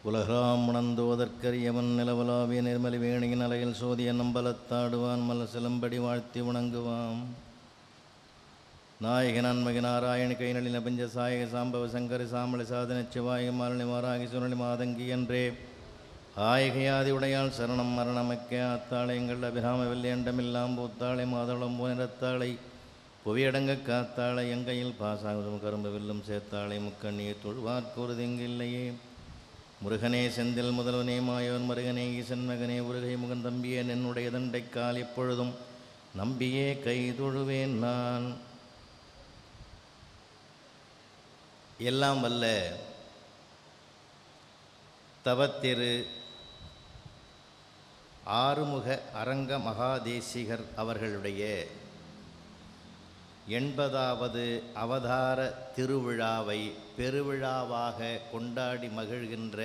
உலகராம் உணர்ந்துவதற்கரியவன் நிலவலாவிய நிர்மலி வேணியின் அலையில் சோதிய நம்பலத்தாடுவான் மல சிலம்படி வாழ்த்தி உணங்குவாம் நாயக நன்மகி நாராயண கைநளின பஞ்ச சாயக சாம்பவ சங்கரி சாமளி சாதன சிவாய மாலினி மாராகி சுரளி மாதங்கி என்றே ஆயகையாதி உடையாள் சரணம் மரணமக்க அத்தாளை எங்கள் அபிராம வெள்ளியண்டமில்லாம் பூத்தாளை மாதளம் பூனிறத்தாளை புவியடங்க காத்தாளை எங்கையில் பாசாகுதும் கரும்பு வில்லும் சேர்த்தாளை முக்கண்ணியை தொழுவார்க்கூறுதிங்கில்லையே முருகனே செந்தில் முதல்வனே மாயோன் மருகனே ஈசன் மகனே உருகை முகன் தம்பியே என்னுடைய தண்டைக்கால் எப்பொழுதும் நம்பியே கை தொழுவேன் நான் எல்லாம் வல்ல தவத்திரு ஆறுமுக அரங்க மகாதேசிகர் அவர்களுடைய எண்பதாவது அவதார திருவிழாவை பெருவிழாவாக கொண்டாடி மகிழ்கின்ற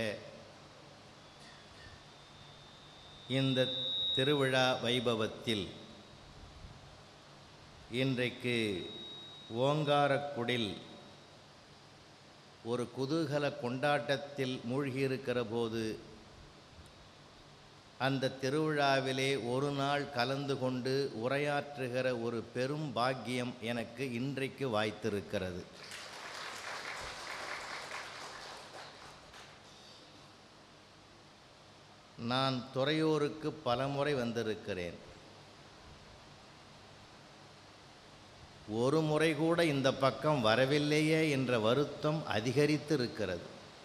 இந்த திருவிழா வைபவத்தில் இன்றைக்கு ஓங்காரக்குடில் ஒரு குதூகல கொண்டாட்டத்தில் மூழ்கியிருக்கிற போது அந்த திருவிழாவிலே ஒரு நாள் கலந்து கொண்டு உரையாற்றுகிற ஒரு பெரும் பாக்கியம் எனக்கு இன்றைக்கு வாய்த்திருக்கிறது நான் துறையூருக்கு பலமுறை வந்திருக்கிறேன் ஒரு முறை கூட இந்த பக்கம் வரவில்லையே என்ற வருத்தம் அதிகரித்து இருக்கிறது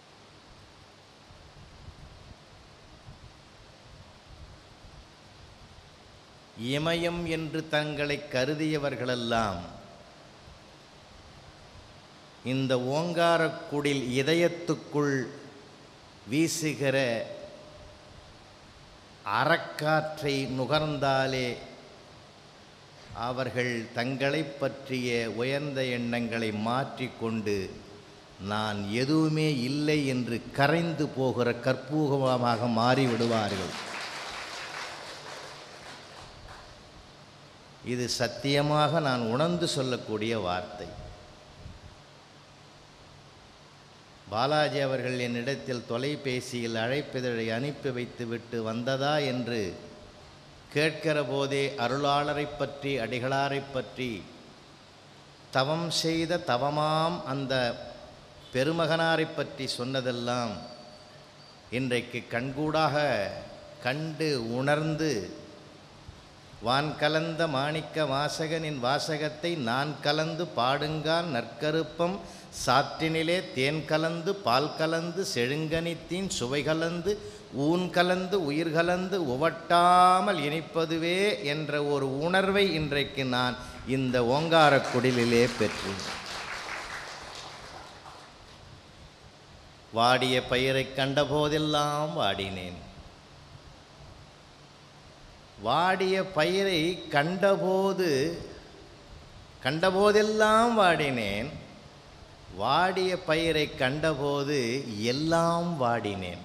இமயம் என்று தங்களை கருதியவர்களெல்லாம் இந்த ஓங்காரக்குடில் இதயத்துக்குள் வீசுகிற அறக்காற்றை நுகர்ந்தாலே அவர்கள் தங்களை பற்றிய உயர்ந்த எண்ணங்களை மாற்றிக்கொண்டு நான் எதுவுமே இல்லை என்று கரைந்து போகிற கற்பூகமாக மாறிவிடுவார்கள் இது சத்தியமாக நான் உணர்ந்து சொல்லக்கூடிய வார்த்தை பாலாஜி அவர்கள் என்னிடத்தில் தொலைபேசியில் அழைப்பிதழை அனுப்பி வைத்துவிட்டு வந்ததா என்று கேட்கிற போதே அருளாளரை பற்றி அடிகளாரை பற்றி தவம் செய்த தவமாம் அந்த பெருமகனாரை பற்றி சொன்னதெல்லாம் இன்றைக்கு கண்கூடாக கண்டு உணர்ந்து வான் கலந்த மாணிக்க வாசகனின் வாசகத்தை நான் கலந்து பாடுங்கான் நற்கருப்பம் சாற்றினிலே தேன் கலந்து பால் கலந்து செழுங்கனித்தின் சுவை கலந்து ஊன் கலந்து உயிர் கலந்து உவட்டாமல் இனிப்பதுவே என்ற ஒரு உணர்வை இன்றைக்கு நான் இந்த ஓங்காரக் குடிலிலே பெற்றேன் வாடிய பயிரை கண்டபோதெல்லாம் வாடினேன் வாடிய பயிரை கண்டபோது கண்டபோதெல்லாம் வாடினேன் வாடிய பயிரை கண்டபோது எல்லாம் வாடினேன்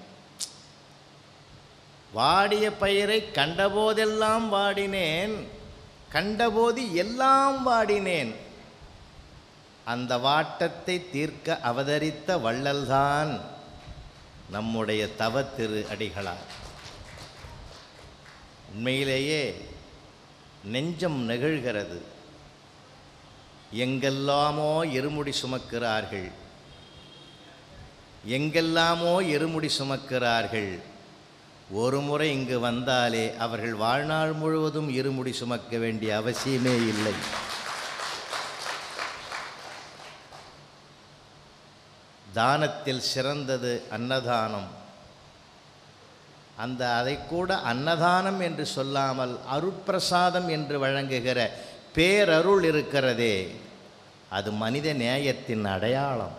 வாடிய பயிரை கண்டபோதெல்லாம் வாடினேன் கண்டபோது எல்லாம் வாடினேன் அந்த வாட்டத்தை தீர்க்க அவதரித்த வள்ளல்தான் நம்முடைய தவத்திரு அடிகளார் உண்மையிலேயே நெஞ்சம் நெகிழ்கிறது எங்கெல்லாமோ இருமுடி சுமக்கிறார்கள் எங்கெல்லாமோ இருமுடி சுமக்கிறார்கள் ஒரு முறை இங்கு வந்தாலே அவர்கள் வாழ்நாள் முழுவதும் இருமுடி சுமக்க வேண்டிய அவசியமே இல்லை தானத்தில் சிறந்தது அன்னதானம் அந்த அதை கூட அன்னதானம் என்று சொல்லாமல் அருட்பிரசாதம் என்று வழங்குகிற பேரருள் இருக்கிறதே அது மனித நேயத்தின் அடையாளம்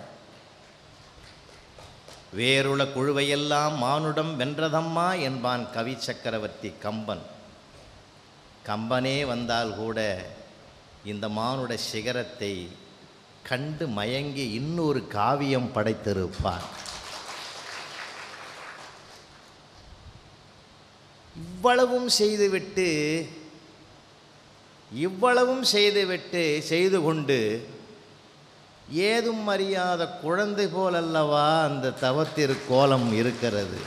வேறுள குழுவையெல்லாம் மானுடம் வென்றதம்மா என்பான் கவி சக்கரவர்த்தி கம்பன் கம்பனே வந்தால் கூட இந்த மானுட சிகரத்தை கண்டு மயங்கி இன்னொரு காவியம் படைத்திருப்பான் இவ்வளவும் செய்துவிட்டு இவ்வளவும் செய்துவிட்டு செய்து கொண்டு ஏதும் அறியாத குழந்தை போலல்லவா அந்த தவத்திரு கோலம் இருக்கிறது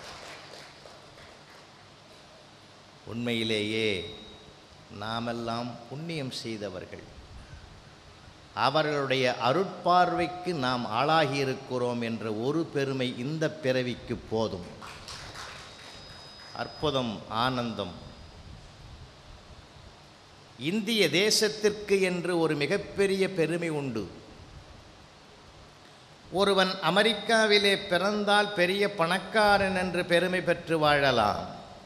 உண்மையிலேயே நாமெல்லாம் புண்ணியம் செய்தவர்கள் அவர்களுடைய அருட்பார்வைக்கு நாம் ஆளாகி இருக்கிறோம் என்ற ஒரு பெருமை இந்த பிறவிக்கு போதும் அற்புதம் ஆனந்தம் இந்திய தேசத்திற்கு என்று ஒரு மிகப்பெரிய பெருமை உண்டு ஒருவன் அமெரிக்காவிலே பிறந்தால் பெரிய பணக்காரன் என்று பெருமை பெற்று வாழலாம்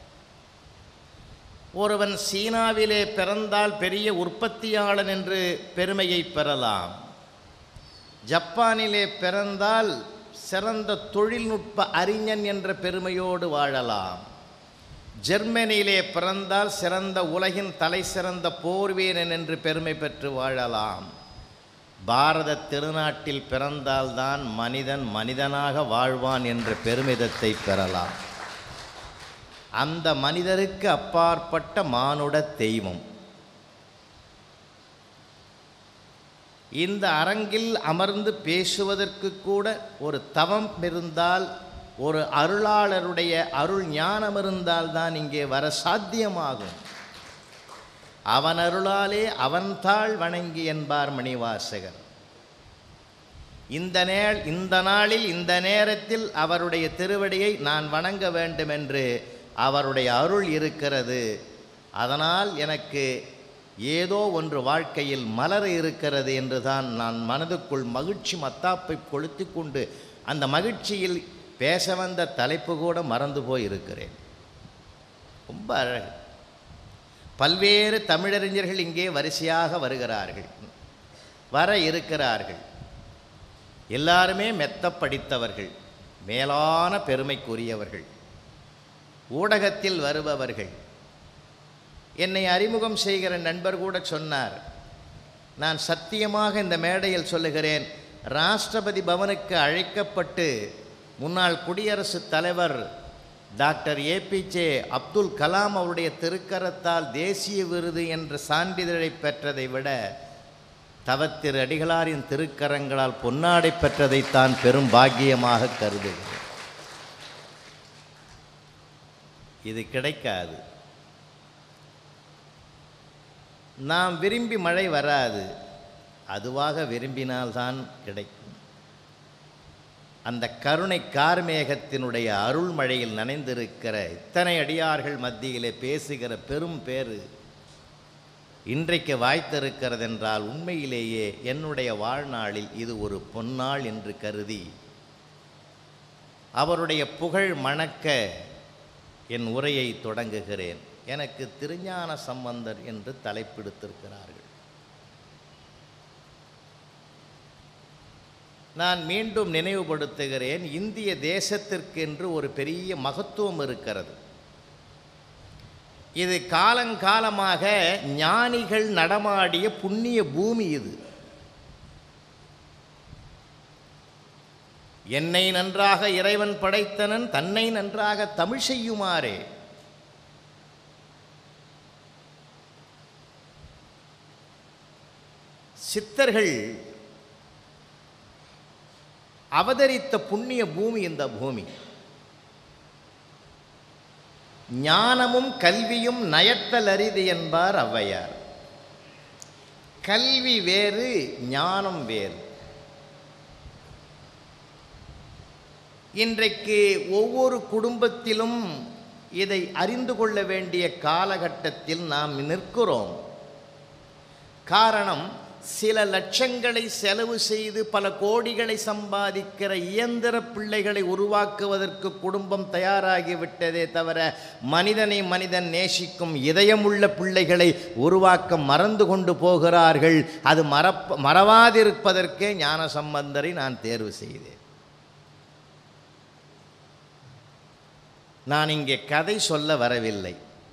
ஒருவன் சீனாவிலே பிறந்தால் பெரிய உற்பத்தியாளன் என்று பெருமையை பெறலாம் ஜப்பானிலே பிறந்தால் சிறந்த தொழில்நுட்ப அறிஞன் என்ற பெருமையோடு வாழலாம் ஜெர்மனியிலே பிறந்தால் சிறந்த உலகின் தலை சிறந்த போர் வீரன் என்று பெருமை பெற்று வாழலாம் பாரத திருநாட்டில் பிறந்தால்தான் மனிதன் மனிதனாக வாழ்வான் என்ற பெருமிதத்தை பெறலாம் அந்த மனிதருக்கு அப்பாற்பட்ட மானுட தெய்வம் இந்த அரங்கில் அமர்ந்து பேசுவதற்கு கூட ஒரு தவம் இருந்தால் ஒரு அருளாளருடைய அருள் ஞானம் இருந்தால்தான் இங்கே வர சாத்தியமாகும் அவன் அருளாலே அவன் தாழ் வணங்கி என்பார் மணிவாசகர் இந்த நேள் இந்த நாளில் இந்த நேரத்தில் அவருடைய திருவடியை நான் வணங்க வேண்டும் என்று அவருடைய அருள் இருக்கிறது அதனால் எனக்கு ஏதோ ஒன்று வாழ்க்கையில் மலர இருக்கிறது என்று தான் நான் மனதுக்குள் மகிழ்ச்சி மத்தாப்பை கொளுத்தி கொண்டு அந்த மகிழ்ச்சியில் பேச வந்த தலைப்பு கூட மறந்து போய் இருக்கிறேன் ரொம்ப அழகு பல்வேறு தமிழறிஞர்கள் இங்கே வரிசையாக வருகிறார்கள் வர இருக்கிறார்கள் எல்லாருமே மெத்த படித்தவர்கள் மேலான பெருமைக்குரியவர்கள் ஊடகத்தில் வருபவர்கள் என்னை அறிமுகம் செய்கிற நண்பர் கூட சொன்னார் நான் சத்தியமாக இந்த மேடையில் சொல்லுகிறேன் ராஷ்டிரபதி பவனுக்கு அழைக்கப்பட்டு முன்னாள் குடியரசுத் தலைவர் டாக்டர் ஏபிஜே அப்துல் கலாம் அவருடைய திருக்கரத்தால் தேசிய விருது என்ற சான்றிதழை பெற்றதை விட தவத்திரு அடிகளாரின் திருக்கரங்களால் பொன்னாடை பெற்றதைத்தான் பெரும் பாக்கியமாக கருதுகிறேன் இது கிடைக்காது நாம் விரும்பி மழை வராது அதுவாக விரும்பினால்தான் கிடைக்கும் அந்த கருணை கார்மேகத்தினுடைய அருள் மழையில் நனைந்திருக்கிற இத்தனை அடியார்கள் மத்தியிலே பேசுகிற பெரும் பேறு இன்றைக்கு வாய்த்திருக்கிறதென்றால் உண்மையிலேயே என்னுடைய வாழ்நாளில் இது ஒரு பொன்னாள் என்று கருதி அவருடைய புகழ் மணக்க என் உரையை தொடங்குகிறேன் எனக்கு திருஞான சம்பந்தர் என்று தலைப்பிடுத்திருக்கிறார்கள் நான் மீண்டும் நினைவுபடுத்துகிறேன் இந்திய தேசத்திற்கென்று ஒரு பெரிய மகத்துவம் இருக்கிறது இது காலங்காலமாக ஞானிகள் நடமாடிய புண்ணிய பூமி இது என்னை நன்றாக இறைவன் படைத்தனன் தன்னை நன்றாக தமிழ் செய்யுமாறே சித்தர்கள் அவதரித்த புண்ணிய பூமி இந்த பூமி ஞானமும் கல்வியும் நயத்தல் அரிது என்பார் ஔவையார் கல்வி வேறு ஞானம் வேறு இன்றைக்கு ஒவ்வொரு குடும்பத்திலும் இதை அறிந்து கொள்ள வேண்டிய காலகட்டத்தில் நாம் நிற்கிறோம் காரணம் சில லட்சங்களை செலவு செய்து பல கோடிகளை சம்பாதிக்கிற இயந்திர பிள்ளைகளை உருவாக்குவதற்கு குடும்பம் தயாராகிவிட்டதே தவிர மனிதனை மனிதன் நேசிக்கும் இதயமுள்ள பிள்ளைகளை உருவாக்க மறந்து கொண்டு போகிறார்கள் அது மறப்ப மறவாதிருப்பதற்கே ஞான சம்பந்தரை நான் தேர்வு செய்தேன் நான் இங்கே கதை சொல்ல வரவில்லை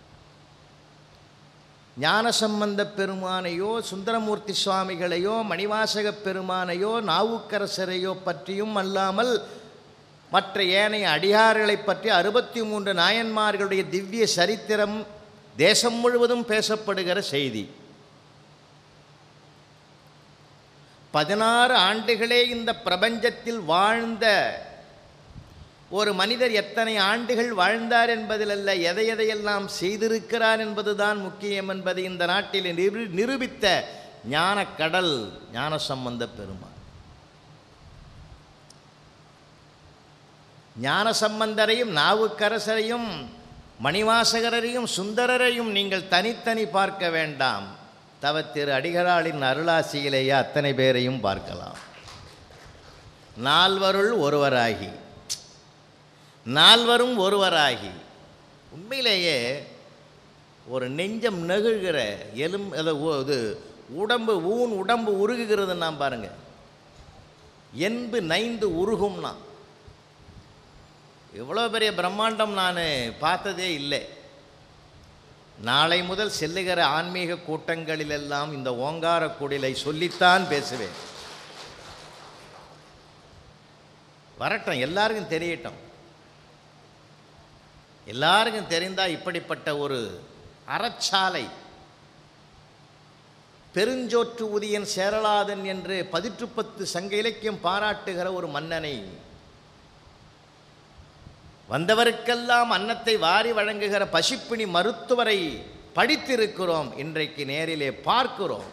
ஞானசம்பந்த பெருமானையோ சுந்தரமூர்த்தி சுவாமிகளையோ மணிவாசக பெருமானையோ நாவுக்கரசரையோ பற்றியும் அல்லாமல் மற்ற ஏனைய அடியார்களை பற்றி அறுபத்தி மூன்று நாயன்மார்களுடைய திவ்ய சரித்திரம் தேசம் முழுவதும் பேசப்படுகிற செய்தி பதினாறு ஆண்டுகளே இந்த பிரபஞ்சத்தில் வாழ்ந்த ஒரு மனிதர் எத்தனை ஆண்டுகள் வாழ்ந்தார் என்பதிலல்ல எதை எதையெல்லாம் செய்திருக்கிறார் என்பதுதான் முக்கியம் என்பதை இந்த நாட்டில் நிரு நிரூபித்த ஞானக்கடல் ஞானசம்பந்த பெருமான் ஞானசம்பந்தரையும் நாவுக்கரசரையும் மணிவாசகரையும் சுந்தரரையும் நீங்கள் தனித்தனி பார்க்க வேண்டாம் தவ திரு அடிகளாளின் அருளாசியிலேயே அத்தனை பேரையும் பார்க்கலாம் நால்வருள் ஒருவராகி நால்வரும் ஒருவராகி உண்மையிலேயே ஒரு நெஞ்சம் நெகிழ்கிற எலும் அது ஓ- இது உடம்பு ஊன் உடம்பு உருகுகிறதுன்னா பாருங்க என்பு நைந்து உருகும்னா இவ்வளோ பெரிய பிரம்மாண்டம் நான் பார்த்ததே இல்லை நாளை முதல் செல்லுகிற ஆன்மீக கூட்டங்களிலெல்லாம் இந்த ஓங்கார குடிலை சொல்லித்தான் பேசுவேன் வரட்டும் எல்லாருக்கும் தெரியட்டும் எல்லாருக்கும் தெரிந்தால் இப்படிப்பட்ட ஒரு அறச்சாலை பெருஞ்சோற்று உதியன் சேரலாதன் என்று பதிற்றுப்பத்து சங்க இலக்கியம் பாராட்டுகிற ஒரு மன்னனை வந்தவருக்கெல்லாம் அன்னத்தை வாரி வழங்குகிற பசிப்பிணி மருத்துவரை படித்திருக்கிறோம் இன்றைக்கு நேரிலே பார்க்கிறோம்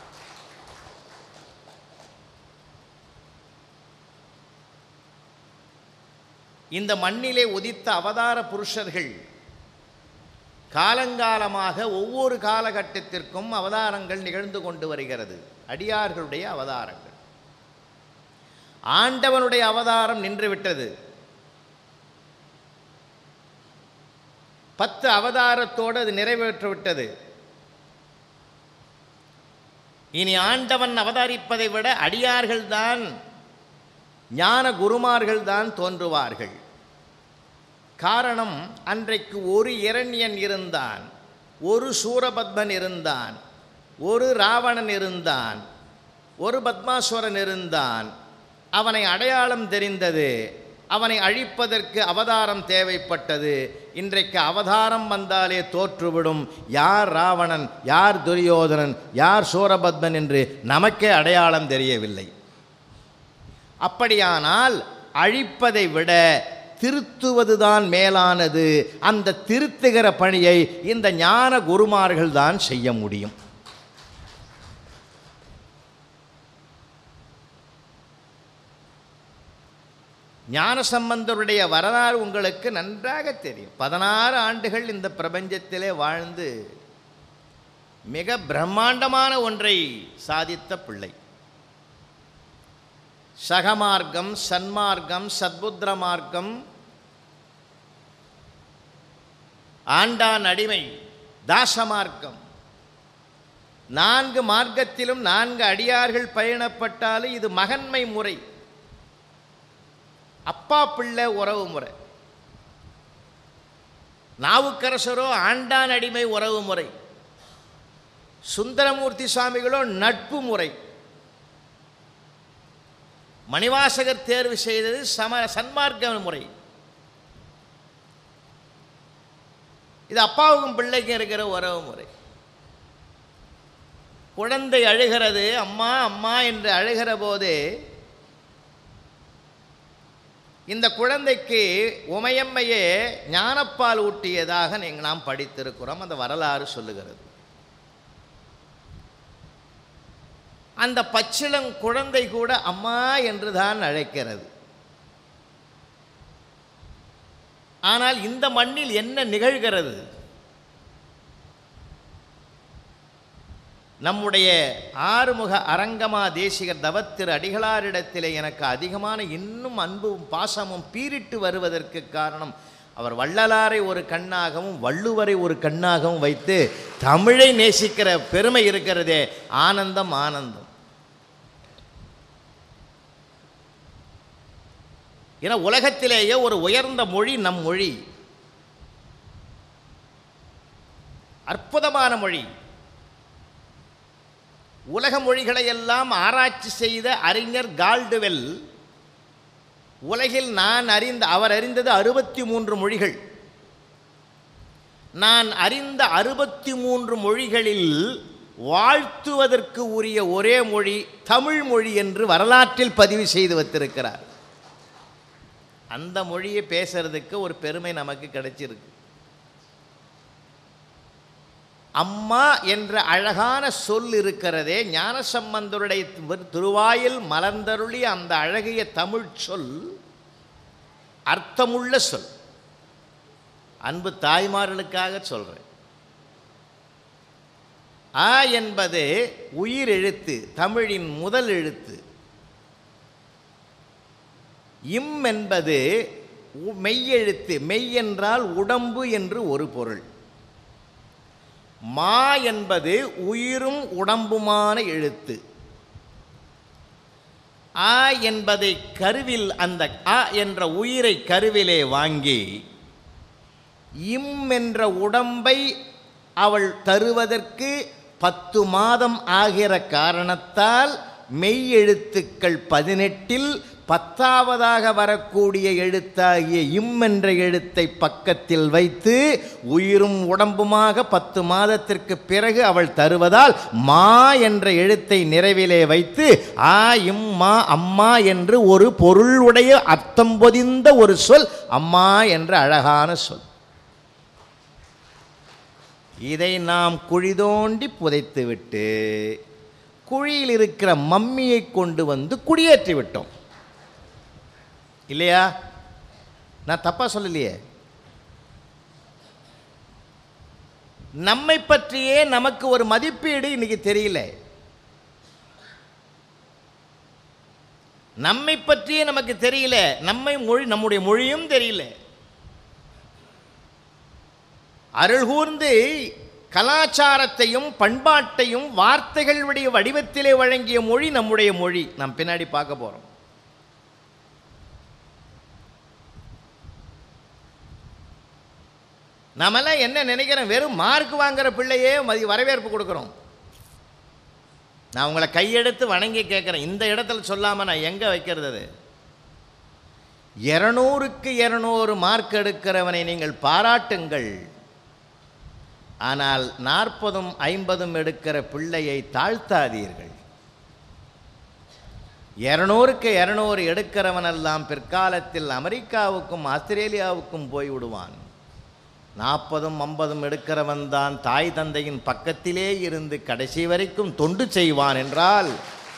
இந்த மண்ணிலே உதித்த அவதார புருஷர்கள் காலங்காலமாக ஒவ்வொரு காலகட்டத்திற்கும் அவதாரங்கள் நிகழ்ந்து கொண்டு வருகிறது அடியார்களுடைய அவதாரங்கள் ஆண்டவனுடைய அவதாரம் நின்றுவிட்டது பத்து அவதாரத்தோடு அது நிறைவேற்றிவிட்டது இனி ஆண்டவன் அவதரிப்பதை விட அடியார்கள்தான் ஞான குருமார்கள் தான் தோன்றுவார்கள் காரணம் அன்றைக்கு ஒரு இரண்யன் இருந்தான் ஒரு சூரபத்மன் இருந்தான் ஒரு ராவணன் இருந்தான் ஒரு பத்மாசுவரன் இருந்தான் அவனை அடையாளம் தெரிந்தது அவனை அழிப்பதற்கு அவதாரம் தேவைப்பட்டது இன்றைக்கு அவதாரம் வந்தாலே தோற்றுவிடும் யார் ராவணன் யார் துரியோதனன் யார் சூரபத்மன் என்று நமக்கே அடையாளம் தெரியவில்லை அப்படியானால் அழிப்பதை விட திருத்துவதுதான் மேலானது அந்த திருத்துகிற பணியை இந்த ஞான குருமார்கள் தான் செய்ய முடியும் ஞானசம்பந்தருடைய வரலாறு உங்களுக்கு நன்றாக தெரியும் பதினாறு ஆண்டுகள் இந்த பிரபஞ்சத்திலே வாழ்ந்து மிக பிரம்மாண்டமான ஒன்றை சாதித்த பிள்ளை சகமார்க்கம் சன்மார்க்கம் சத்புத்திர மார்க்கம் ஆண்டான் அடிமை தாசமார்க்கம் நான்கு மார்க்கத்திலும் நான்கு அடியார்கள் பயணப்பட்டாலும் இது மகன்மை முறை அப்பா பிள்ளை உறவு முறை நாவுக்கரசரோ ஆண்டான் அடிமை உறவு முறை சுந்தரமூர்த்தி சுவாமிகளோ நட்பு முறை மணிவாசகர் தேர்வு செய்தது சம சன்மார்க்க முறை இது அப்பாவுக்கும் பிள்ளைக்கும் இருக்கிற உறவு முறை குழந்தை அழுகிறது அம்மா அம்மா என்று அழுகிற போது இந்த குழந்தைக்கு உமையம்மையே ஞானப்பால் ஊட்டியதாக நீங்கள் நாம் படித்திருக்கிறோம் அந்த வரலாறு சொல்லுகிறது அந்த பச்சிளம் குழந்தை கூட அம்மா என்று தான் அழைக்கிறது ஆனால் இந்த மண்ணில் என்ன நிகழ்கிறது நம்முடைய ஆறுமுக அரங்கமா தேசிகர் தவத்திரு அடிகளாரிடத்திலே எனக்கு அதிகமான இன்னும் அன்பும் பாசமும் பீரிட்டு வருவதற்கு காரணம் அவர் வள்ளலாரை ஒரு கண்ணாகவும் வள்ளுவரை ஒரு கண்ணாகவும் வைத்து தமிழை நேசிக்கிற பெருமை இருக்கிறதே ஆனந்தம் ஆனந்தம் ஏன்னா உலகத்திலேயே ஒரு உயர்ந்த மொழி நம் மொழி அற்புதமான மொழி உலக மொழிகளை எல்லாம் ஆராய்ச்சி செய்த அறிஞர் கால்டுவெல் உலகில் நான் அறிந்த அவர் அறிந்தது அறுபத்தி மூன்று மொழிகள் நான் அறிந்த அறுபத்தி மூன்று மொழிகளில் வாழ்த்துவதற்கு உரிய ஒரே மொழி தமிழ் மொழி என்று வரலாற்றில் பதிவு செய்து வைத்திருக்கிறார் அந்த மொழியை பேசுறதுக்கு ஒரு பெருமை நமக்கு கிடைச்சிருக்கு அம்மா என்ற அழகான சொல் இருக்கிறதே ஞானசம்பந்தருடைய திரு- திருவாயில் மலர்ந்தருளி அந்த அழகிய தமிழ் சொல் அர்த்தமுள்ள சொல் அன்பு தாய்மார்களுக்காக சொல்கிறேன் ஆ என்பது உயிர் எழுத்து தமிழின் முதல் எழுத்து இம் என்பது உ- மெய்யெழுத்து மெய் என்றால் உடம்பு என்று ஒரு பொருள் மா என்பது உயிரும் உடம்புமான எழுத்து ஆ என்பதை கருவில் அந்த அ என்ற உயிரை கருவிலே வாங்கி இம் என்ற உடம்பை அவள் தருவதற்கு பத்து மாதம் ஆகிற காரணத்தால் மெய் எழுத்துக்கள் பதினெட்டில் பத்தாவதாக வரக்கூடிய எழுத்தாகிய இம் என்ற எழுத்தை பக்கத்தில் வைத்து உயிரும் உடம்புமாக பத்து மாதத்திற்கு பிறகு அவள் தருவதால் மா என்ற எழுத்தை நிறைவிலே வைத்து ஆ இம் மா அம்மா என்று ஒரு பொருள் உடைய அர்த்தம் பொதிந்த ஒரு சொல் அம்மா என்ற அழகான சொல் இதை நாம் குழி தோண்டி புதைத்துவிட்டு குழியில் இருக்கிற மம்மியை கொண்டு வந்து குடியேற்றி விட்டோம் இல்லையா நான் தப்பா சொல்லலையே நம்மை பற்றியே நமக்கு ஒரு மதிப்பீடு இன்னைக்கு தெரியல நம்மை பற்றியே நமக்கு தெரியல நம்மை மொழி நம்முடைய மொழியும் தெரியல அருள் கூர்ந்து கலாச்சாரத்தையும் பண்பாட்டையும் வார்த்தைகளுடைய வடிவத்திலே வழங்கிய மொழி நம்முடைய மொழி நாம் பின்னாடி பார்க்க போறோம் நாமெல்லாம் என்ன நினைக்கிறோம் வெறும் மார்க் வாங்குற பிள்ளையே மதி வரவேற்பு கொடுக்குறோம் நான் உங்களை கையெடுத்து வணங்கி கேட்குறேன் இந்த இடத்துல சொல்லாமல் நான் எங்கே வைக்கிறது அது இருநூறுக்கு இருநூறு மார்க் எடுக்கிறவனை நீங்கள் பாராட்டுங்கள் ஆனால் நாற்பதும் ஐம்பதும் எடுக்கிற பிள்ளையை தாழ்த்தாதீர்கள் இருநூறுக்கு இருநூறு எடுக்கிறவனெல்லாம் பிற்காலத்தில் அமெரிக்காவுக்கும் ஆஸ்திரேலியாவுக்கும் போய் விடுவான் நாற்பதும் ஐம்பதும் எடுக்கிறவன் தான் தாய் தந்தையின் பக்கத்திலே இருந்து கடைசி வரைக்கும் தொண்டு செய்வான் என்றால்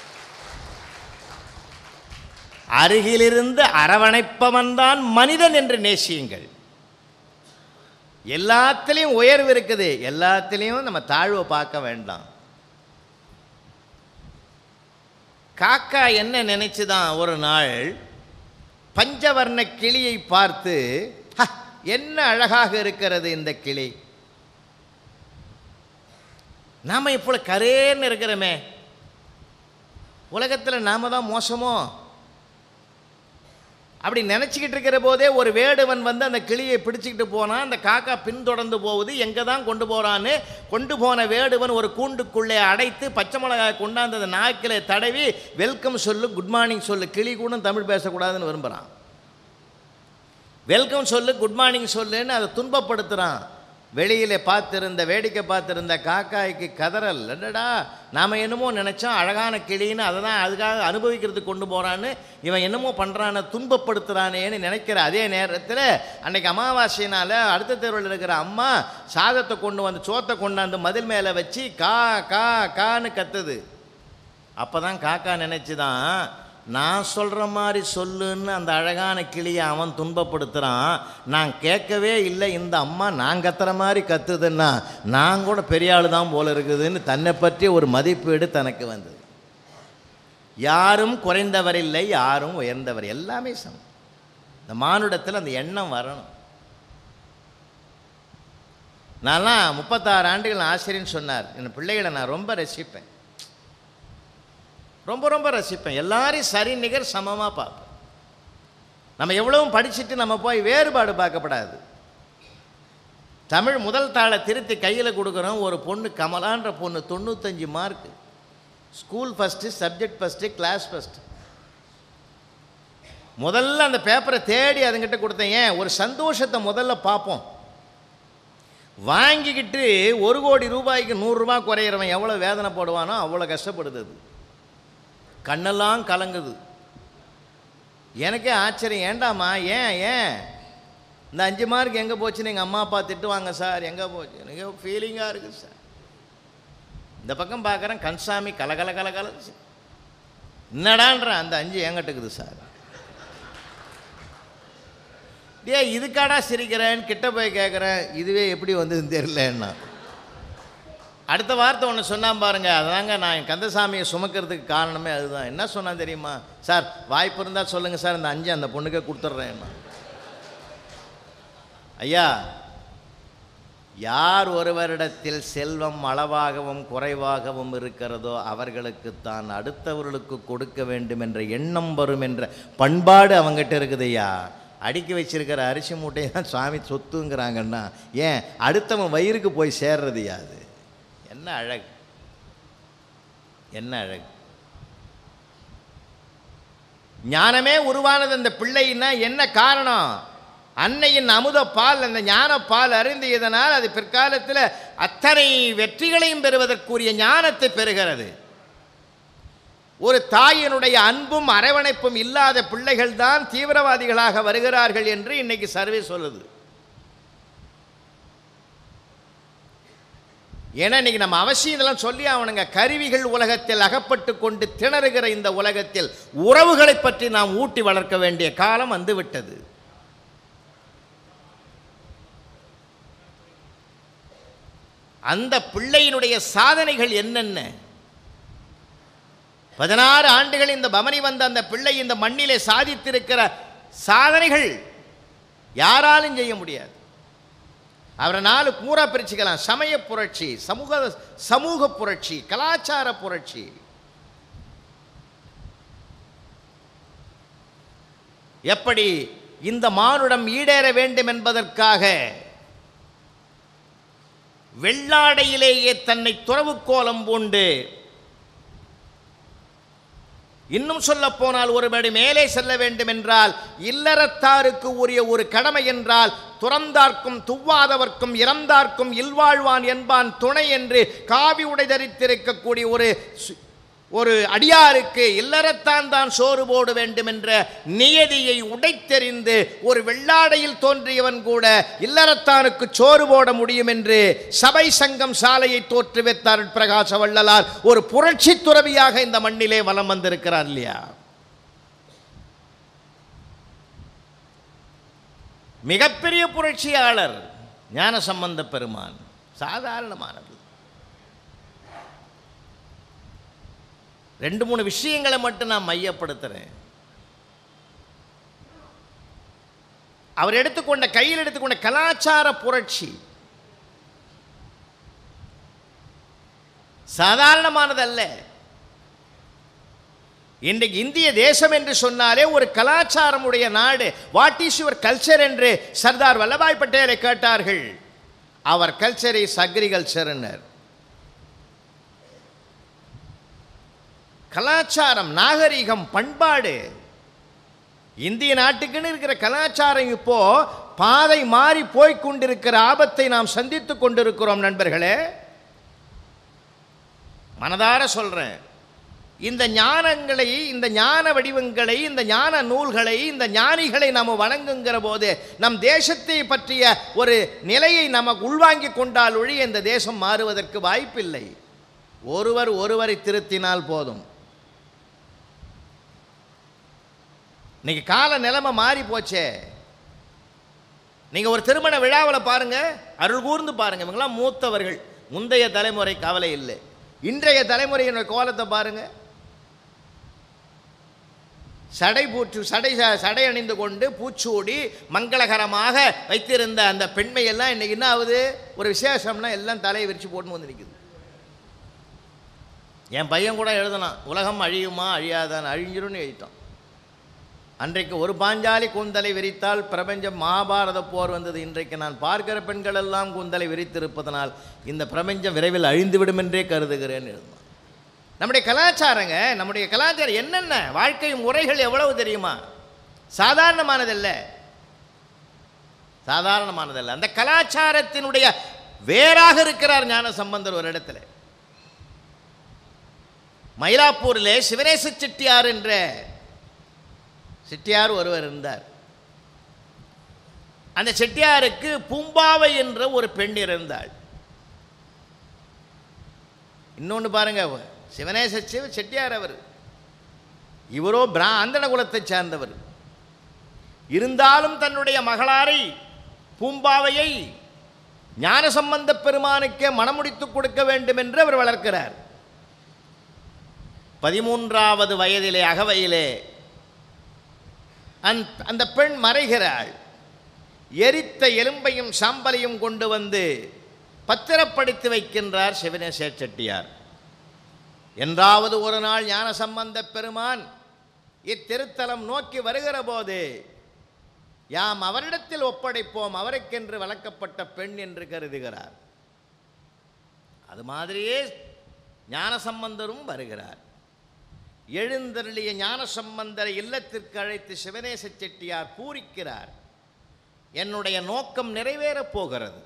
அருகிலிருந்து அரவணைப்பவன் தான் மனிதன் என்று நேசியுங்கள் எல்லாத்துலேயும் உயர்வு இருக்குது எல்லாத்துலேயும் நம்ம தாழ்வை பார்க்க வேண்டாம் காக்கா என்ன நினைச்சுதான் ஒரு நாள் பஞ்சவர்ண கிளியை பார்த்து "ஹ, என்ன அழகாக இருக்கிறது இந்த கிளி நாம இப்போ கரேன்னு இருக்கிறோமே உலகத்தில் நாம தான் மோசமோ அப்படி நினச்சிக்கிட்டு இருக்கிற போதே ஒரு வேடுவன் வந்து அந்த கிளியை பிடிச்சிக்கிட்டு போனான் அந்த காக்கா பின்தொடர்ந்து போகுது எங்கே தான் கொண்டு போகிறான்னு கொண்டு போன வேடுவன் ஒரு கூண்டுக்குள்ளே அடைத்து பச்சை மிளகாய் கொண்டாந்து அந்த நாக்கில் தடவி வெல்கம் சொல்லு குட் மார்னிங் சொல்லு கிளி கூட தமிழ் பேசக்கூடாதுன்னு விரும்புகிறான் வெல்கம் சொல்லு குட் மார்னிங் சொல்லுன்னு அதை துன்பப்படுத்துகிறான் வெளியிலே பார்த்திருந்த வேடிக்கை பார்த்திருந்த காக்காய்க்கு கதறல் என்னடா நாம் என்னமோ நினச்சோம் அழகான கிளின்னு அதை தான் அதுக்காக அனுபவிக்கிறதுக்கு கொண்டு போகிறான்னு இவன் என்னமோ பண்ணுறான்னு துன்பப்படுத்துகிறானேன்னு நினைக்கிற அதே நேரத்தில் அன்னைக்கு அமாவாசையினால் அடுத்த தெருவில் இருக்கிற அம்மா சாதத்தை கொண்டு வந்து சோத்தை கொண்டாந்து மதில் மேலே வச்சு கா கா கான்னு கத்துது அப்போ தான் காக்கா நினச்சி தான் நான் சொல்கிற மாதிரி சொல்லுன்னு அந்த அழகான கிளியை அவன் துன்பப்படுத்துகிறான் நான் கேட்கவே இல்லை இந்த அம்மா நான் கத்துற மாதிரி கத்துதுன்னா நான் கூட பெரிய ஆள் தான் போல இருக்குதுன்னு தன்னை பற்றி ஒரு மதிப்பீடு தனக்கு வந்தது யாரும் குறைந்தவர் இல்லை யாரும் உயர்ந்தவர் எல்லாமே சமம் இந்த மானுடத்தில் அந்த எண்ணம் வரணும் நான்லாம் முப்பத்தாறு ஆண்டுகள் ஆசிரியன்னு சொன்னார் என் பிள்ளைகளை நான் ரொம்ப ரசிப்பேன் ரொம்ப ரொம்ப ரசிப்பேன் எல்லாரையும் சரி நிகர் சமமாக பார்ப்பேன் நம்ம எவ்வளவும் படிச்சுட்டு நம்ம போய் வேறுபாடு பார்க்கப்படாது தமிழ் முதல் தாளை திருத்தி கையில் கொடுக்குறோம் ஒரு பொண்ணு கமலான்ற பொண்ணு தொண்ணூத்தஞ்சு mark school first subject first class first முதல்ல அந்த பேப்பரை தேடி அதுங்கிட்ட கொடுத்தேன் ஏன் ஒரு சந்தோஷத்தை முதல்ல பார்ப்போம் வாங்கிக்கிட்டு ஒரு கோடி ரூபாய்க்கு நூறுரூவா குறையிறவன் எவ்வளோ வேதனைப்படுவானோ அவ்வளோ கஷ்டப்படுது அது கண்ணெல்லாம் கலங்குது எனக்கே ஆச்சரியம் ஏண்டாம்மா ஏன் ஏன் இந்த அஞ்சு மார்க் எங்கே போச்சுன்னு எங்கள் அம்மா அப்பா திட்டுவாங்க சார் எங்கே போச்சு எனக்கு ஃபீலிங்காக இருக்குது சார் இந்த பக்கம் பார்க்குறேன் கன்சாமி கலகல கலகல என்னடான்றேன் அந்த அஞ்சு எங்கிட்டுக்குது சார் டே இதுக்காடா சிரிக்கிறேன் கிட்ட போய் கேட்குறேன் இதுவே எப்படி வந்ததுன்னு தெரியலன்னா அடுத்த வார்த்தை ஒன்று சொன்னான் பாருங்க அதாங்க நான் என் கந்தசாமியை சுமக்கிறதுக்கு காரணமே அதுதான் என்ன சொன்னான் தெரியுமா சார் வாய்ப்பு இருந்தால் சொல்லுங்கள் சார் இந்த அஞ்சு அந்த பொண்ணுக்கே கொடுத்துட்றேன் ஐயா யார் ஒருவரிடத்தில் செல்வம் அளவாகவும் குறைவாகவும் இருக்கிறதோ அவர்களுக்குத்தான் அடுத்தவர்களுக்கு கொடுக்க வேண்டும் என்ற எண்ணம் வரும் என்ற பண்பாடு அவங்ககிட்ட இருக்குது ஐயா அடுக்கி வச்சிருக்கிற அரிசி மூட்டையை தான் சுவாமி சொத்துங்கிறாங்கன்னா ஏன் அடுத்தவன் வயிறுக்கு போய் சேர்றது யாது என்ன அழகு என்ன அழகு ஞானமே உருவானது அந்த பிள்ளைன்னா என்ன காரணம் அன்னையின் அமுத பால் அந்த ஞான பால் அருந்தியதனால் அது பிற்காலத்தில் அத்தனை வெற்றிகளையும் பெறுவதற்குரிய ஞானத்தை பெறுகிறது ஒரு தாயினுடைய அன்பும் அரவணைப்பும் இல்லாத பிள்ளைகள் தான் தீவிரவாதிகளாக வருகிறார்கள் என்று இன்னைக்கு சர்வே சொல்லுது ஏன்னா இன்னைக்கு நம்ம அவசியம் இதெல்லாம் சொல்லி ஆகணுங்க கருவிகள் உலகத்தில் அகப்பட்டு கொண்டு திணறுகிற இந்த உலகத்தில் உறவுகளை பற்றி நாம் ஊட்டி வளர்க்க வேண்டிய காலம் வந்து விட்டது அந்த பிள்ளையினுடைய சாதனைகள் என்னென்ன பதினாறு ஆண்டுகள் இந்த பவனி வந்த அந்த பிள்ளை இந்த மண்ணிலே சாதித்திருக்கிற சாதனைகள் யாராலும் செய்ய முடியாது அவரை நாலு கூறா பிரிச்சுக்கலாம் சமய புரட்சி சமூக சமூக புரட்சி கலாச்சார புரட்சி எப்படி இந்த மானுடம் ஈடேற வேண்டும் என்பதற்காக வெள்ளாடையிலேயே தன்னை துறவு கோலம் பூண்டு இன்னும் சொல்ல போனால் ஒருபடி மேலே செல்ல வேண்டும் என்றால் இல்லறத்தாருக்கு உரிய ஒரு கடமை என்றால் துறந்தார்க்கும் துவாதவர்க்கும் இறந்தார்க்கும் இல்வாழ்வான் என்பான் துணை என்று காவி உடை தரித்திருக்கக்கூடிய ஒரு சு- ஒரு அடியாருக்கு இல்லறத்தான் தான் சோறு போட வேண்டும் என்ற நியதியை உடைத்தெறிந்து ஒரு வெள்ளாடையில் தோன்றியவன் கூட இல்லறத்தானுக்கு சோறு போட முடியும் என்று சபை சங்கம் சாலையை தோற்றுவித்தார் பிரகாச வள்ளலார் ஒரு புரட்சி துறவியாக இந்த மண்ணிலே வலம் வந்திருக்கிறார் இல்லையா மிகப்பெரிய புரட்சியாளர் ஞானசம்பந்த பெருமான் சாதாரணமானது ரெண்டு மூணு விஷயங்களை மட்டும் நான் மையப்படுத்துகிறேன் அவர் எடுத்துக்கொண்ட கையில் எடுத்துக்கொண்ட கலாச்சார புரட்சி சாதாரணமானதல்ல இன்றைக்கு இந்திய தேசம் என்று சொன்னாலே ஒரு கலாச்சாரமுடைய நாடு வாட் இஸ் யுவர் கல்ச்சர் என்று சர்தார் வல்லபாய் பட்டேலை கேட்டார்கள் அவர் கல்ச்சர் இஸ் அக்ரிகல்ச்சர்னர் கலாச்சாரம் நாகரிகம் பண்பாடு இந்திய நாட்டுக்குன்னு இருக்கிற கலாச்சாரம் இப்போ பாதை மாறி போய் கொண்டிருக்கிற ஆபத்தை நாம் சந்தித்துக் கொண்டிருக்கிறோம் நண்பர்களே மனதார சொல்றேன் இந்த ஞானங்களை இந்த ஞான வடிவங்களை இந்த ஞான நூல்களை இந்த ஞானிகளை நாம் வணங்குங்கிற போது நம் தேசத்தை பற்றிய ஒரு நிலையை நமக்கு உள்வாங்கிக் கொண்டால் ஒழிய இந்த தேசம் மாறுவதற்கு வாய்ப்பில்லை ஒருவர் ஒருவரை திருத்தினால் போதும் இன்னைக்கு கால நிலைமை மாறி போச்சே நீங்கள் ஒரு திருமண விழாவில் பாருங்க அருள் கூர்ந்து பாருங்க இவங்கெல்லாம் மூத்தவர்கள் முந்தைய தலைமுறை கவலை இல்லை இன்றைய தலைமுறையினுடைய கோலத்தை பாருங்க சடை பூச்சு சடை ச- சடை அணிந்து கொண்டு பூச்சூடி மங்களகரமாக வைத்திருந்த அந்த பெண்மையெல்லாம் இன்னைக்கு என்ன ஆகுது ஒரு விசேஷம்னா எல்லாம் தலையை விரிச்சு போட்டுன்னு வந்து நிற்குது என் பையன் கூட எழுதனான் உலகம் அழியுமா அழியாதான் அழிஞ்சிரும்னு எழுதிட்டான் அன்றைக்கு ஒரு பாஞ்சாலி கூந்தலை விரித்தால் பிரபஞ்சம் மகாபாரத போர் வந்தது இன்றைக்கு நான் பார்க்கிற பெண்கள் எல்லாம் கூந்தலை விரித்திருப்பதனால் இந்த பிரபஞ்சம் விரைவில் அழிந்துவிடும் என்றே கருதுகிறேன் எழுதினான் நம்முடைய கலாச்சாரங்க நம்முடைய கலாச்சாரம் என்னென்ன வாழ்க்கை முறைகள் எவ்வளவு தெரியுமா சாதாரணமானதல்ல சாதாரணமானதல்ல அந்த கலாச்சாரத்தினுடைய வேறாக இருக்கிறார் ஞான சம்பந்தர் ஒரு இடத்துல மயிலாப்பூரிலே சிவனேச செட்டியார் என்ற செட்டியார் ஒருவர் இருந்தார் அந்த செட்டியாருக்கு பூம்பாவை என்ற ஒரு பெண் இருந்தாள் இன்னொன்று பாருங்க அவ சிவனேச சிவ செட்டியார் அவர் இவரோ பிரா அந்தன குலத்தைச் சேர்ந்தவர் இருந்தாலும் தன்னுடைய மகளாரை பூம்பாவையை ஞானசம்பந்த பெருமானுக்கே மணமுடித்து கொடுக்க வேண்டும் என்று அவர் வளர்க்கிறார் பதிமூன்றாவது வயதிலே அகவையிலே அந்த அந்த பெண் மறைகிறாள் எரித்த எலும்பையும் சாம்பலையும் கொண்டு வந்து பத்திரப்படுத்தி வைக்கின்றார் சிவனேச செட்டியார் என்றாவது ஒரு நாள் ஞான சம்பந்த பெருமான் இத்திருத்தலம் நோக்கி வருகிற போது யாம் அவரிடத்தில் ஒப்படைப்போம் அவருக்கென்று வளர்க்கப்பட்ட பெண் என்று கருதுகிறார் அது மாதிரியே ஞான சம்பந்தரும் வருகிறார் எழுந்தருளிய ஞான சம்பந்தரை இல்லத்திற்கு அழைத்து சிவனேச செட்டியார் பூரிக்கிறார் என்னுடைய நோக்கம் நிறைவேறப் போகிறது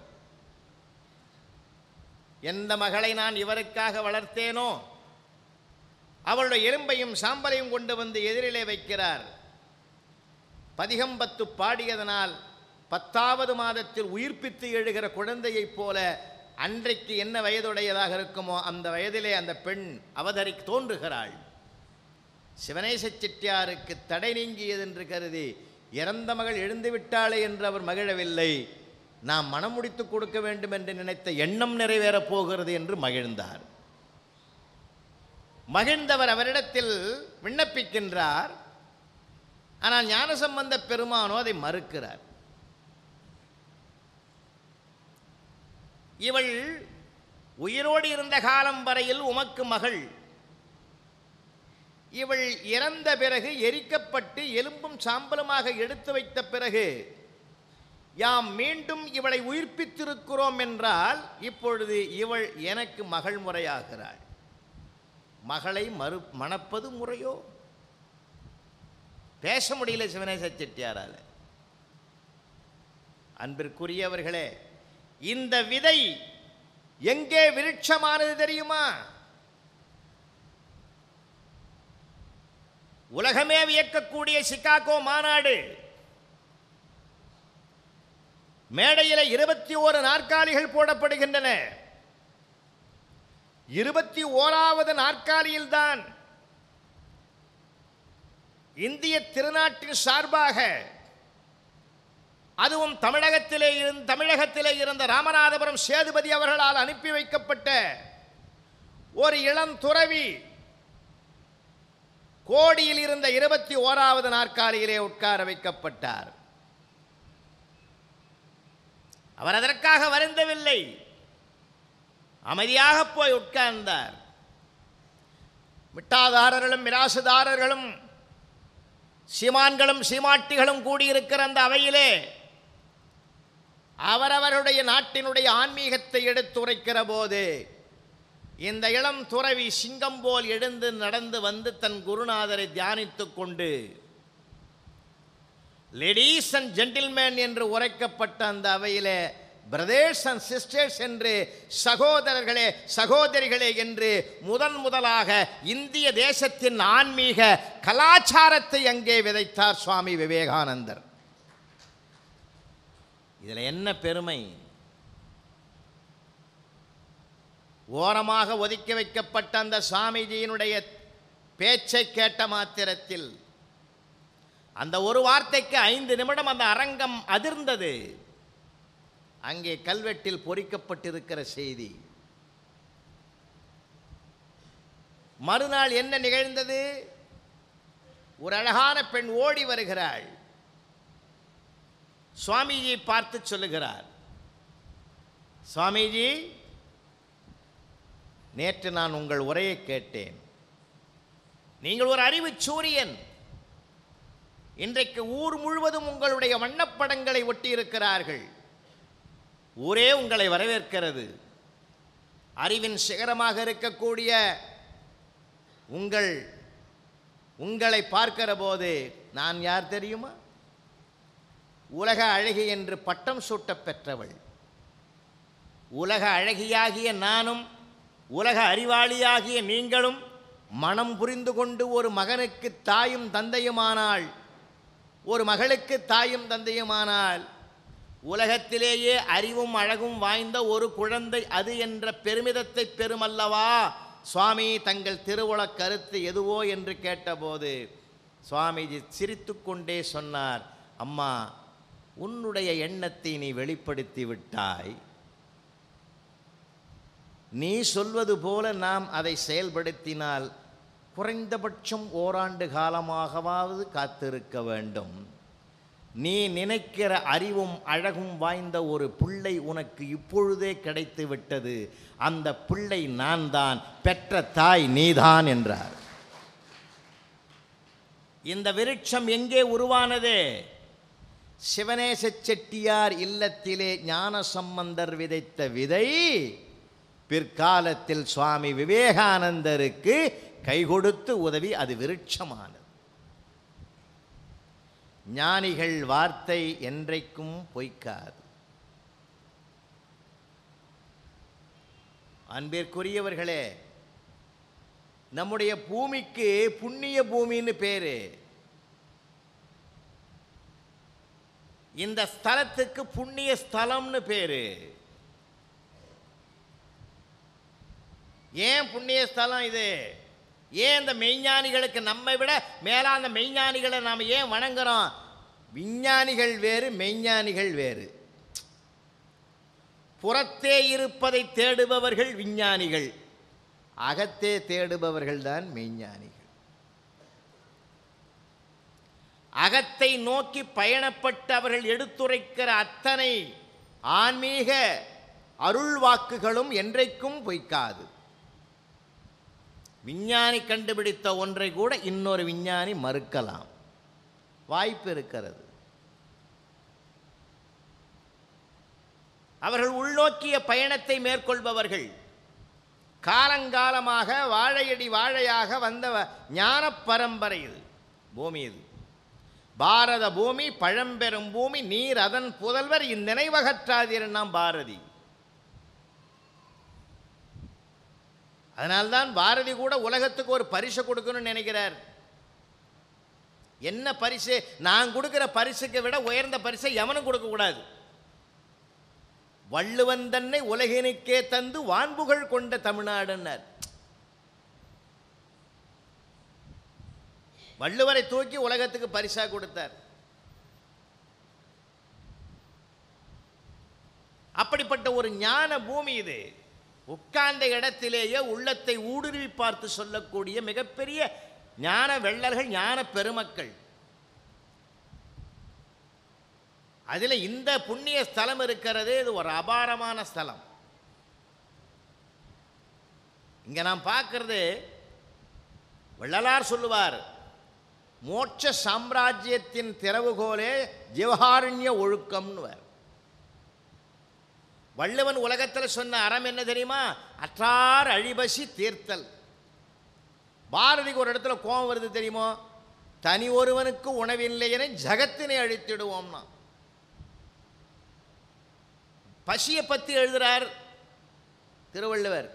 எந்த மகளை நான் இவருக்காக வளர்த்தேனோ அவளுடைய எலும்பையும் சாம்பலையும் கொண்டு வந்து எதிரிலே வைக்கிறார் பதிகம்பத்து பாடியதனால் பத்தாவது மாதத்தில் உயிர்ப்பித்து எழுகிற குழந்தையைப் போல அன்றைக்கு என்ன வயதுடையதாக இருக்குமோ அந்த வயதிலே அந்த பெண் அவதரி தோன்றுகிறாள் சிவனேச செட்டியாருக்கு தடை நீங்கியது என்று கருதி இறந்த மகள் எழுந்து விட்டாளே என்று அவர் மகிழவில்லை நாம் மனம் முடித்து கொடுக்க வேண்டும் என்று நினைத்த எண்ணம் நிறைவேறப் போகிறது என்று மகிழ்ந்தார் மகிழ்ந்தவர் அவரிடத்தில் விண்ணப்பிக்கின்றார் ஆனால் ஞானசம்பந்த பெருமானோ அதை மறுக்கிறார் இவள் உயிரோடு இருந்த காலம் வரையில் உமக்கு மகள் இவள் இறந்த பிறகு எரிக்கப்பட்டு எலும்பும் சாம்பலுமாக எடுத்து வைத்த பிறகு யாம் மீண்டும் இவளை உயிர்ப்பித்திருக்கிறோம் என்றால் இப்பொழுது இவள் எனக்கு மகள் முறையாகிறாள் மகளை மறு மணப்பது முறையோ பேச முடியல சிவனேச செட்டியாரால் அன்பிற்குரியவர்களே இந்த விதை எங்கே விருட்சமானது தெரியுமா உலகமே வியக்கக்கூடிய சிகாகோ மாநாடு மேடையில் இருபத்தி ஓரு நாற்காலிகள் போடப்படுகின்றன இருபத்தி ஓராவது நாற்காலியில்தான் இந்திய திருநாட்டின் சார்பாக அதுவும் தமிழகத்திலே இருந்த தமிழகத்திலே இருந்த ராமநாதபுரம் சேதுபதி அவர்களால் அனுப்பி வைக்கப்பட்ட ஒரு இளம் துறவி கோடியில் இருந்த இருபத்தி ஓராவது நாற்காலியிலே உட்கார வைக்கப்பட்டார் அவர் அதற்காக வருந்தவில்லை அமைதியாக போய் உட்கார்ந்தார் மிட்டாதாரர்களும் மிராசுதாரர்களும் சீமான்களும் சீமாட்டிகளும் கூடியிருக்கிற அந்த அவையிலே அவரவருடைய நாட்டினுடைய ஆன்மீகத்தை எடுத்துரைக்கிற போது இந்த இளம் துறவி சிங்கம் போல் எழுந்து நடந்து வந்து தன் குருநாதரை தியானித்துக் கொண்டு லேடீஸ் அண்ட் ஜென்டில்மேன் என்று உரைக்கப்பட்ட அந்த அவையிலே பிரதர்ஸ் அண்ட் சிஸ்டர்ஸ் என்று சகோதரர்களே சகோதரிகளே என்று முதன் முதலாக இந்திய தேசத்தின் ஆன்மீக கலாச்சாரத்தை அங்கே விதைத்தார் சுவாமி விவேகானந்தர் இதில் என்ன பெருமை ஓரமாக ஒதுக்கி வைக்கப்பட்ட அந்த சுவாமிஜியினுடைய பேச்சை கேட்ட மாத்திரத்தில் அந்த ஒரு வார்த்தைக்கு ஐந்து நிமிடம் அந்த அரங்கம் அதிர்ந்தது அங்கே கல்வெட்டில் பொறிக்கப்பட்டிருக்கிற செய்தி மறுநாள் என்ன நிகழ்ந்தது ஒரு அழகான பெண் ஓடி வருகிறாள் சுவாமிஜி பார்த்து சொல்லுகிறார் சுவாமிஜி நேற்று நான் உங்கள் உரையை கேட்டேன் நீங்கள் ஒரு அறிவு சூரியன் இன்றைக்கு ஊர் முழுவதும் உங்களுடைய வண்ணப்படங்களை ஒட்டியிருக்கிறார்கள் ஊரே உங்களை வரவேற்கிறது அறிவின் சிகரமாக இருக்கக்கூடிய உங்கள் உங்களை பார்க்கிற போது நான் யார் தெரியுமா உலக அழகி என்று பட்டம் சூட்டப் பெற்றவள் உலக அழகியாகிய நானும் உலக அறிவாளியாகிய நீங்களும் மனம் புரிந்து கொண்டு ஒரு மகனுக்கு தாயும் தந்தையுமானால் ஒரு மகளுக்கு தாயும் தந்தையுமானால் உலகத்திலேயே அறிவும் அழகும் வாய்ந்த ஒரு குழந்தை அது என்ற பெருமிதத்தை பெறுமல்லவா சுவாமி தங்கள் திருவுளக் கருத்து எதுவோ என்று கேட்டபோது சுவாமிஜி சிரித்துக்கொண்டே சொன்னார் அம்மா உன்னுடைய எண்ணத்தை நீ வெளிப்படுத்தி விட்டாய் நீ சொல்வது போல நாம் அதை செயல்படுத்தினால் குறைந்தபட்சம் ஓராண்டு காலமாகவாவது காத்திருக்க வேண்டும் நீ நினைக்கிற அறிவும் அழகும் வாய்ந்த ஒரு பிள்ளை உனக்கு இப்பொழுதே கிடைத்து விட்டது அந்த பிள்ளை நான் தான் பெற்ற தாய் நீதான் என்றார் இந்த விருட்சம் எங்கே உருவானது சிவனேச செட்டியார் இல்லத்திலே ஞான சம்பந்தர் விதைத்த விதை பிற்காலத்தில் சுவாமி விவேகானந்தருக்கு கை கொடுத்து உதவி அது விருட்சமானது ஞானிகள் வார்த்தை என்றைக்கும் பொய்க்காது அன்பிற்குரியவர்களே நம்முடைய பூமிக்கு புண்ணிய பூமின்னு பேரு இந்த ஸ்தலத்துக்கு புண்ணிய ஸ்தலம்னு பேரு ஏன் புண்ணிய ஸ்தலம் இது ஏன் இந்த மெய்ஞானிகளுக்கு நம்மை விட மேலா அந்த மெய்ஞானிகளை நாம் ஏன் வணங்குறோம் விஞ்ஞானிகள் வேறு மெய்ஞானிகள் வேறு புறத்தே இருப்பதை தேடுபவர்கள் விஞ்ஞானிகள் அகத்தே தேடுபவர்கள் தான் மெய்ஞானிகள் அகத்தை நோக்கி பயணப்பட்டு அவர்கள் எடுத்துரைக்கிற அத்தனை ஆன்மீக அருள் வாக்குகளும் என்றைக்கும் பொய்க்காது விஞ்ஞானி கண்டுபிடித்த ஒன்றை கூட இன்னொரு விஞ்ஞானி மறுக்கலாம் வாய்ப்பு இருக்கிறது அவர்கள் உள்நோக்கிய பயணத்தை மேற்கொள்பவர்கள் காலங்காலமாக வாழையடி வாழையாக வந்த ஞான பரம்பரை இது பூமி இது பாரத பூமி பழம்பெரும் பூமி நீர் அதன் புதல்வர் இந்நினைவகற்றாதீர் நாம் பாரதி அதனால்தான் பாரதி கூட உலகத்துக்கு ஒரு பரிசு கொடுக்கணும்னு நினைக்கிறார் என்ன பரிசு நான் கொடுக்கிற பரிசுக்கு விட உயர்ந்த பரிசை எவனும் கொடுக்கக்கூடாது வள்ளுவன் தன்னை உலகினுக்கே தந்து வான்புகள் கொண்ட தமிழ்நாடுன்னார் வள்ளுவரை தூக்கி உலகத்துக்கு பரிசா கொடுத்தார் அப்படிப்பட்ட ஒரு ஞான பூமி இது உட்கார்ந்த இடத்திலேயே உள்ளத்தை ஊடுருவி பார்த்து சொல்லக்கூடிய மிகப்பெரிய ஞான வெள்ளர்கள் ஞான பெருமக்கள் அதில் இந்த புண்ணிய ஸ்தலம் இருக்கிறது இது ஒரு அபாரமான ஸ்தலம் இங்க நாம் பார்க்கறது வள்ளலார் சொல்லுவார் மோட்ச சாம்ராஜ்யத்தின் திறவுகோலே ஜீவகாருண்ய ஒழுக்கம்னுவார் வள்ளுவன் உலகத்தில் சொன்ன அறம் என்ன தெரியுமா அற்றார் அழிபசி தீர்த்தல் பாரதிக்கு ஒரு இடத்துல கோபம் வருது தெரியுமோ தனி ஒருவனுக்கு உணவில்லை என ஜகத்தினை அழித்திடுவோம்னா பசியை பற்றி எழுதுறார் திருவள்ளுவர்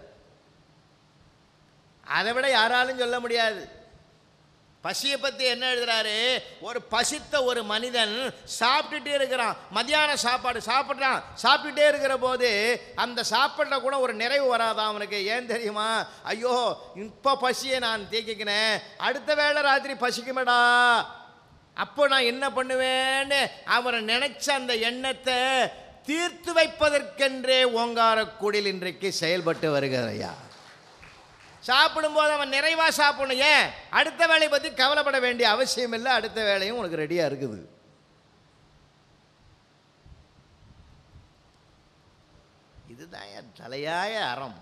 அதை விட யாராலும் சொல்ல முடியாது பசியை பற்றி என்ன எழுதுறாரு ஒரு பசித்த ஒரு மனிதன் சாப்பிட்டுட்டே இருக்கிறான் மத்தியான சாப்பாடு சாப்பிட்றான் சாப்பிட்டுட்டே இருக்கிற போது அந்த சாப்பிட்ற கூட ஒரு நிறைவு வராதான் அவனுக்கு ஏன் தெரியுமா ஐயோ இப்போ பசியை நான் தேக்கிக்கினேன் அடுத்த வேளை ராத்திரி பசிக்குமேடா அப்போ நான் என்ன பண்ணுவேன்னு அவரை நினைச்ச அந்த எண்ணத்தை தீர்த்து வைப்பதற்கென்றே ஓங்காரக்குடில் இன்றைக்கு செயல்பட்டு வருகிறாயா சாப்பிடும்போது அவன் நிறைவாக சாப்பிடணும் ஏன் அடுத்த வேலையை பற்றி கவலைப்பட வேண்டிய அவசியம் இல்லை அடுத்த வேலையும் உனக்கு ரெடியாக இருக்குது இதுதான் என் தலையாய அறம்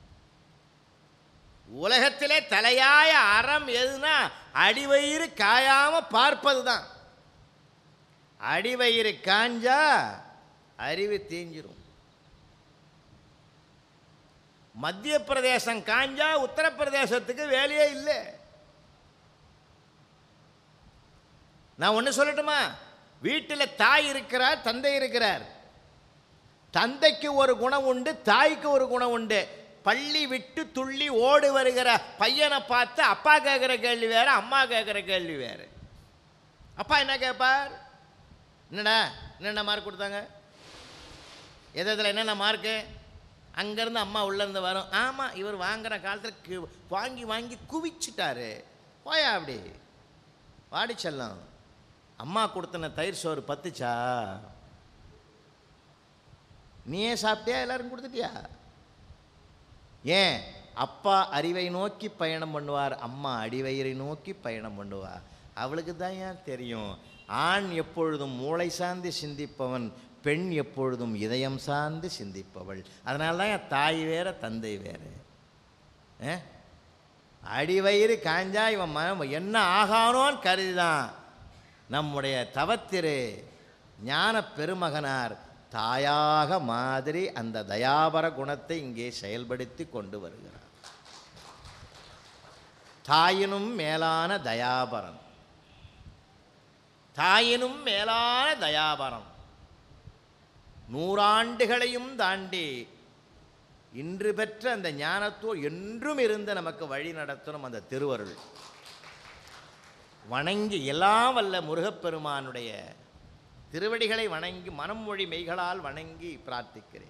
உலகத்திலே தலையாய அறம் எதுனா அடிவயிறு காயாம பார்ப்பது தான் அடிவயிறு காஞ்சா அறிவு தீஞ்சிரும் மத்திய பிரதேசம் காஞ்சா உத்தரப்பிரதேசத்துக்கு வேலையே இல்லை நான் ஒன்று சொல்லட்டுமா வீட்டில் தாய் இருக்கிறார் தந்தை இருக்கிறார் தந்தைக்கு ஒரு குணம் உண்டு தாய்க்கு ஒரு குணம் உண்டு பள்ளி விட்டு துள்ளி ஓடி வருகிற பையனை பார்த்து அப்பா கேட்குற கேள்வி வேற அம்மா கேட்குற கேள்வி வேற அப்பா என்ன கேட்பார் என்னடா என்னென்ன மார்க் கொடுத்தாங்க எது இதில் என்னென்ன மார்க்கு அங்கேருந்து அம்மா உள்ளேருந்து வரும் ஆமாம் இவர் வாங்குற காலத்தில் கு- வாங்கி வாங்கி குவிச்சிட்டாரு போயா அப்படி வாடி செல்லம் அம்மா கொடுத்தன தயிர் சோறு பத்துச்சா நீயே சாப்பிட்டியா எல்லாரும் கொடுத்துட்டியா ஏன் அப்பா அறிவை நோக்கி பயணம் பண்ணுவார் அம்மா அடிவயிறை நோக்கி பயணம் பண்ணுவார் அவளுக்கு தான் ஏன் தெரியும் ஆண் எப்பொழுதும் மூளை சார்ந்து சிந்திப்பவன் பெண் எப்பொழுதும் இதயம் சார்ந்து சிந்திப்பவள் அதனால தான் என் தாய் வேற தந்தை வேற ஆ? அடிவயிறு காஞ்சா இவன் மனம் என்ன ஆகானோன்னு கருதிதான் நம்முடைய தவத்திரு ஞான பெருமகனார் தாயாக மாதிரி அந்த தயாபர குணத்தை இங்கே செயல்படுத்தி கொண்டு வருகிறார் தாயினும் மேலான தயாபரன் தாயினும் மேலான தயாபரம் நூறாண்டுகளையும் தாண்டி இன்று பெற்ற அந்த ஞானத்தோ என்றும் இருந்து நமக்கு வழி நடத்தணும் அந்த திருவருள் வணங்கி எல்லாம் வல்ல முருகப்பெருமானுடைய திருவடிகளை வணங்கி மனம் மொழி மெய்களால் வணங்கி பிரார்த்திக்கிறேன்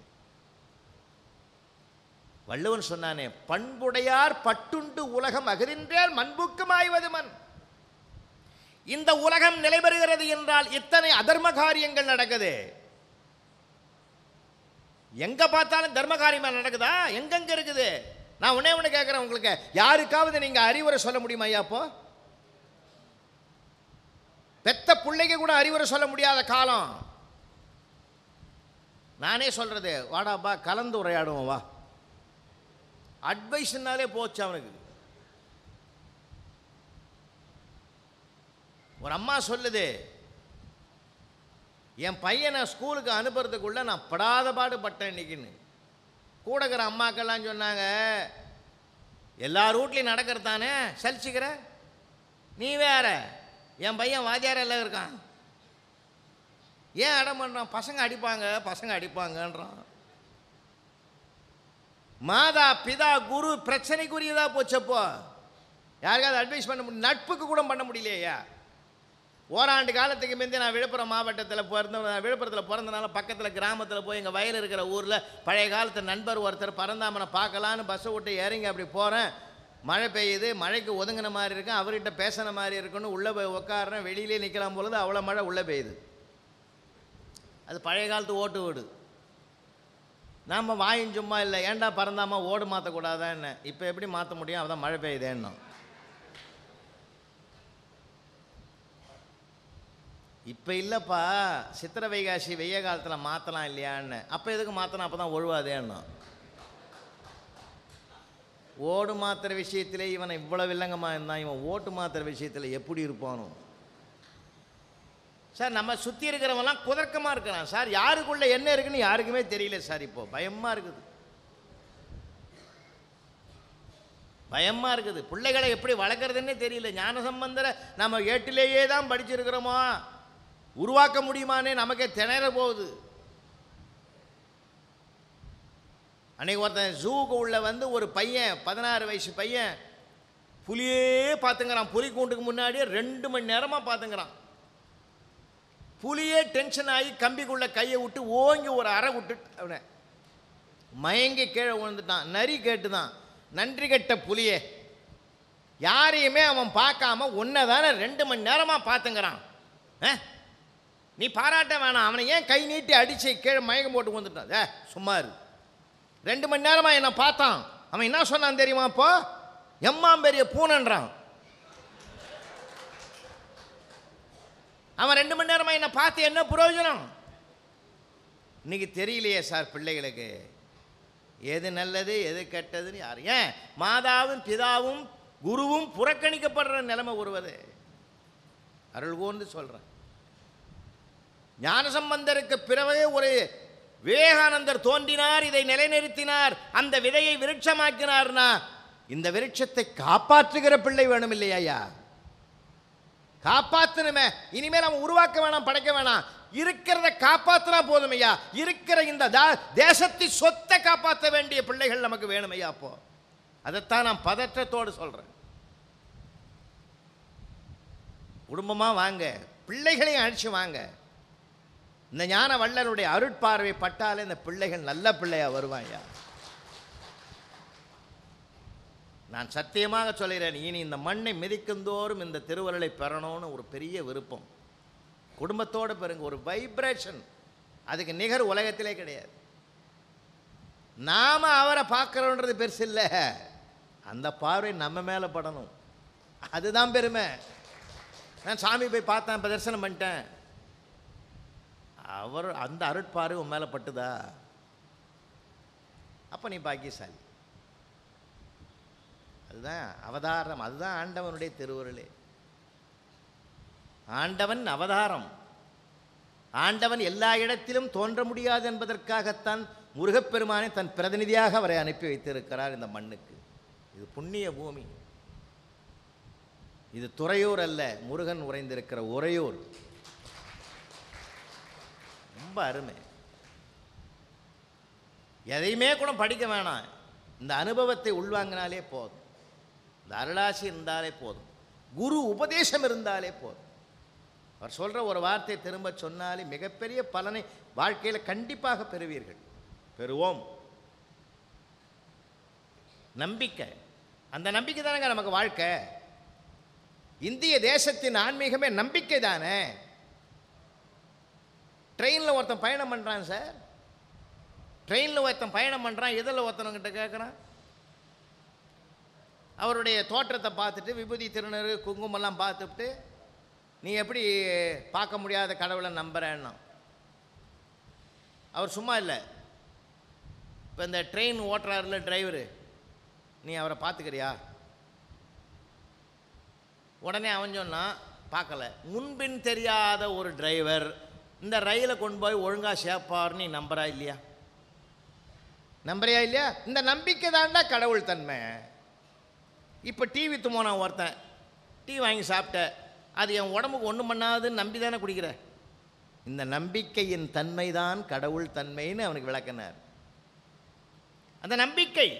வள்ளுவன் சொன்னானே பண்புடையார் பட்டுண்டு உலகம் அகரின்றேல் மண்புக்குமாய்வது மண் இந்த உலகம் நிலைபெறுகிறது என்றால் இத்தனை அதர்ம காரியங்கள் நடக்குது எங்க பார்த்தாலும் தர்ம காரியமா நடக்குதா எங்கெங்க இருக்குது நான் உடனே ஒன்று கேட்குறேன் உங்களுக்கு யாருக்காவது நீங்க அறிவுரை சொல்ல முடியுமா ஐயா அப்போ பெத்த பிள்ளைக்கு கூட அறிவுரை சொல்ல முடியாத காலம் நானே சொல்றது வாடாப்பா கலந்து உரையாடுவோம் வா அட்வைஸ்னாலே போச்சு அவனுக்கு ஒரு அம்மா சொல்லுது என் பையனை ஸ்கூலுக்கு அனுப்புறதுக்குள்ள நான் படாத பாடு பட்டேன் இன்னைக்குன்னு கூட இருக்கிற அம்மாக்கெல்லாம் சொன்னாங்க எல்லா ரூட்லையும் நடக்கிறது தானே சலிச்சுக்கிற நீ வேற என் பையன் வாத்தியார் எல்லாம் இருக்கான் ஏன் அடம் பண்ணுறான் பசங்க அடிப்பாங்க பசங்க அடிப்பாங்கன்றான் மாதா பிதா குரு பிரச்சனைக்குரியதா போச்சப்போ யாருக்காவது அட்வைஸ் பண்ண முடியும் நட்புக்கு கூட பண்ண முடியலையா ஓராண்டு காலத்துக்கு முந்தி நான் விழுப்புரம் மாவட்டத்தில் பிறந்த நான் விழுப்புரத்தில் பிறந்தனால பக்கத்தில் கிராமத்தில் போய் எங்கள் வயல் இருக்கிற ஊரில் பழைய காலத்து நண்பர் ஒருத்தர் பரந்தாமனை பார்க்கலான்னு பஸ்ஸை விட்டு இறங்கி அப்படி போகிறேன் மழை பெய்யுது மழைக்கு ஒதுங்கின மாதிரி இருக்கும் அவர்கிட்ட பேசின மாதிரி இருக்குன்னு உள்ளே போய் உட்காடுறேன் வெளியிலே நிற்கலாம் பொழுது அவ்வளோ மழை உள்ளே பெய்யுது அது பழைய காலத்து ஓட்டு வீடு நாம் வாயும் சும்மா இல்லை ஏன்டா பறந்தாமா ஓடு மாற்றக்கூடாதான்னு இப்போ எப்படி மாற்ற முடியும் அதான் மழை பெய்யுதேன்னு இப்போ இல்லைப்பா சித்திர வைகாசி வெய்ய காலத்தில் மாற்றலாம் இல்லையான்னு அப்போ எதுக்கு மாற்றணும் அப்போ தான் ஒழுவாதேன்னு ஓடு மாத்திர விஷயத்திலே இவனை இவ்வளவு வில்லங்கமாக இருந்தான் இவன் ஓட்டு மாத்திர விஷயத்தில் எப்படி இருப்பானோ சார் நம்ம சுற்றி இருக்கிறவங்கலாம் குதர்க்கமாக இருக்கிறான் சார் யாருக்குள்ள என்ன இருக்குன்னு யாருக்குமே தெரியல சார் இப்போ பயமாக இருக்குது பயமாக இருக்குது பிள்ளைகளை எப்படி வளர்க்குறதுன்னே தெரியல ஞான சம்பந்தரை நம்ம ஏட்டிலேயே தான் படிச்சிருக்கிறோமா உருவாக்க முடியுமானே நமக்கே திணற போகுது அன்னைக்கு ஒருத்தன் ஜூக்கு உள்ள வந்து ஒரு பையன் பதினாறு வயசு பையன் புலியே பார்த்துங்கிறான் புலி கூண்டுக்கு முன்னாடியே ரெண்டு மணி நேரமாக பார்த்துங்கிறான் புலியே டென்ஷன் ஆகி கம்பிக்குள்ள கையை விட்டு ஓங்கி ஒரு அறை விட்டு அவனை மயங்கி கீழே விழுந்துட்டான் நரி கேட்டுதான் நன்றி கெட்ட புலியே யாரையுமே அவன் பார்க்காம உன்னை தானே ரெண்டு மணி நேரமாக பார்த்துங்கிறான் ஆ? நீ பாராட்ட வேணாம் அவனை ஏன் கை நீட்டி அடிச்சு கீழே மயக்கம் போட்டு வந்துட்டான் ஏ சும்மா இரு ரெண்டு மணி நேரமா என்னை பார்த்தான் அவன் என்ன சொன்னான் தெரியுமா அப்போ எம்மாம் பெரிய பூனன்றான் அவன் ரெண்டு மணி நேரமா என்னை பார்த்து என்ன பிரயோஜனம் இன்னைக்கு தெரியலையே சார் பிள்ளைகளுக்கு எது நல்லது எது கெட்டதுன்னு யார் ஏன் மாதாவும் பிதாவும் குருவும் புறக்கணிக்கப்படுற நிலைமை வருவது அருள் கூர்ந்து சொல்கிறேன் ஞானசம்பந்தருக்கு பிறவே ஒரு விவேகானந்தர் தோன்றினார் இதை நிலைநிறுத்தினார் அந்த விதையை விருட்சமாக்கினார்னா இந்த விருட்சத்தை காப்பாற்றுகிற பிள்ளை வேணும் இல்லையா காப்பாத்தணுமே இனிமேல் நம்ம உருவாக்க வேணாம் படைக்க வேணாம் இருக்கிறத காப்பாத்தினா போதும் ஐயா இருக்கிற இந்த தா- தேசத்தின் சொத்தை காப்பாற்ற வேண்டிய பிள்ளைகள் நமக்கு வேணும் ஐயா அப்போ அதைத்தான் நான் பதற்றத்தோடு சொல்றேன் குடும்பமா வாங்க பிள்ளைகளையும் அழிச்சு வாங்க இந்த ஞான வள்ளலுடைய அருட்பார்வை பட்டாலே இந்த பிள்ளைகள் நல்ல பிள்ளையா வருவாயா நான் சத்தியமாக சொல்கிறேன் இனி இந்த மண்ணை மிதிக்குந்தோறும் இந்த திருவருளை பெறணும்னு ஒரு பெரிய விருப்பம் குடும்பத்தோடு பெறுங்க ஒரு வைப்ரேஷன் அதுக்கு நிகர் உலகத்திலே கிடையாது நாம அவரை பார்க்குறோன்றது பெருசு இல்லை அந்த பார்வை நம்ம மேலே படணும் அதுதான் பெருமை நான் சாமி போய் பார்த்தேன் இப்போ தரிசனம் பண்ணிட்டேன் அவர் அந்த அருட்பார்வை உன் மேலே பட்டுதா அப்போ நீ பாக்கியசாலி அதுதான் அவதாரம் அதுதான் ஆண்டவனுடைய திருவுருளே ஆண்டவன் அவதாரம் ஆண்டவன் எல்லா இடத்திலும் தோன்ற முடியாது என்பதற்காகத்தான் முருகப்பெருமானை தன் பிரதிநிதியாக அவரை அனுப்பி வைத்திருக்கிறார் இந்த மண்ணுக்கு இது புண்ணிய பூமி இது துறையூர் அல்ல முருகன் உறைந்திருக்கிற உறையூர் ரொம்ப அருமை எதையுமே கூட படிக்க வேணாம் இந்த அனுபவத்தை உள்வாங்கினாலே போதும் இந்த அருளாசி இருந்தாலே போதும் குரு உபதேசம் இருந்தாலே போதும் அவர் சொல்கிற ஒரு வார்த்தை திரும்ப சொன்னாலே மிகப்பெரிய பலனை வாழ்க்கையில் கண்டிப்பாக பெறுவீர்கள் பெறுவோம் நம்பிக்கை அந்த நம்பிக்கை தானேங்க நமக்கு வாழ்க்கை இந்திய தேசத்தின் ஆன்மீகமே நம்பிக்கை தானே ட்ரெயினில் ஒருத்தன் பயணம் பண்ணுறான் சார் ட்ரெயினில் ஒருத்தன் பயணம் பண்ணுறான் எதில் ஒருத்தனங்கிட்ட கேட்குறான் அவருடைய தோற்றத்தை பார்த்துட்டு விபூதி திருநறு குங்குமம்லாம் பார்த்துட்டு நீ எப்படி பார்க்க முடியாத கடவுளை நம்புறேன்னா அவர் சும்மா இல்லை இப்போ இந்த ட்ரெயின் ஓட்டுறாருல டிரைவரு நீ அவரை பார்த்துக்கிறியா உடனே அவன் சொன்னான் பார்க்கல முன்பின் தெரியாத ஒரு டிரைவர் இந்த ரயிலை கொண்டு போய் ஒழுங்காக சேர்ப்பார் நீ நம்புறா இல்லையா நம்புறியா இல்லையா இந்த நம்பிக்கை தாண்டா கடவுள் தன்மை இப்போ டீ வித்து போனான் ஒருத்தன் டீ வாங்கி சாப்பிட்ட அது என் உடம்புக்கு ஒன்றும் பண்ணாதுன்னு நம்பி தானே குடிக்கிற இந்த நம்பிக்கையின் தன்மை தான் கடவுள் தன்மைன்னு அவனுக்கு விளக்கினார் அந்த நம்பிக்கை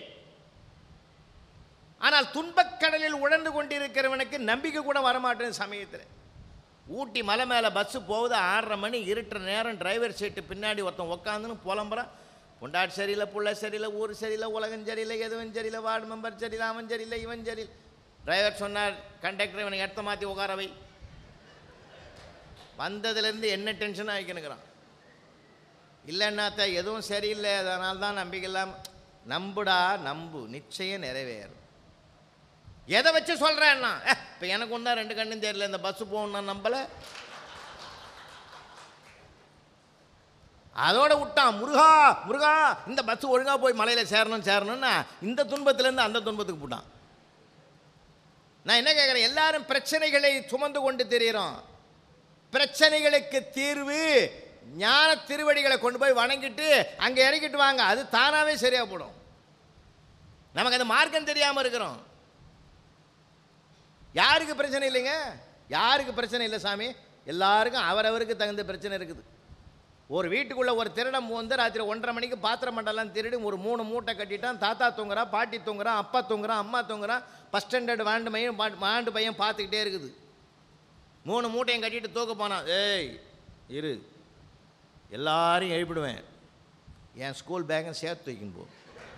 ஆனால் துன்பக்கடலில் உழந்து கொண்டிருக்கிறவனுக்கு நம்பிக்கை கூட வரமாட்டேன் சமயத்தில் ஊட்டி மலை மேலே பஸ்ஸு போகுது ஆறரை மணி இருட்டுற நேரம் டிரைவர் சீட்டு பின்னாடி ஒருத்தன் உக்காந்துன்னு புலம்புறான் பொண்டாட்டி சரியில்லை புள்ள சரியில்லை ஊர் சரியில்லை உலகம் சரியில்லை எதுவும் சரியில்லை வார்டு மெம்பர் சரியில்லை அவன் சரியில்லை இவன் சரியில்லை டிரைவர் சொன்னார் கண்டக்டர் இவனை இடத்த மாற்றி உட்கார வை வந்ததுலேருந்து என்ன டென்ஷன் ஆகிக்கணுங்கிறான் இல்லைன்னாத்த எதுவும் சரியில்லை அதனால தான் நம்பிக்கை இல்லாமல் நம்புடா நம்பு நிச்சயம் நிறைவேறும் எதை வச்சு சொல்கிறேன்னா இப்போ எனக்கு ஒன்றா ரெண்டு கண்ணும் தெரியல இந்த பஸ்ஸு போகணும் நான் நம்பலை அதோட விட்டான் முருகா முருகா இந்த பஸ் ஒழுங்காக போய் மலையில் சேரணும் சேரணும்னா இந்த துன்பத்திலேருந்து அந்த துன்பத்துக்கு போட்டான் நான் என்ன கேட்குறேன் எல்லாரும் பிரச்சனைகளை சுமந்து கொண்டு தெரிகிறோம் பிரச்சனைகளுக்கு தீர்வு ஞான திருவடிகளை கொண்டு போய் வணங்கிட்டு அங்கே இறக்கிட்டு வாங்க அது தானாகவே சரியாக போடும் நமக்கு அந்த மார்க்கம் தெரியாமல் இருக்கிறோம் யாருக்கு பிரச்சனை இல்லைங்க யாருக்கு பிரச்சனை இல்லை சாமி எல்லாருக்கும் அவரவருக்கு தகுந்த பிரச்சனை இருக்குது ஒரு வீட்டுக்குள்ளே ஒரு திருடம் வந்து ராத்திரி ஒன்றரை மணிக்கு பாத்திரம் மண்டலம் திருடி ஒரு மூணு மூட்டை கட்டிட்டான் தாத்தா தூங்குறான் பாட்டி தூங்குறான் அப்பா தூங்குறான் அம்மா தூங்குறான் ஃபஸ்ட் ஸ்டாண்டர்ட் வாண்டு பையன் பா- வாண்டு பையன் பார்த்துக்கிட்டே இருக்குது மூணு மூட்டையும் கட்டிட்டு தூக்க போனான் ஏய் இரு எல்லாரையும் எழுப்பிடுவேன் என் ஸ்கூல் பேக்கை சேர்த்து தூக்கின்னு போ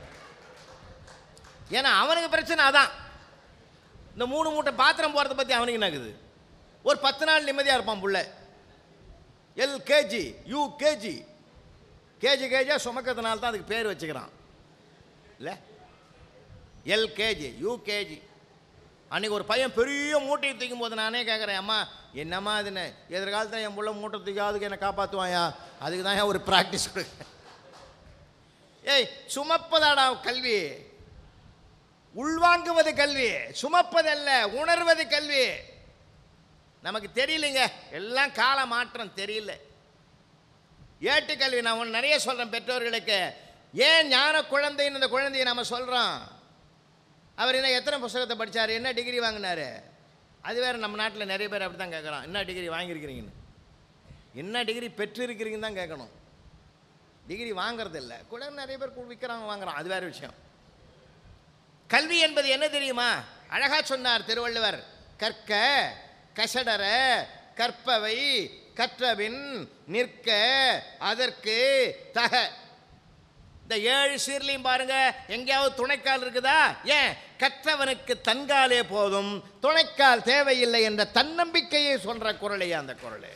ஏன்னா அவனுக்கு பிரச்சனை அதான் இந்த மூணு மூட்டை பாத்திரம் போகிறத பற்றி அவனுக்கு என்னக்குது ஒரு பத்து நாள் நிம்மதியாக இருப்பான் புள்ள எல்கேஜி யூகேஜி கேஜி கேஜியாக சுமக்கிறதுனால தான் அதுக்கு பேர் வச்சுக்கிறான் இல்லை எல்கேஜி யூகேஜி அன்றைக்கி ஒரு பையன் பெரிய மூட்டையை தூக்கும் போது நானே கேட்குறேன் அம்மா என்னம்மா அதுன்னு எதிர்காலத்தில் என் புள்ள மூட்டை தூக்கி அதுக்கு என்னை காப்பாற்றுவாயா அதுக்கு தான் ஒரு ப்ராக்டிஸ் கொடுக்க ஏய் சுமப்பதாடா கல்வி உள்வாங்குவது கல்வி சுமப்பதல்ல உணர்வது கல்வி நமக்கு தெரியலைங்க எல்லாம் கால மாற்றம் தெரியல ஏட்டு கல்வி நான் ஒன்று நிறைய சொல்கிறேன் பெற்றோர்களுக்கு ஏன் ஞான குழந்தைன்னு இந்த குழந்தையை நம்ம சொல்கிறோம் அவர் என்ன எத்தனை புஸ்தகத்தை படிச்சாரு என்ன டிகிரி வாங்கினாரு அது வேறு நம்ம நாட்டில் நிறைய பேர் அப்படி தான் கேட்குறான் என்ன டிகிரி வாங்கியிருக்கிறீங்கன்னு என்ன டிகிரி பெற்றிருக்கிறீங்கன்னு தான் கேட்கணும் டிகிரி வாங்குறது இல்லை கூட நிறைய பேர் கு- விற்கிறாங்க வாங்குறான் அது வேறு விஷயம் கல்வி என்பது என்ன தெரியுமா அழகா சொன்னார் திருவள்ளுவர் கற்க கசடர கற்பவை கற்றபின் நிற்க அதற்கு தக இந்த ஏழு சீர்லையும் பாருங்க எங்கேயாவது துணைக்கால் இருக்குதா ஏன் கற்றவனுக்கு தன்காலே போதும் துணைக்கால் தேவையில்லை என்ற தன்னம்பிக்கையை சொல்ற குரலையே அந்த குரலே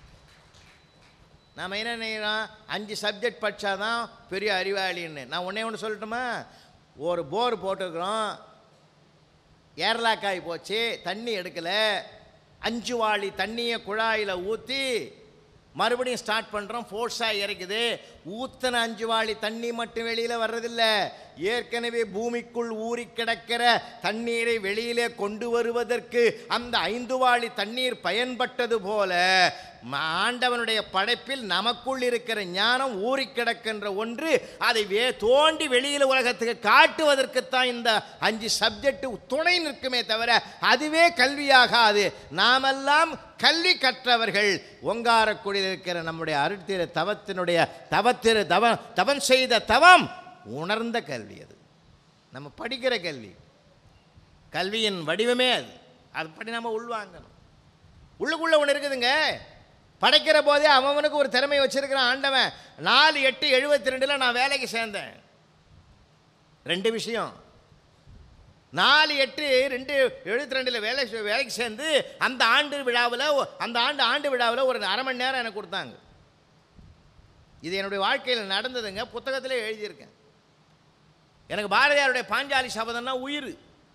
நாம் என்ன நினைக்கிறோம் அஞ்சு சப்ஜெக்ட் படித்தாதான் பெரிய அறிவாளின்னு நான் ஒன்றே ஒன்று சொல்லட்டுமா ஒரு போர் போட்டிருக்கிறோம் ஏர்லாக்காய் போச்சு தண்ணி எடுக்கலை அஞ்சு வாளி தண்ணியை குழாயில் ஊற்றி மறுபடியும் ஸ்டார்ட் பண்ணுறோம் ஃபோர்ஸாக இறக்குது ஊத்தன அஞ்சு வாளி தண்ணி மட்டும் வெளியில் வர்றதில்ல ஏற்கனவே பூமிக்குள் ஊறி கிடக்கிற தண்ணீரை வெளியிலே கொண்டு வருவதற்கு அந்த ஐந்து வாளி தண்ணீர் பயன்பட்டது போல ம- ஆண்டவனுடைய படைப்பில் நமக்குள் இருக்கிற ஞானம் ஊறி கிடக்கின்ற ஒன்று அதை வே தோண்டி வெளியில் உலகத்துக்கு காட்டுவதற்குத்தான் இந்த அஞ்சு சப்ஜெக்ட் துணை நிற்குமே தவிர அதுவே கல்வியாகாது நாமெல்லாம் கல்வி கற்றவர்கள் ஒங்காரக்குடியில் இருக்கிற நம்முடைய அருட்திரு தவத்தினுடைய தவத்திரு தவ தவம் செய்த தவம் உணர்ந்த கல்வி அது நம்ம படிக்கிற கல்வி கல்வியின் வடிவமே அது அதுபடி நம்ம உள்வாங்கணும் உள்ளுக்குள்ள ஒன்று இருக்குதுங்க படைக்கிற போதே அவனுக்கு ஒரு திறமை வச்சிருக்கிறான் ஆண்டவன் நாலு எட்டு எழுபத்தி ரெண்டில் நான் வேலைக்கு சேர்ந்தேன் ரெண்டு விஷயம் நாலு எட்டு ரெண்டு எழுபத்தி ரெண்டில் வேலை செ- வேலைக்கு சேர்ந்து அந்த ஆண்டு விழாவில் அந்த ஆண்டு ஆண்டு விழாவில் ஒரு அரை மணி நேரம் எனக்கு கொடுத்தாங்க இது என்னுடைய வாழ்க்கையில் நடந்ததுங்க புத்தகத்திலே எழுதியிருக்கேன் எனக்கு பாரதியாருடைய பாஞ்சாலி சபதம்னா உயிர்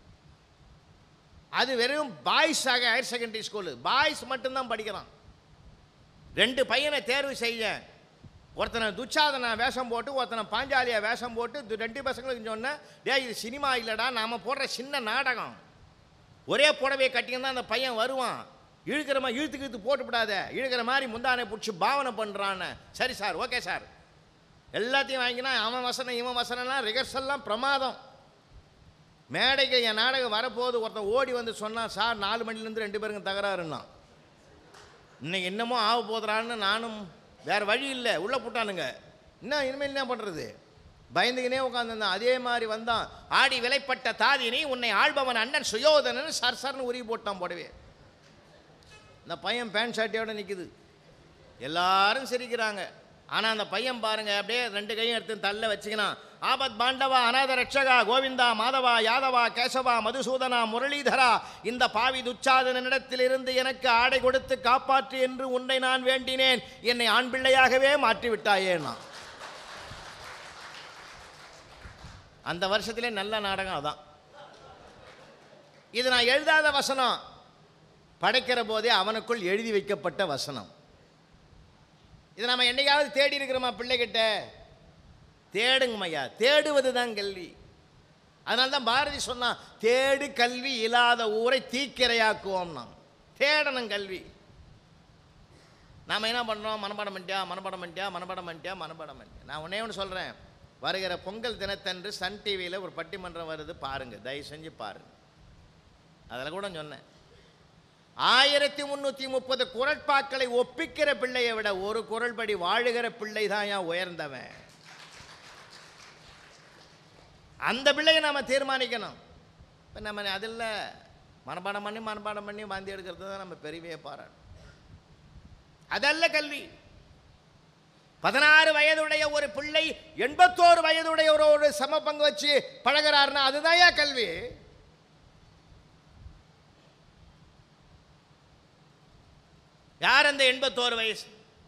அது வெறும் பாய்ஸாக ஹையர் செகண்டரி ஸ்கூலு பாய்ஸ் மட்டும்தான் படிக்கிறான் ரெண்டு பையனை தேர்வு செய்ய ஒருத்தனை துச்சாதனை வேஷம் போட்டு ஒருத்தனை பாஞ்சாலியா வேஷம் போட்டு து- ரெண்டு பசங்களுக்கு சொன்னேன் டேய் இது சினிமா இல்லைடா நாம் போடுற சின்ன நாடகம் ஒரே புடவையை கட்டிங்க தான் அந்த பையன் வருவான் இழுக்கிற மாதிரி இழுத்துக்கு இழுத்து போட்டு விடாத இழுக்கிற மாதிரி முந்தானை பிடிச்சி பாவனை பண்ணுறான்னு சரி சார் ஓகே சார் எல்லாத்தையும் வாங்கினா அவன் வசனம் இவன் வசனம்லாம் ரிஹர்சல்லாம் பிரமாதம் மேடைக்கு என் நாடகம் வரப்போகுது ஒருத்தன் ஓடி வந்து சொன்னான் சார் நாலு மணிலேருந்து ரெண்டு பேருக்கும் தகராறுன்னா இன்னைக்கு இன்னமும் ஆக போதுறான்னு நானும் வேறு வழி இல்லை உள்ளே போட்டானுங்க என்ன இனிமேல் என்ன பண்ணுறது பயந்துக்கினே உட்காந்துருந்தான் அதே மாதிரி வந்தான் ஆடி விலைப்பட்ட தாதினி உன்னை ஆள்பவன் அண்ணன் சுயோதனன் சர் சர்னு உருவி போட்டான் போடவே இந்த பையன் பேண்ட் ஷர்ட்டையோட நிற்குது எல்லாரும் சிரிக்கிறாங்க ஆனால் அந்த பையன் பாருங்க அப்படியே ரெண்டு கையும் எடுத்து தள்ள வச்சுக்கினான் ஆபத் பாண்டவா அநாத ரட்சகா கோவிந்தா மாதவா யாதவா கேசவா மதுசூதனா முரளிதரா இந்த பாவி துச்சாதனிடத்திலிருந்து எனக்கு ஆடை கொடுத்து காப்பாற்று என்று உன்னை நான் வேண்டினேன் என்னை ஆண் பிள்ளையாகவே மாற்றி விட்டாயேன்னா அந்த வருஷத்திலே நல்ல நாடகம் அதான் இது நான் எழுதாத வசனம் படைக்கிற போதே அவனுக்குள் எழுதி வைக்கப்பட்ட வசனம் இது நம்ம என்னைக்காவது தேடி இருக்கிறோமா பிள்ளைகிட்ட தேடுங்கம்மையா தேடுவது தான் கல்வி அதனால தான் பாரதி சொன்னான் தேடு கல்வி இல்லாத ஊரை தீக்கிரையாக்குவோம்னா தேடணும் கல்வி நாம் என்ன பண்ணுறோம் மனப்பாடம் பண்ணிட்டியா மனப்பாடம் பண்ணிட்டியா மனப்பாடம் பண்ணிட்டியா மனப்பாடம் பண்ணிட்டியா நான் ஒன்றே ஒன்று சொல்கிறேன் வருகிற பொங்கல் தினத்தன்று சன் டிவியில் ஒரு பட்டிமன்றம் வருது பாருங்கள் தயவு செஞ்சு பாருங்கள் அதில் கூட சொன்னேன் ஆயிரத்தி முந்நூற்றி முப்பது குரட்பாக்களை ஒப்பிக்கிற பிள்ளையை விட ஒரு குரல்படி வாழுகிற பிள்ளை தான் ஏன் உயர்ந்தவன் அந்த பிள்ளையை நாம் தீர்மானிக்கணும் இப்போ நம்ம அதில் மனப்பாடம் பண்ணி மனப்பாடம் பண்ணி வாந்தி எடுக்கிறது தான் நம்ம பெரியவே பாராட்டு அதல்ல கல்வி பதினாறு வயதுடைய ஒரு பிள்ளை எண்பத்தோரு வயதுடையவரோடு சம பங்கு வச்சு பழகிறாருன்னா அதுதான் ஏன் கல்வி யார் அந்த எண்பத்தோரு வயசு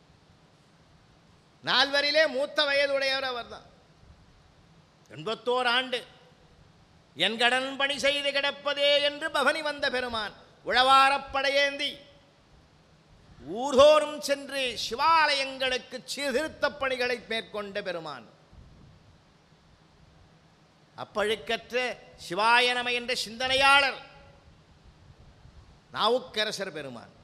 நால்வரிலே மூத்த வயதுடையவர் அவர் தான் எண்பத்தோரு ஆண்டு என் கடன் பணி செய்து கிடப்பதே என்று பவனி வந்த பெருமான் உழவாரப்படையேந்தி ஊர்தோறும் சென்று சிவாலயங்களுக்கு சீர்திருத்தப் பணிகளை மேற்கொண்ட பெருமான் அப்பழுக்கற்ற சிவாயனம என்ற சிந்தனையாளர் நாவுக்கரசர் பெருமான்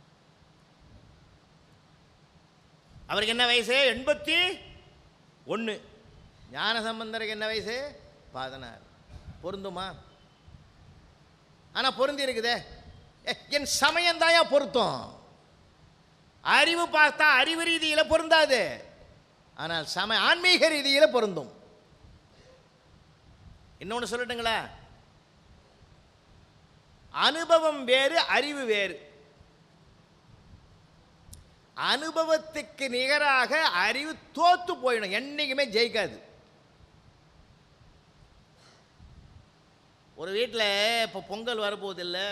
அவருக்கு என்ன வயசு எண்பத்தி ஒன்று ஞானசம்பந்தருக்கு என்ன வயசு பதினாறு பொருந்துமா ஆனால் பொருந்தி இருக்குதே ஏ, என் சமயம் தாயா பொருத்தம் அறிவு பார்த்தா அறிவு ரீதியில் பொருந்தாது ஆனால் சம ஆன்மீக ரீதியில் பொருந்தும் இன்னொன்று சொல்லட்டுங்களா அனுபவம் வேறு அறிவு வேறு அனுபவத்துக்கு நிகராக அறிவு தோத்து போயிடும் என்னைக்குமே ஜெயிக்காது ஒரு வீட்டில் இப்போ பொங்கல் வரப்போகுது இல்லை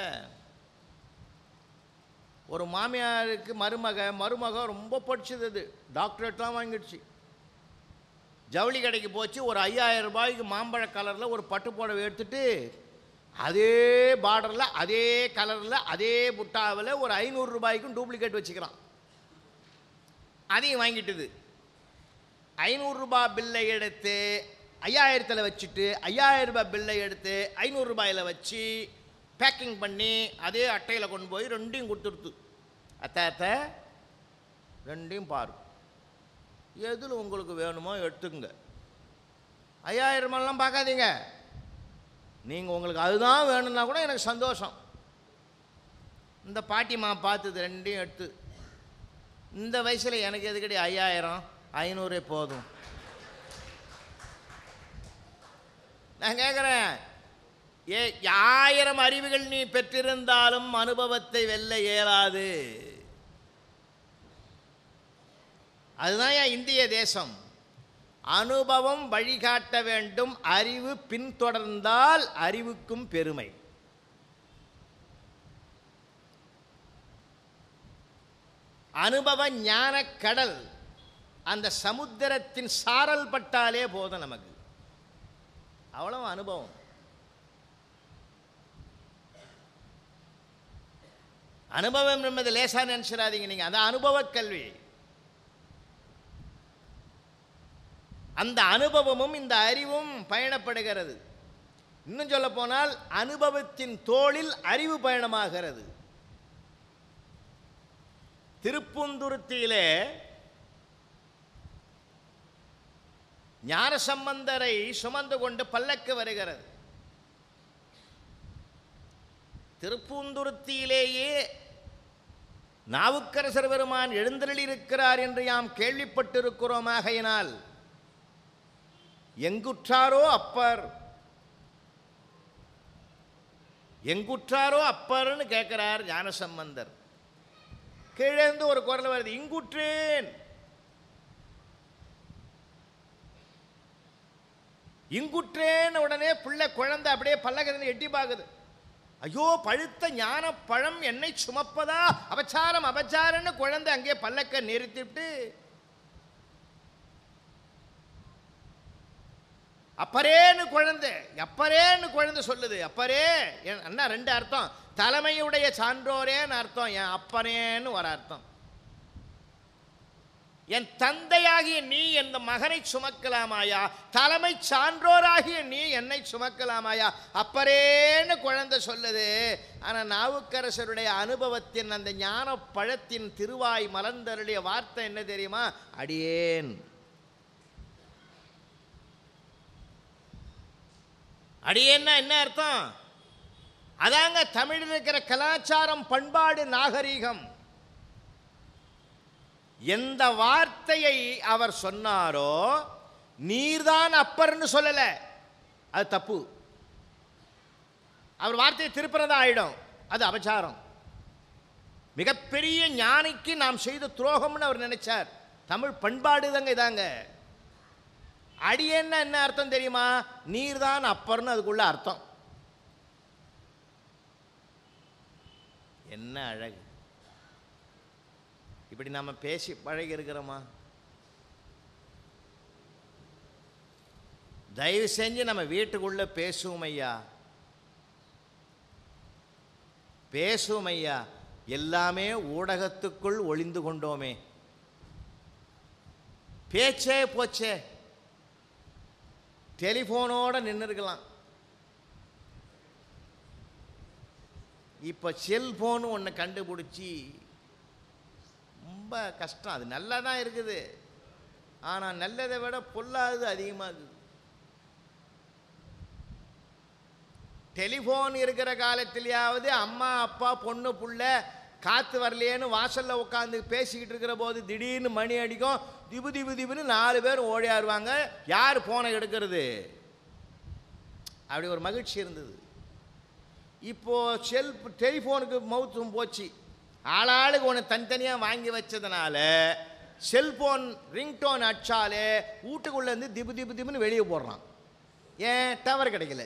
ஒரு மாமியாருக்கு மருமக மருமக ரொம்ப படிச்சது அது டாக்டரேட்லாம் வாங்கிடுச்சு ஜவுளி கடைக்கு போச்சு ஒரு ஐயாயிரம் ரூபாய்க்கு மாம்பழ கலரில் ஒரு பட்டு புடவை எடுத்துட்டு அதே பார்டரில் அதே கலரில் அதே புட்டாவில் ஒரு ஐநூறு ரூபாய்க்கும் டூப்ளிகேட் வச்சுக்கிறான் அதையும் வாங்கிட்டுது ஐநூறுரூபா பில்லை எடுத்து ஐயாயிரத்தில் வச்சுட்டு ஐயாயிரம் ரூபாய் பில்லை எடுத்து ஐநூறு ரூபாயில் வச்சு பேக்கிங் பண்ணி அதே அட்டையில் கொண்டு போய் ரெண்டையும் கொடுத்துருத்து அத்தை அத்தை ரெண்டையும் பாரு எதில் உங்களுக்கு வேணுமோ எடுத்துக்கங்க ஐயாயிரமெல்லாம் பார்க்காதீங்க நீங்கள் உங்களுக்கு அதுதான் வேணும்னா கூட எனக்கு சந்தோஷம் இந்த பாட்டிமா பார்த்தது ரெண்டையும் எடுத்து இந்த வயசில் எனக்கு எதுக்கடி ஐயாயிரம் ஐநூறே போதும் நான் கேட்குறேன் ஏ ஆயிரம் அறிவுகள் நீ பெற்றிருந்தாலும் அனுபவத்தை வெல்ல இயலாது அதுதான் என் இந்திய தேசம் அனுபவம் வழிகாட்ட வேண்டும் அறிவு பின்தொடர்ந்தால் அறிவுக்கும் பெருமை அனுபவ ஞான கடல் அந்த சமுத்திரத்தின் சாரல் பட்டாலே போதும் நமக்கு அவ்வளவு அனுபவம் அனுபவம் என்பது லேசா நினைச்சிடாதீங்க நீங்க அந்த அனுபவ கல்வி அந்த அனுபவமும் இந்த அறிவும் பயணப்படுகிறது இன்னும் சொல்ல போனால் அனுபவத்தின் தோளில் அறிவு பயணமாகிறது திருப்புந்துருத்தியிலே ஞானசம்பந்தரை சுமந்து கொண்டு பல்லக்கு வருகிறது திருப்பூந்துருத்தியிலேயே நாவுக்கரசர் பெருமான் எழுந்தருளியிருக்கிறார் என்று யாம் கேள்விப்பட்டிருக்கிறோம் ஆகையினால் எங்குற்றாரோ அப்பர் எங்குற்றாரோ அப்பர்னு கேட்கிறார் ஞானசம்பந்தர் கீழே இருந்து ஒரு குரல் வருது இங்குற்றேன் இங்குற்றேன் உடனே பிள்ளை குழந்தை அப்படியே பல்லகிருந்து எட்டி பார்க்குது ஐயோ பழுத்த ஞான பழம் என்னை சுமப்பதா அபச்சாரம் அபச்சாரன்னு குழந்தை அங்கே பல்லக்க நிறுத்திட்டு அப்பரேன்னு குழந்தை அப்பரேன்னு குழந்தை சொல்லுது அப்பரே என் அண்ணா ரெண்டு அர்த்தம் தலைமையுடைய சான்றோரேன்னு அர்த்தம் என் அப்பனேன்னு ஒரு அர்த்தம் என் தந்தையாகிய நீ என் மகனை சுமக்கலாமாயா தலைமை சான்றோராகிய நீ என்னை சுமக்கலாமாயா அப்பரேன்னு குழந்தை சொல்லுது ஆனால் நாவுக்கரசருடைய அனுபவத்தின் அந்த ஞான பழத்தின் திருவாய் மலர்ந்தருடைய வார்த்தை என்ன தெரியுமா அடியேன் அடியேன்னா என்ன அர்த்தம் அதாங்க தமிழில் இருக்கிற கலாச்சாரம் பண்பாடு நாகரீகம் எந்த வார்த்தையை அவர் சொன்னாரோ நீர்தான் அப்பர்னு சொல்லல அது தப்பு அவர் வார்த்தையை திருப்புறதா ஆயிடும் அது அபச்சாரம் மிகப்பெரிய ஞானிக்கு நாம் செய்த துரோகம்னு அவர் நினைச்சார் தமிழ் பண்பாடு தாங்க இதாங்க அடியேன்னா என்ன அர்த்தம் தெரியுமா நீர்தான் அப்பர்னு அதுக்குள்ள அர்த்தம் என்ன அழகு இப்படி நம்ம பேசி பழகி இருக்கிறோமா தயவு செஞ்சு நம்ம வீட்டுக்குள்ள பேசுவோம் ஐயா பேசுவோம் ஐயா எல்லாமே ஊடகத்துக்குள் ஒளிந்து கொண்டோமே பேச்சே போச்சே டெலிஃபோனோட நின்று இருக்கலாம் இப்போ செல்ஃபோன் ஒன்று கண்டுபிடிச்சி ரொம்ப கஷ்டம் அது நல்லா தான் இருக்குது ஆனால் நல்லதை விட பொல்லாதது அதிகமாகுது டெலிஃபோன் இருக்கிற காலத்திலேயாவது அம்மா அப்பா பொண்ணு புள்ள காற்று வரலையேன்னு வாசலில் உட்காந்து பேசிக்கிட்டு இருக்கிற போது திடீர்னு மணி அடிக்கும் திபு திபு திபுன்னு நாலு பேர் ஓடியாருவாங்க யார் ஃபோனை எடுக்கிறது அப்படி ஒரு மகிழ்ச்சி இருந்தது இப்போ செல்ஃப் டெலிஃபோனுக்கு மவுத்தும் போச்சு ஆளாளுக்கு ஒன்று தனித்தனியாக வாங்கி வச்சதுனால செல்போன் ரிங்டோன் அடிச்சாலே வீட்டுக்குள்ளேருந்து திபு திபு திபுன்னு வெளியே போடுறான் ஏன் டவர் கிடைக்கல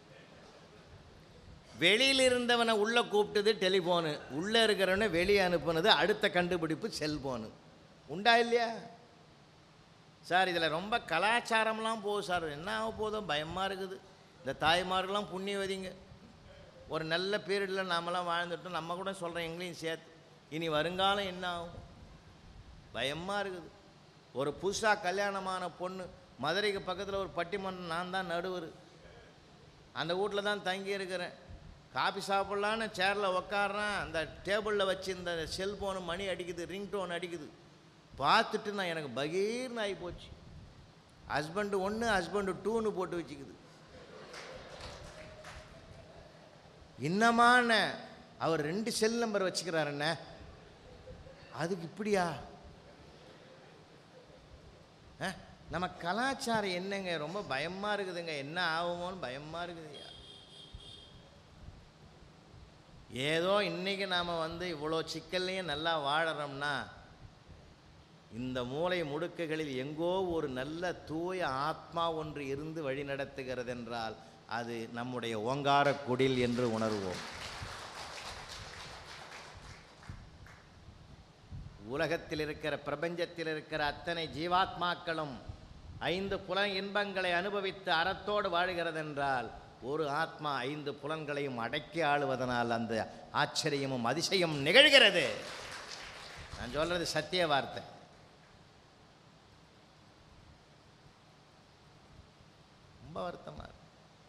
வெளியில் இருந்தவனை உள்ளே கூப்பிட்டது டெலிஃபோனு உள்ளே இருக்கிறவனை வெளியே அனுப்புனது அடுத்த கண்டுபிடிப்பு செல்போனு உண்டா இல்லையா சார் இதில் ரொம்ப கலாச்சாரம்லாம் போகுது சார் என்ன ஆக போதோ பயமாக இருக்குது இந்த தாய்மார்கள்லாம் புண்ணியவதிங்க ஒரு நல்ல பீரியடில் நாமெல்லாம் வாழ்ந்துட்டோம் நம்ம கூட சொல்கிறோம் எங்களையும் சேர்த்து இனி வருங்காலம் என்ன ஆகும் பயமாக இருக்குது ஒரு புதுசாக கல்யாணமான பொண்ணு மதுரைக்கு பக்கத்தில் ஒரு பட்டிமன்றம் நான் தான் நடுவர் அந்த வீட்டில் தான் தங்கி இருக்கிறேன் காபி சாப்பிட்லான்னு சேரில் உக்காடுறேன் அந்த டேபிளில் வச்சு இந்த செல்ஃபோனு மணி அடிக்குது ரிங்டோன் அடிக்குது பார்த்துட்டு நான் எனக்கு பகீர்னு ஆகி போச்சு ஹஸ்பண்டு ஒன்று ஹஸ்பண்டு டூன்னு போட்டு வச்சுக்குது இன்னமான அவர் ரெண்டு செல் நம்பர் வச்சுக்கிறார் என்ன அதுக்கு இப்படியா அஹ், நம்ம கலாச்சாரம் என்னங்க ரொம்ப பயமாக இருக்குதுங்க என்ன ஆகுமோன்னு பயமாக இருக்குதுய்யா ஏதோ இன்னைக்கு நாம் வந்து இவ்வளோ சிக்கல்லையும் நல்லா வாழறோம்னா இந்த மூளை முடுக்குகளில் எங்கோ ஒரு நல்ல தூய ஆத்மா ஒன்று இருந்து வழி நடத்துகிறது என்றால் அது நம்முடைய ஓங்கார குடில் என்று உணர்வோம் உலகத்தில் இருக்கிற பிரபஞ்சத்தில் இருக்கிற அத்தனை ஜீவாத்மாக்களும் ஐந்து புல இன்பங்களை அனுபவித்து அறத்தோடு வாழுகிறது என்றால் ஒரு ஆத்மா ஐந்து புலன்களையும் அடக்கி ஆளுவதனால் அந்த ஆச்சரியமும் அதிசயம் நிகழ்கிறது நான் சொல்றது சத்திய வார்த்தை ரொம்ப வருத்தமா இருக்கு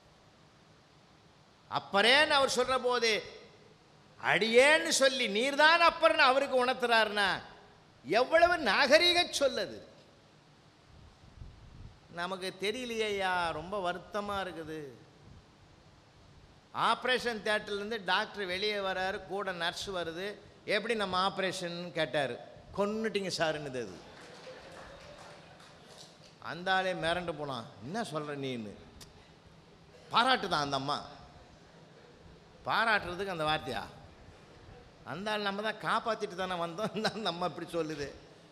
அப்பரேன்னு அவர் சொல்ற போது அடியேன்னு சொல்லி நீர்தான் அப்பர்னு அவருக்கு உணர்த்துறாருன்னா எவ்வளவு நாகரீக சொல்லது நமக்கு தெரியலையா ரொம்ப வருத்தமாக இருக்குது ஆப்ரேஷன் தேட்டர்லேருந்து டாக்டர் வெளியே வராரு கூட நர்ஸ் வருது எப்படி நம்ம ஆப்ரேஷன் கேட்டார் கொன்னுட்டீங்க சாருன்னு அது அந்த ஆளே மிரண்டு போனான் என்ன சொல்கிற நீன்னு பாராட்டுதான் அந்த அம்மா பாராட்டுறதுக்கு அந்த வார்த்தையா அந்த ஆள் நம்ம தான் காப்பாற்றிட்டு தானே வந்தோம் அந்த அம்மா இப்படி சொல்லுது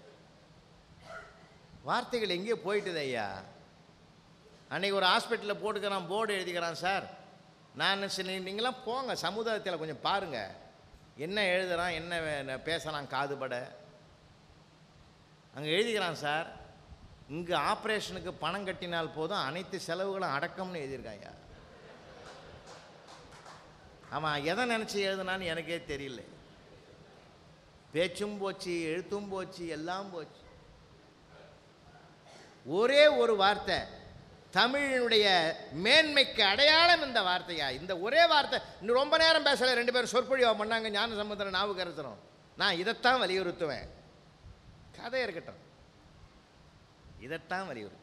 வார்த்தைகள் எங்கேயோ போயிட்டுது ஐயா அன்னைக்கு ஒரு ஹாஸ்பிட்டலில் போட்டுக்கிறான் போர்டு எழுதிக்கிறான் சார் நான் சரி நீங்களாம் போங்க சமுதாயத்தில் கொஞ்சம் பாருங்கள் என்ன எழுதுறான் என்ன வே- பேசுகிறான் காதுபட அங்கே எழுதிக்கிறான் சார் இங்கே ஆப்ரேஷனுக்கு பணம் கட்டினால் போதும் அனைத்து செலவுகளும் அடக்கம்னு எழுதியிருக்காங்க அவன் எதை நினச்சி எழுதுனான்னு எனக்கே தெரியல பேச்சும் போச்சு எழுத்தும் போச்சு எல்லாம் போச்சு ஒரே ஒரு வார்த்தை தமிழினுடைய மேன்மைக்கு அடையாளம் இந்த வார்த்தையா இந்த ஒரே வார்த்தை இன்னும் ரொம்ப நேரம் பேசல ரெண்டு பேரும் சொற்பொழிவா பண்ணாங்க ஞான சமுத்திரம் நாவுக்கரசரும் நான் இதைத்தான் வலியுறுத்துவேன் கதை இருக்கட்டும் இதைத்தான் வலியுறுத்துவேன்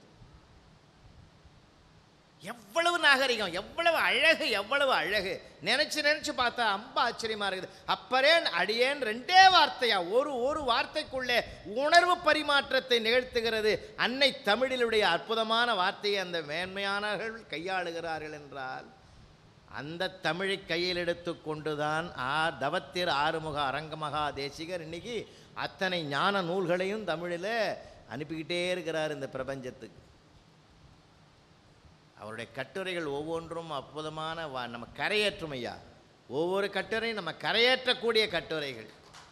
எவ்வளவு நாகரிகம் எவ்வளவு அழகு எவ்வளவு அழகு நினைச்சு நினைச்சு பார்த்தா ரொம்ப ஆச்சரியமா இருக்குது அப்பரேன் அடியேன் ரெண்டே வார்த்தையா ஒரு ஒரு வார்த்தைக்குள்ளே உணர்வு பரிமாற்றத்தை நிகழ்த்துகிறது அன்னை தமிழிலுடைய அற்புதமான வார்த்தையை அந்த மேன்மையானவர்கள் கையாளுகிறார்கள் என்றால் அந்த தமிழை கையில் எடுத்துக்கொண்டுதான் ஆ தவத்திர் ஆறுமுக அரங்கமகா தேசிகர் இன்னைக்கு அத்தனை ஞான நூல்களையும் தமிழில் அனுப்பிக்கிட்டே இருக்கிறார் இந்த பிரபஞ்சத்துக்கு அவருடைய கட்டுரைகள் ஒவ்வொன்றும் அற்புதமான வா- நம்ம கரையேற்றும் ஐயா ஒவ்வொரு கட்டுரையும் நம்ம கரையேற்றக்கூடிய கட்டுரைகள்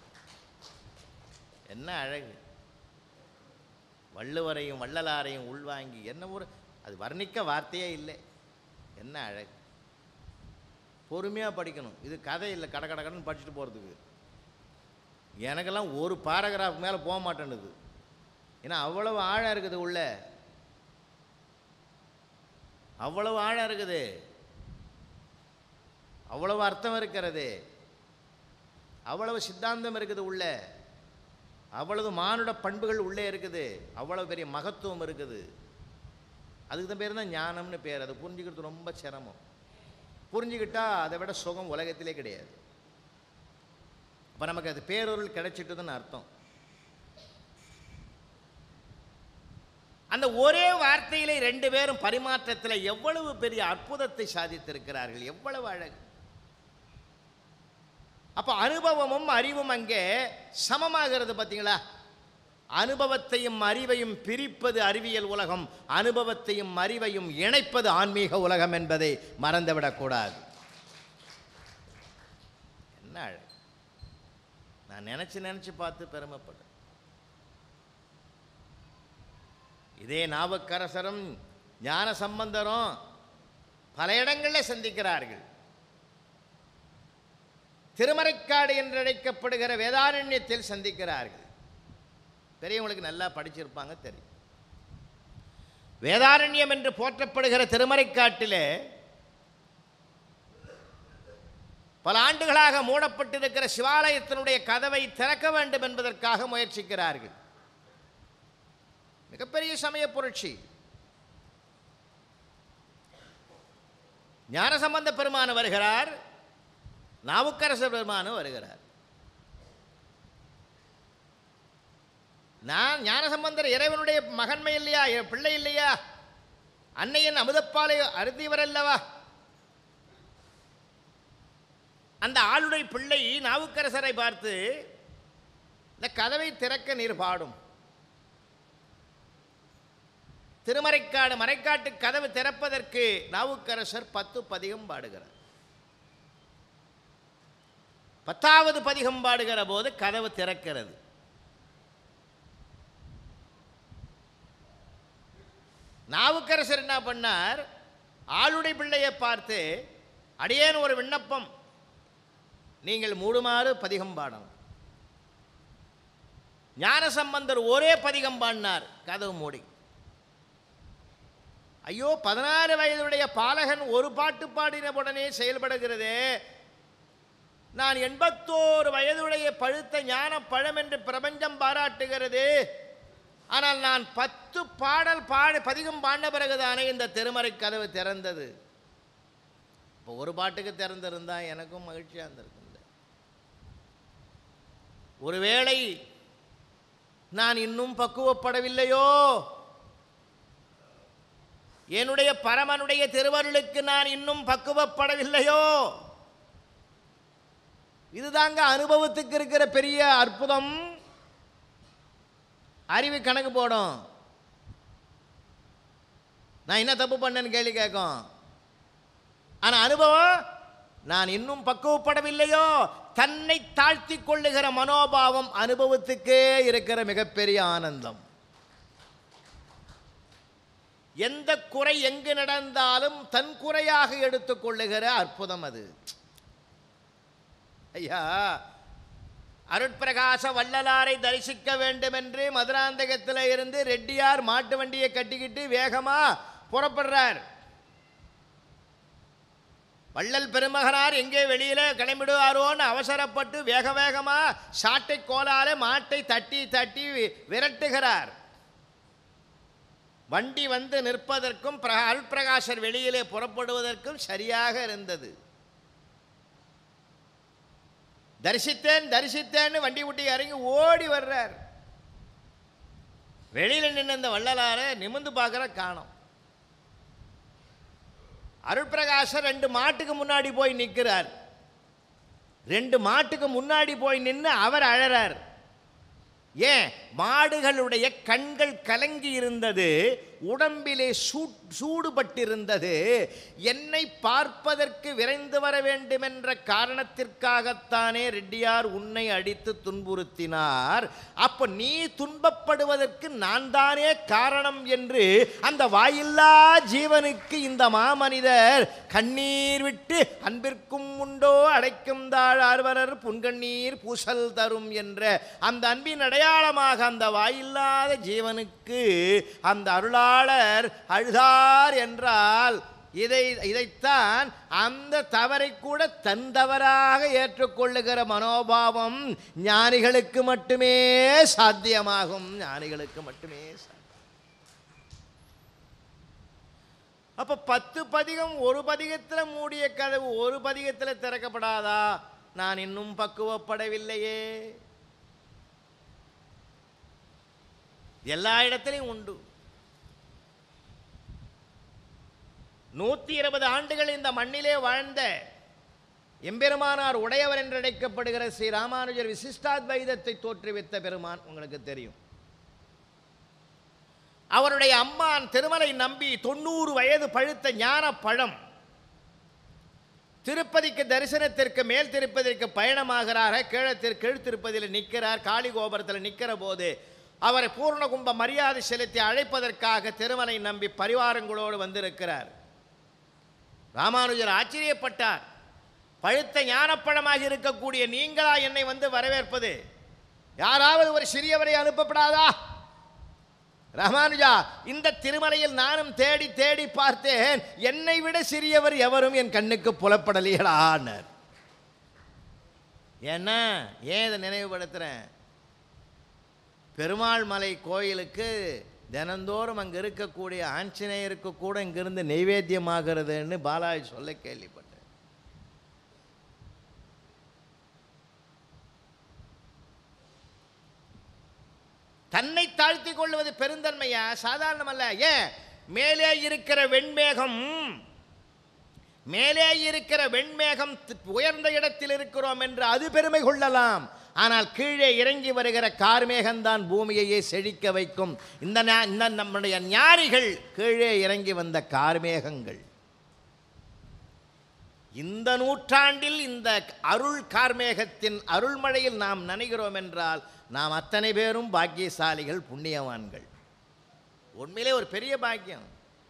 என்ன அழகு வள்ளுவரையும் வள்ளலாரையும் உள்வாங்கி என்ன ஒரு அது வர்ணிக்க வார்த்தையே இல்லை என்ன அழகு பொறுமையாக படிக்கணும் இது கதை இல்லை கட கட கடன்னு படிச்சுட்டு போகிறதுக்கு எனக்கெல்லாம் ஒரு பாராகிராஃப் மேலே போக மாட்டேன்னுது ஏன்னா அவ்வளவு ஆழம் இருக்குது உள்ள அவ்வளவு ஆழம் இருக்குது அவ்வளவு அர்த்தம் இருக்கிறது அவ்வளவு சித்தாந்தம் இருக்குது உள்ள அவ்வளவு மானுட பண்புகள் உள்ளே இருக்குது அவ்வளவு பெரிய மகத்துவம் இருக்குது அதுக்கு தான் பேர் தான் ஞானம்னு பேர் அதை புரிஞ்சுக்கிறது ரொம்ப சிரமம் புரிஞ்சுக்கிட்டா அதை விட சுகம் உலகத்திலே கிடையாது அப்போ நமக்கு அது பேரொருள் கிடைச்சிட்டுதுன்னு அர்த்தம் அந்த ஒரே வார்த்தையிலே ரெண்டு பேரும் பரிமாற்றத்தில் எவ்வளவு பெரிய அற்புதத்தை சாதித்திருக்கிறார்கள் எவ்வளவு அழகு அப்போ அனுபவமும் அறிவும் அங்கே சமமாகிறது பார்த்தீங்களா அனுபவத்தையும் அறிவையும் பிரிப்பது அறிவியல் உலகம் அனுபவத்தையும் அறிவையும் இணைப்பது ஆன்மீக உலகம் என்பதை மறந்துவிடக்கூடாது என்ன அழகு நான் நினைச்சு நினைச்சு பார்த்து பெருமைப்படுறேன் இதே நாவுக்கரசரும் ஞான சம்பந்தரும் பல இடங்களில் சந்திக்கிறார்கள் திருமறைக்காடு என்று அழைக்கப்படுகிற வேதாரண்யத்தில் சந்திக்கிறார்கள் பெரியவங்களுக்கு நல்லா படிச்சிருப்பாங்க தெரியும் வேதாரண்யம் என்று போற்றப்படுகிற திருமறைக்காட்டிலே பல ஆண்டுகளாக மூடப்பட்டிருக்கிற சிவாலயத்தினுடைய கதவை திறக்க வேண்டும் என்பதற்காக முயற்சிக்கிறார்கள் மிகப்பெரிய சமய புரட்சி ஞானசம்பந்த பெருமான வருகிறார் நாவுக்கரசர் பெருமானு வருகிறார் நான் ஞானசம்பந்தர் இறைவனுடைய மகன்மை இல்லையா இ- பிள்ளை இல்லையா அன்னையின் அமுதப்பாலை அருந்திவர் அல்லவா அந்த ஆளுடைய பிள்ளை நாவுக்கரசரை பார்த்து இந்த கதவை திறக்க நீர் பாடும் திருமறைக்காடு மறைக்காட்டு கதவு திறப்பதற்கு நாவுக்கரசர் பத்து பதிகம் பாடுகிறார் பத்தாவது பதிகம் பாடுகிற போது கதவு திறக்கிறது நாவுக்கரசர் என்ன பண்ணார் ஆளுடை பிள்ளையை பார்த்து அடியேன் ஒரு விண்ணப்பம் நீங்கள் மூடுமாறு பதிகம் பாடணும் ஞானசம்பந்தர் ஒரே பதிகம் பாடினார் கதவு மூடி ஐயோ பதினாறு வயதுடைய பாலகன் ஒரு பாட்டு பாடின உடனே செயல்படுகிறதே நான் எண்பத்தோரு வயதுடைய பழுத்த ஞான பழம் என்று பிரபஞ்சம் பாராட்டுகிறது ஆனால் நான் பத்து பாடல் பாட பதிகம் பாடின பிறகுதானே இந்த திருமறை கதவு திறந்தது இப்போ ஒரு பாட்டுக்கு திறந்திருந்தா எனக்கும் மகிழ்ச்சியாக இருந்திருக்கும் ஒருவேளை நான் இன்னும் பக்குவப்படவில்லையோ என்னுடைய பரமனுடைய திருவருளுக்கு நான் இன்னும் பக்குவப்படவில்லையோ இதுதாங்க அனுபவத்துக்கு இருக்கிற பெரிய அற்புதம் அறிவு கணக்கு போடும் நான் என்ன தப்பு பண்ணேன்னு கேள்வி கேட்கும் ஆனால் அனுபவம் நான் இன்னும் பக்குவப்படவில்லையோ தன்னை தாழ்த்தி கொள்ளுகிற மனோபாவம் அனுபவத்துக்கே இருக்கிற மிகப்பெரிய ஆனந்தம் எந்த குறை எங்கு நடந்தாலும் தன் குறையாக எடுத்துக்கொள்ளுகிற அற்புதம் அது ஐயா அருட்பிரகாச வள்ளலாரை தரிசிக்க வேண்டும் என்று மதுராந்தகத்தில் இருந்து ரெட்டியார் மாட்டு வண்டியை கட்டிக்கிட்டு வேகமா புறப்படுறார் வள்ளல் பெருமகனார் எங்கே வெளியில கிளம்பிடுவாரோன்னு அவசரப்பட்டு வேக வேகமா சாட்டை கோலால மாட்டை தட்டி தட்டி விரட்டுகிறார் வண்டி வந்து நிற்பதற்கும் பிர- அருட்பிரகாசர் வெளியிலே புறப்படுவதற்கும் சரியாக இருந்தது தரிசித்தேன் தரிசித்தேன்னு வண்டி விட்டு இறங்கி ஓடி வர்றார் வெளியில் நின்று இந்த வள்ளலாரை நிமிந்து பார்க்குற காணோம் அருட்பிரகாசர் ரெண்டு மாட்டுக்கு முன்னாடி போய் நிற்கிறார் ரெண்டு மாட்டுக்கு முன்னாடி போய் நின்று அவர் அழறார் ஏன் மாடுகளுடைய கண்கள் கலங்கி இருந்தது உடம்பிலே சூ சூடுபட்டிருந்தது என்னை பார்ப்பதற்கு விரைந்து வர வேண்டுமென்ற காரணத்திற்காகத்தானே ரெட்டியார் உன்னை அடித்து துன்புறுத்தினார் அப்ப நீ துன்பப்படுவதற்கு நான் தானே காரணம் என்று அந்த வாயில்லா ஜீவனுக்கு இந்த மாமனிதர் கண்ணீர் விட்டு அன்பிற்கும் உண்டோ அடைக்கும் தாழ் ஆர்வலர் புன்கண்ணீர் பூசல் தரும் என்ற அந்த அன்பின் அடையாளமாக அந்த வாயில்லாத ஜீவனுக்கு அந்த அருளாளர் அழுதார் என்றால் இதை இதைத்தான் அந்த தவறை கூட தன் தவறாக ஏற்றுக்கொள்ளுகிற மனோபாவம் ஞானிகளுக்கு மட்டுமே சாத்தியமாகும் ஞானிகளுக்கு மட்டுமே சாத்தியம். அப்ப பத்து பதிகம் ஒரு பதிகத்தில் மூடிய கதவு ஒரு பதிகத்தில் திறக்கப்படாதா நான் இன்னும் பக்குவப்படவில்லையே எல்லா இடத்திலையும் உண்டு நூத்தி இருபது ஆண்டுகள் இந்த மண்ணிலே வாழ்ந்த எம்பெருமானார் உடையவர் என்று அழைக்கப்படுகிற ஸ்ரீ ராமானுஜர் விசிஷ்டாத்வைதத்தை தோற்றுவித்த பெருமான் உங்களுக்கு தெரியும் அவருடைய அம்மான் திருமலை நம்பி தொண்ணூறு வயது பழுத்த ஞான பழம் திருப்பதிக்கு தரிசனத்திற்கு மேல் திருப்பதிக்கு பயணமாகிறார் கீழத்திற்கு கீழ்த்திருப்பதில் நிற்கிறார் காளி கோபுரத்தில் நிற்கிற போது அவரை பூர்ணகும்ப மரியாதை செலுத்தி அழைப்பதற்காக திருமலை நம்பி பரிவாரங்களோடு வந்திருக்கிறார் ராமானுஜர் ஆச்சரியப்பட்டார் பழுத்த ஞானப்பழமாக இருக்கக்கூடிய நீங்களா என்னை வந்து வரவேற்பது யாராவது ஒரு சிறியவரை அனுப்பப்படாதா ராமானுஜா இந்த திருமலையில் நானும் தேடி தேடி பார்த்தேன் என்னை விட சிறியவர் எவரும் என் கண்ணுக்கு புலப்படலையடான்னார் என்ன ஏன் இதை நினைவுபடுத்துகிறேன் பெருமாள் மலை கோயிலுக்கு தினந்தோறும் அங்கே இருக்கக்கூடிய ஆஞ்சநேயருக்கு கூட இங்கிருந்து நெய்வேத்தியமாகிறதுன்னு பாலாஜி சொல்ல கேள்விப்பட்டேன் தன்னை தாழ்த்தி கொள்வது பெருந்தன்மையா சாதாரணமல்ல ஏன் மேலே இருக்கிற வெண்மேகம் மேலே இருக்கிற வெண்மேகம் தி- உயர்ந்த இடத்தில் இருக்கிறோம் என்று அது பெருமை கொள்ளலாம் ஆனால் கீழே இறங்கி வருகிற கார்மேகம்தான் பூமியையே செழிக்க வைக்கும் இந்த ஞா- இந்த நம்முடைய ஞானிகள் கீழே இறங்கி வந்த கார்மேகங்கள் இந்த நூற்றாண்டில் இந்த அருள் கார்மேகத்தின் அருள்மழையில் நாம் நனைகிறோம் என்றால் நாம் அத்தனை பேரும் பாக்கியசாலிகள் புண்ணியவான்கள் உண்மையிலே ஒரு பெரிய பாக்கியம்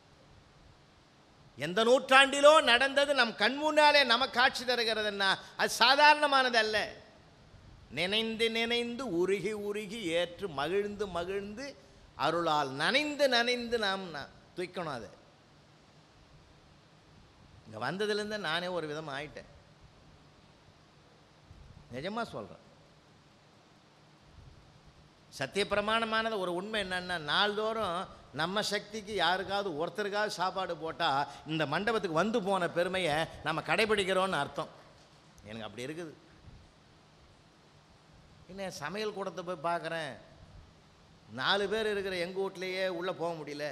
எந்த நூற்றாண்டிலோ நடந்தது நம் கண் முன்னாலே நமக்கு காட்சி தருகிறதுன்னா அது சாதாரணமானது அல்ல நினைந்து நினைந்து உருகி உருகி ஏற்று மகிழ்ந்து மகிழ்ந்து அருளால் நனைந்து நனைந்து நாம் ந- தூக்கணும் அதை இங்கே வந்ததுலேருந்து நானே ஒரு விதம் ஆயிட்டேன் நிஜமாக சொல்கிறேன் சத்தியப்பிரமாணமானது ஒரு உண்மை என்னன்னா நாள்தோறும் நம்ம சக்திக்கு யாருக்காவது ஒருத்தருக்காவது சாப்பாடு போட்டால் இந்த மண்டபத்துக்கு வந்து போன பெருமையை நம்ம கடைபிடிக்கிறோன்னு அர்த்தம் எனக்கு அப்படி இருக்குது என்ன சமையல் கூடத்தை போய் பார்க்குறேன் நாலு பேர் இருக்கிற எங்கள் வீட்லேயே உள்ளே போக முடியல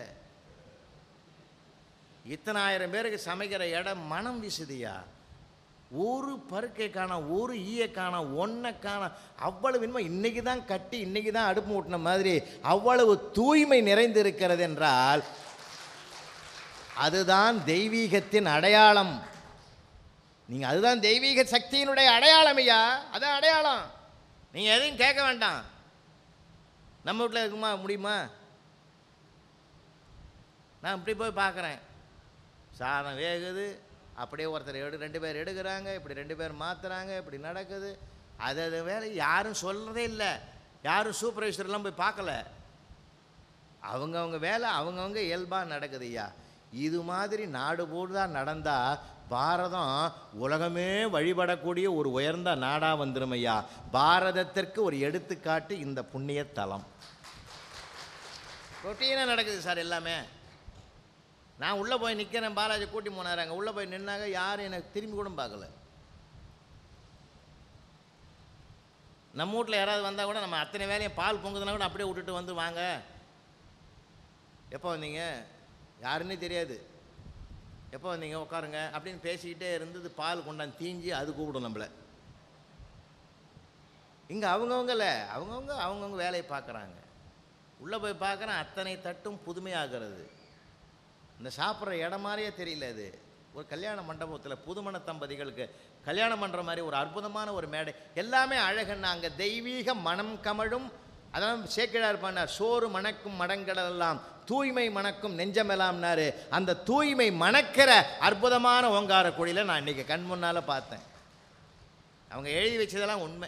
இத்தனை ஆயிரம் பேருக்கு சமைக்கிற இடம் மனம் வீசுதியா ஒரு பருக்கை காணோம் ஒரு ஈய காணோம் ஒன்றை காணோம் அவ்வளவு இனிமே இன்னைக்கு தான் கட்டி இன்னைக்கு தான் அடுப்பு மூட்டின மாதிரி அவ்வளவு தூய்மை நிறைந்திருக்கிறது என்றால் அதுதான் தெய்வீகத்தின் அடையாளம் நீங்கள் அதுதான் தெய்வீக சக்தியினுடைய அடையாளம் ஐயா அதான் அடையாளம் நீங்கள் எதையும் கேட்க வேண்டாம் நம்ம வீட்டில் இருக்குமா முடியுமா நான் இப்படி போய் பார்க்குறேன் சாதம் வேகுது அப்படியே ஒருத்தர் எடு ரெண்டு பேர் எடுக்கிறாங்க இப்படி ரெண்டு பேர் மாற்றுறாங்க இப்படி நடக்குது அது அது வேலை யாரும் சொல்கிறதே இல்லை யாரும் சூப்பர்வைசர்லாம் போய் பார்க்கல அவங்கவங்க வேலை அவங்கவங்க இயல்பாக நடக்குது ஐயா இது மாதிரி நாடு பூரா நடந்தால் பாரதம் உலகமே வழிபடக்கூடிய ஒரு உயர்ந்த நாடாக வந்துடும் ஐயா பாரதத்திற்கு ஒரு எடுத்துக்காட்டு இந்த புண்ணிய தலம் ரொட்டீனாக நடக்குது சார் எல்லாமே நான் உள்ளே போய் நிற்கிறேன் பாலாஜி கூட்டி போனார் அங்கே உள்ளே போய் நின்னாங்க யாரும் எனக்கு திரும்பி கூட பார்க்கல நம்ம வீட்டில் யாராவது வந்தால் கூட நம்ம அத்தனை வேலையும் பால் பொங்குதுன்னா கூட அப்படியே விட்டுட்டு வந்து வாங்க எப்போ வந்தீங்க யாருன்னே தெரியாது எப்போ வந்தீங்க உட்காருங்க அப்படின்னு பேசிக்கிட்டே இருந்தது பால் கொண்டாந்து தீஞ்சி அது கூப்பிடும் நம்மளை இங்கே அவங்கவுங்கல அவங்கவுங்க அவங்கவுங்க வேலையை பார்க்குறாங்க உள்ளே போய் பார்க்குறேன் அத்தனை தட்டும் புதுமையாகிறது இந்த சாப்பிட்ற இடம் மாதிரியே தெரியல அது ஒரு கல்யாண மண்டபத்தில் புதுமண தம்பதிகளுக்கு கல்யாணம் பண்ணுற மாதிரி ஒரு அற்புதமான ஒரு மேடை எல்லாமே அழகுன்னா அங்கே தெய்வீக மனம் கமழும் அதான் சேக்கிழார் பண்ணார் சோறு மணக்கும் மடங்கடலெல்லாம் தூய்மை மணக்கும் நெஞ்சமெல்லாம்னாரு அந்த தூய்மை மணக்கிற அற்புதமான ஓங்கார குழியில் நான் இன்னைக்கு கண் முன்னால் பார்த்தேன் அவங்க எழுதி வச்சதெல்லாம் உண்மை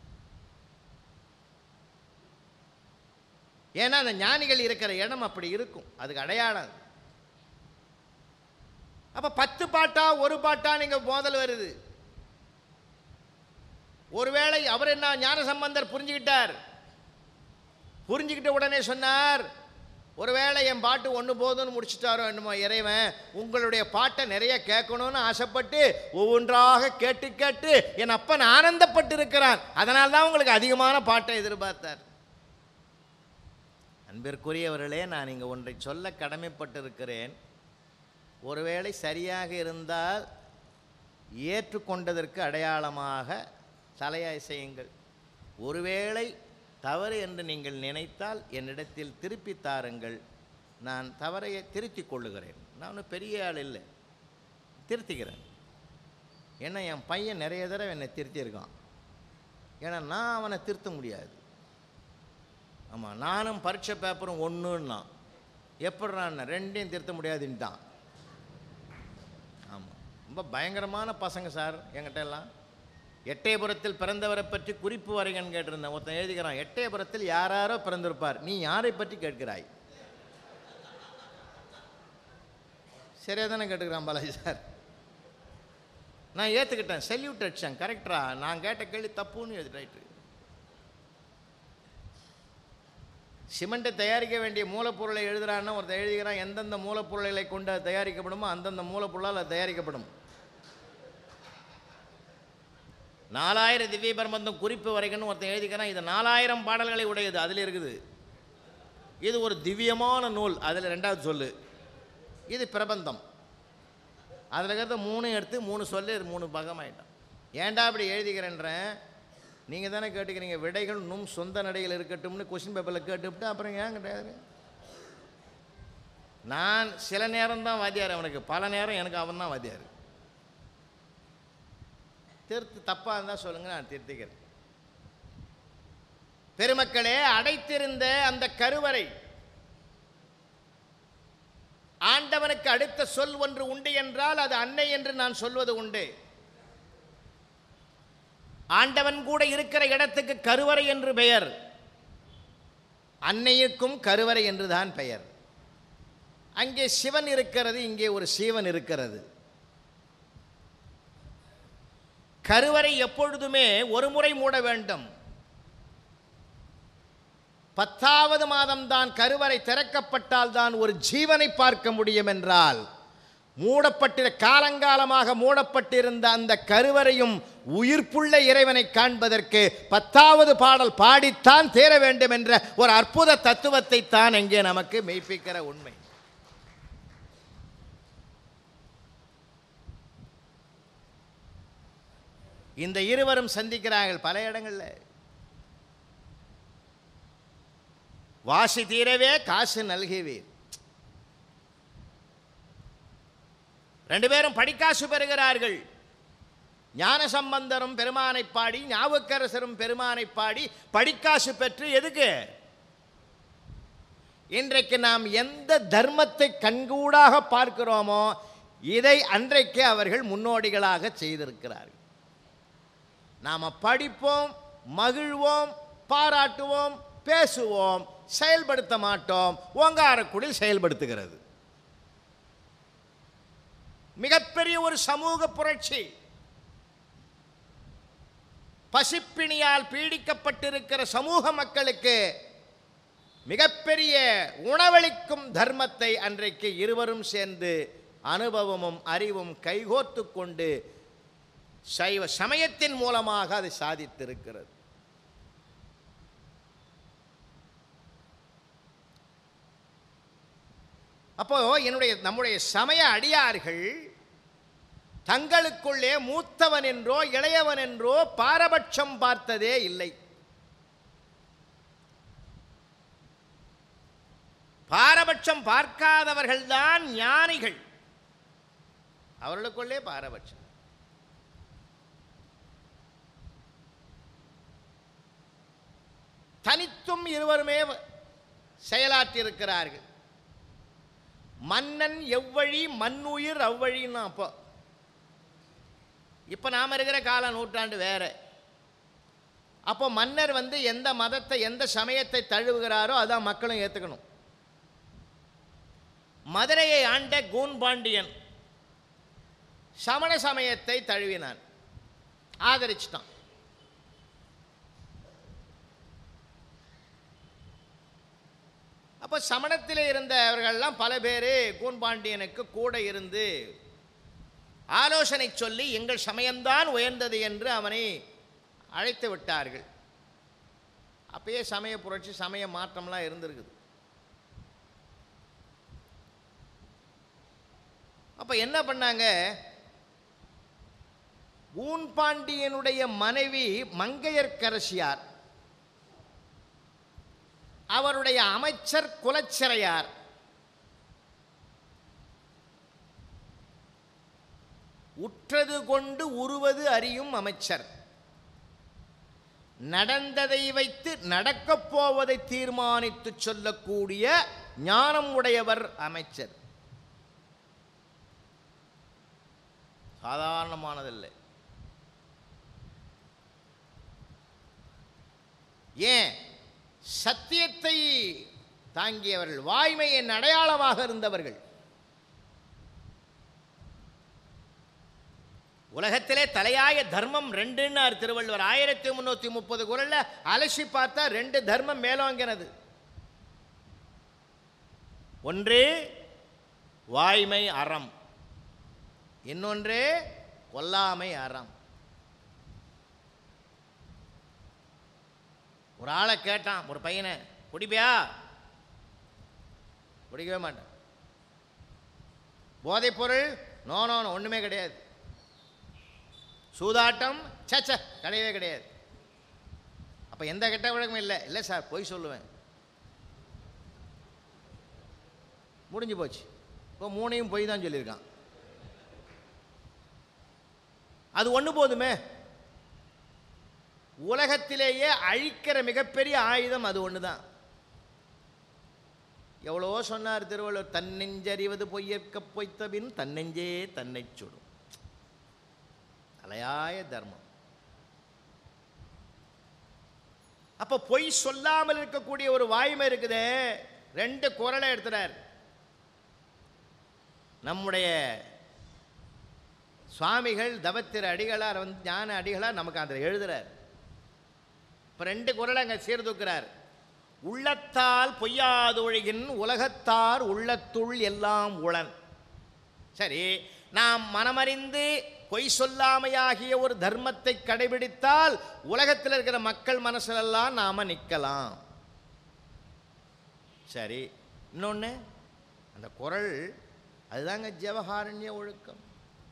ஏன்னா அந்த ஞானிகள் இருக்கிற இடம் அப்படி இருக்கும் அதுக்கு அடையாளம் அது. அப்ப பத்து பாட்டா ஒரு பாட்டா நீங்க மோதல் வருது ஒருவேளை அவர் என்ன ஞான சம்பந்தர் புரிஞ்சுக்கிட்டார் புரிஞ்சுக்கிட்ட உடனே சொன்னார் ஒருவேளை என் பாட்டு ஒன்று போதும்னு முடிச்சிட்டாரோ என்னமோ இறைவன் உங்களுடைய பாட்டை நிறைய கேட்கணும்னு ஆசைப்பட்டு ஒவ்வொன்றாக கேட்டு கேட்டு என் அப்பன் ஆனந்தப்பட்டு இருக்கிறான் அதனால தான் உங்களுக்கு அதிகமான பாட்டை எதிர்பார்த்தார் அன்பிற்குரியவர்களே நான் இங்கே ஒன்றை சொல்ல கடமைப்பட்டிருக்கிறேன் ஒருவேளை சரியாக இருந்தால் ஏற்றுக்கொண்டதற்கு அடையாளமாக தலையாய் செய்யுங்கள் ஒருவேளை தவறு என்று நீங்கள் நினைத்தால் என்னிடத்தில் திருப்பி தாருங்கள் நான் தவறையை திருத்திக் கொள்ளுகிறேன் நான் ஒன்றும் பெரிய ஆள் இல்லை திருத்திக்கிறேன் ஏன்னா என் பையன் நிறைய தடவை என்னை திருத்தியிருக்கான் ஏன்னா நான் அவனை திருத்த முடியாது ஆமாம் நானும் பரீட்சை பேப்பரும் ஒன்றுன்னா எப்படிறான் ரெண்டையும் திருத்த முடியாதுன்ட்டான் ஆமாம் ரொம்ப பயங்கரமான பசங்க சார் என்கிட்ட எல்லாம் எட்டயபுரத்தில் பிறந்தவரை பற்றி குறிப்பு வரைகன்னு கேட்டிருந்தேன் ஒருத்தன் எழுதிக்கிறான் எட்டயபுரத்தில் யாராரோ பிறந்திருப்பார் நீ யாரை பற்றி கேட்கிறாய் சரியாக தானே கேட்டுக்கிறான் பாலாஜி சார் நான் ஏற்றுக்கிட்டேன் செல்யூட் அடிச்சேன் கரெக்டரா நான் கேட்ட கேள்வி தப்புன்னு எழுதி ரைட்டு சிமெண்ட்டை தயாரிக்க வேண்டிய மூலப்பொருளை எழுதுறான்னா ஒருத்தர் எழுதுகிறான் எந்தெந்த மூலப்பொருள்களை கொண்டு அது தயாரிக்கப்படுமோ அந்தந்த மூலப்பொருளால் அது தயாரிக்கப்படும் நாலாயிரம் திவ்ய பிரபந்தம் குறிப்பு வரைக்கணும் ஒருத்தன் எழுதிக்கிறான் இது நாலாயிரம் பாடல்களை உடையது அதில் இருக்குது இது ஒரு திவ்யமான நூல் அதில் ரெண்டாவது சொல்லு இது பிரபந்தம் அதில் இருக்கிறத மூணு எடுத்து மூணு சொல்லி இது மூணு பாகமாயிட்டான் ஏன்டா அப்படி எழுதிக்கிறேன்றேன் நீங்கள் தானே கேட்டுக்கிறீங்க விடைகள் நும் சொந்த நடையில் இருக்கட்டும்னு கொஸ்டின் பேப்பரில் கேட்டுவிட்டு அப்புறம் ஏன் கிடையாது நான் சில நேரம் தான் வாத்தியார் அவனுக்கு பல நேரம் எனக்கு அவன் தான் வாத்தியார் திருத்து தப்பாக இருந்தால் சொல்லுங்க நான் திருத்திக்கிறேன் பெருமக்களே அடைத்திருந்த அந்த கருவறை ஆண்டவனுக்கு அடுத்த சொல் ஒன்று உண்டு என்றால் அது அன்னை என்று நான் சொல்வது உண்டு ஆண்டவன் கூட இருக்கிற இடத்துக்கு கருவறை என்று பெயர் அன்னையுக்கும் கருவறை என்றுதான் பெயர் அங்கே சிவன் இருக்கிறது இங்கே ஒரு சீவன் இருக்கிறது கருவறை எப்பொழுதுமே ஒரு முறை மூட வேண்டும் பத்தாவது மாதம்தான் கருவறை திறக்கப்பட்டால் தான் ஒரு ஜீவனை பார்க்க முடியும் என்றால் மூடப்பட்டிர காலங்காலமாக மூடப்பட்டிருந்த அந்த கருவறையும் உயிர்ப்புள்ள இறைவனை காண்பதற்கு பத்தாவது பாடல் பாடித்தான் தேர வேண்டும் என்ற ஒரு அற்புத தத்துவத்தை தான் இங்கே நமக்கு மெய்ப்பிக்கிற உண்மை இந்த இருவரும் சந்திக்கிறார்கள் பல இடங்கள்ல வாசி தீரவே காசு நல்குவீர் ரெண்டு பேரும் படிக்காசு பெறுகிறார்கள் ஞான சம்பந்தரும் பெருமானை பாடி ஞாபகரசரும் பெருமானை பாடி படிக்காசு பெற்று எதுக்கு இன்றைக்கு நாம் எந்த தர்மத்தை கண்கூடாக பார்க்கிறோமோ இதை அன்றைக்கு அவர்கள் முன்னோடிகளாக செய்திருக்கிறார்கள் நாம் படிப்போம் மகிழ்வோம் பாராட்டுவோம் பேசுவோம் செயல்படுத்த மாட்டோம் ஓங்காரக்குடில் செயல்படுத்துகிறது மிகப்பெரிய ஒரு சமூக புரட்சி பசிப்பிணியால் பீடிக்கப்பட்டிருக்கிற சமூக மக்களுக்கு மிகப்பெரிய உணவளிக்கும் தர்மத்தை அன்றைக்கு இருவரும் சேர்ந்து அனுபவமும் அறிவும் கைகோர்த்து கொண்டு சைவ சமயத்தின் மூலமாக அதை சாதித்திருக்கிறது அப்போ என்னுடைய நம்முடைய சமய அடியார்கள் தங்களுக்குள்ளே மூத்தவன் என்றோ இளையவன் என்றோ பாரபட்சம் பார்த்ததே இல்லை பாரபட்சம் பார்க்காதவர்கள்தான் ஞானிகள் அவர்களுக்குள்ளே பாரபட்சம் தனித்தும் இருவருமே செயலாற்றியிருக்கிறார்கள் மன்னன் எவ்வழி மண்ணுயிர் அவ்வழின்னா அப்போ இப்போ நாம் இருக்கிற கால நூற்றாண்டு வேற அப்போ மன்னர் வந்து எந்த மதத்தை எந்த சமயத்தை தழுவுகிறாரோ அதான் மக்களும் ஏற்றுக்கணும் மதுரையை ஆண்ட கூன் பாண்டியன் சமண சமயத்தை தழுவினான் ஆதரிச்சிட்டான் அப்ப அப்போ சமணத்திலே இருந்தவர்கள்லாம் பல பேர் கூன்பாண்டியனுக்கு கூட இருந்து ஆலோசனை சொல்லி எங்கள் சமயம்தான் உயர்ந்தது என்று அவனை அழைத்து விட்டார்கள் அப்பயே சமய புரட்சி சமய மாற்றம்லாம் இருந்திருக்குது அப்ப என்ன பண்ணாங்க ஊன்பாண்டியனுடைய மனைவி மங்கையர்க்கரசியார் அவருடைய அமைச்சர் குலச்சிறையார் உற்றது கொண்டு உருவது அறியும் அமைச்சர் நடந்ததை வைத்து நடக்கப் போவதை தீர்மானித்து சொல்லக்கூடிய ஞானம் உடையவர் அமைச்சர் சாதாரணமானதில்லை ஏன் சத்தியத்தை தாங்கியவர்கள் வாய்மையின் அடையாளமாக இருந்தவர்கள் உலகத்திலே தலையாய தர்மம் ரெண்டுன்னார் திருவள்ளுவர் ஆயிரத்தி முன்னூத்தி முப்பது குரல்ல அலசி பார்த்தா ரெண்டு தர்மம் மேலோங்கினது ஒன்று வாய்மை அறம் இன்னொன்று கொல்லாமை அறம் ஒரு ஆளை கேட்டான் ஒரு பையனை குடிப்பியா குடிக்கவே மாட்டான் போதைப் பொருள் நோ நோ நோ, ஒண்ணுமே கிடையாது சூதாட்டம் சச்ச கிடையவே கிடையாது அப்ப எந்த கெட்ட வழக்கமும் இல்லை இல்லை சார் பொய் சொல்லுவேன் முடிஞ்சு போச்சு இப்போ மூணையும் பொய் தான் சொல்லியிருக்கான் அது ஒன்று போதுமே உலகத்திலேயே அழிக்கிற மிகப்பெரிய ஆயுதம் அது ஒன்று தான் எவ்வளவோ சொன்னார் திருவள்ளுவர் தன்னெஞ்சறிவது பொய்யற்க பொய்த்த பின் தன்னெஞ்சே தன்னை சுடும் தலையாய தர்மம் அப்ப பொய் சொல்லாமல் இருக்கக்கூடிய ஒரு வாய்மை இருக்குதே ரெண்டு குரலை எடுத்துறார் நம்முடைய சுவாமிகள் தவத்திர அடிகளார் வந்து ஞான அடிகளார் நமக்கு அதில் எழுதுறார் இப்போ ரெண்டு குரலை அங்கே சீர்தூக்கிறார் உள்ளத்தால் பொய்யாதொழிகின் உலகத்தார் உள்ளத்துள் எல்லாம் உளன் சரி நாம் மனமறிந்து பொய் சொல்லாமையாகிய ஒரு தர்மத்தை கடைபிடித்தால் உலகத்தில் இருக்கிற மக்கள் மனசுலெல்லாம் நாம நிற்கலாம் சரி இன்னொன்று அந்த குரல் அதுதாங்க ஜவஹாரண்ய ஒழுக்கம்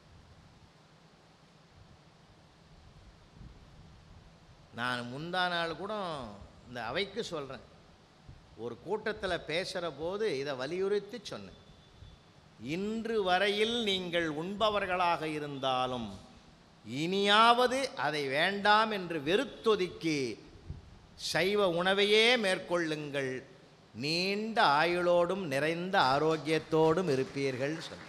நான் முந்தா நாள் கூட இந்த அவைக்கு சொல்கிறேன் ஒரு கூட்டத்தில் பேசுகிற போது இதை வலியுறுத்தி சொன்னேன் இன்று வரையில் நீங்கள் உண்பவர்களாக இருந்தாலும் இனியாவது அதை வேண்டாம் என்று வெறுத்தொதுக்கி சைவ உணவையே மேற்கொள்ளுங்கள் நீண்ட ஆயுளோடும் நிறைந்த ஆரோக்கியத்தோடும் இருப்பீர்கள் சொன்ன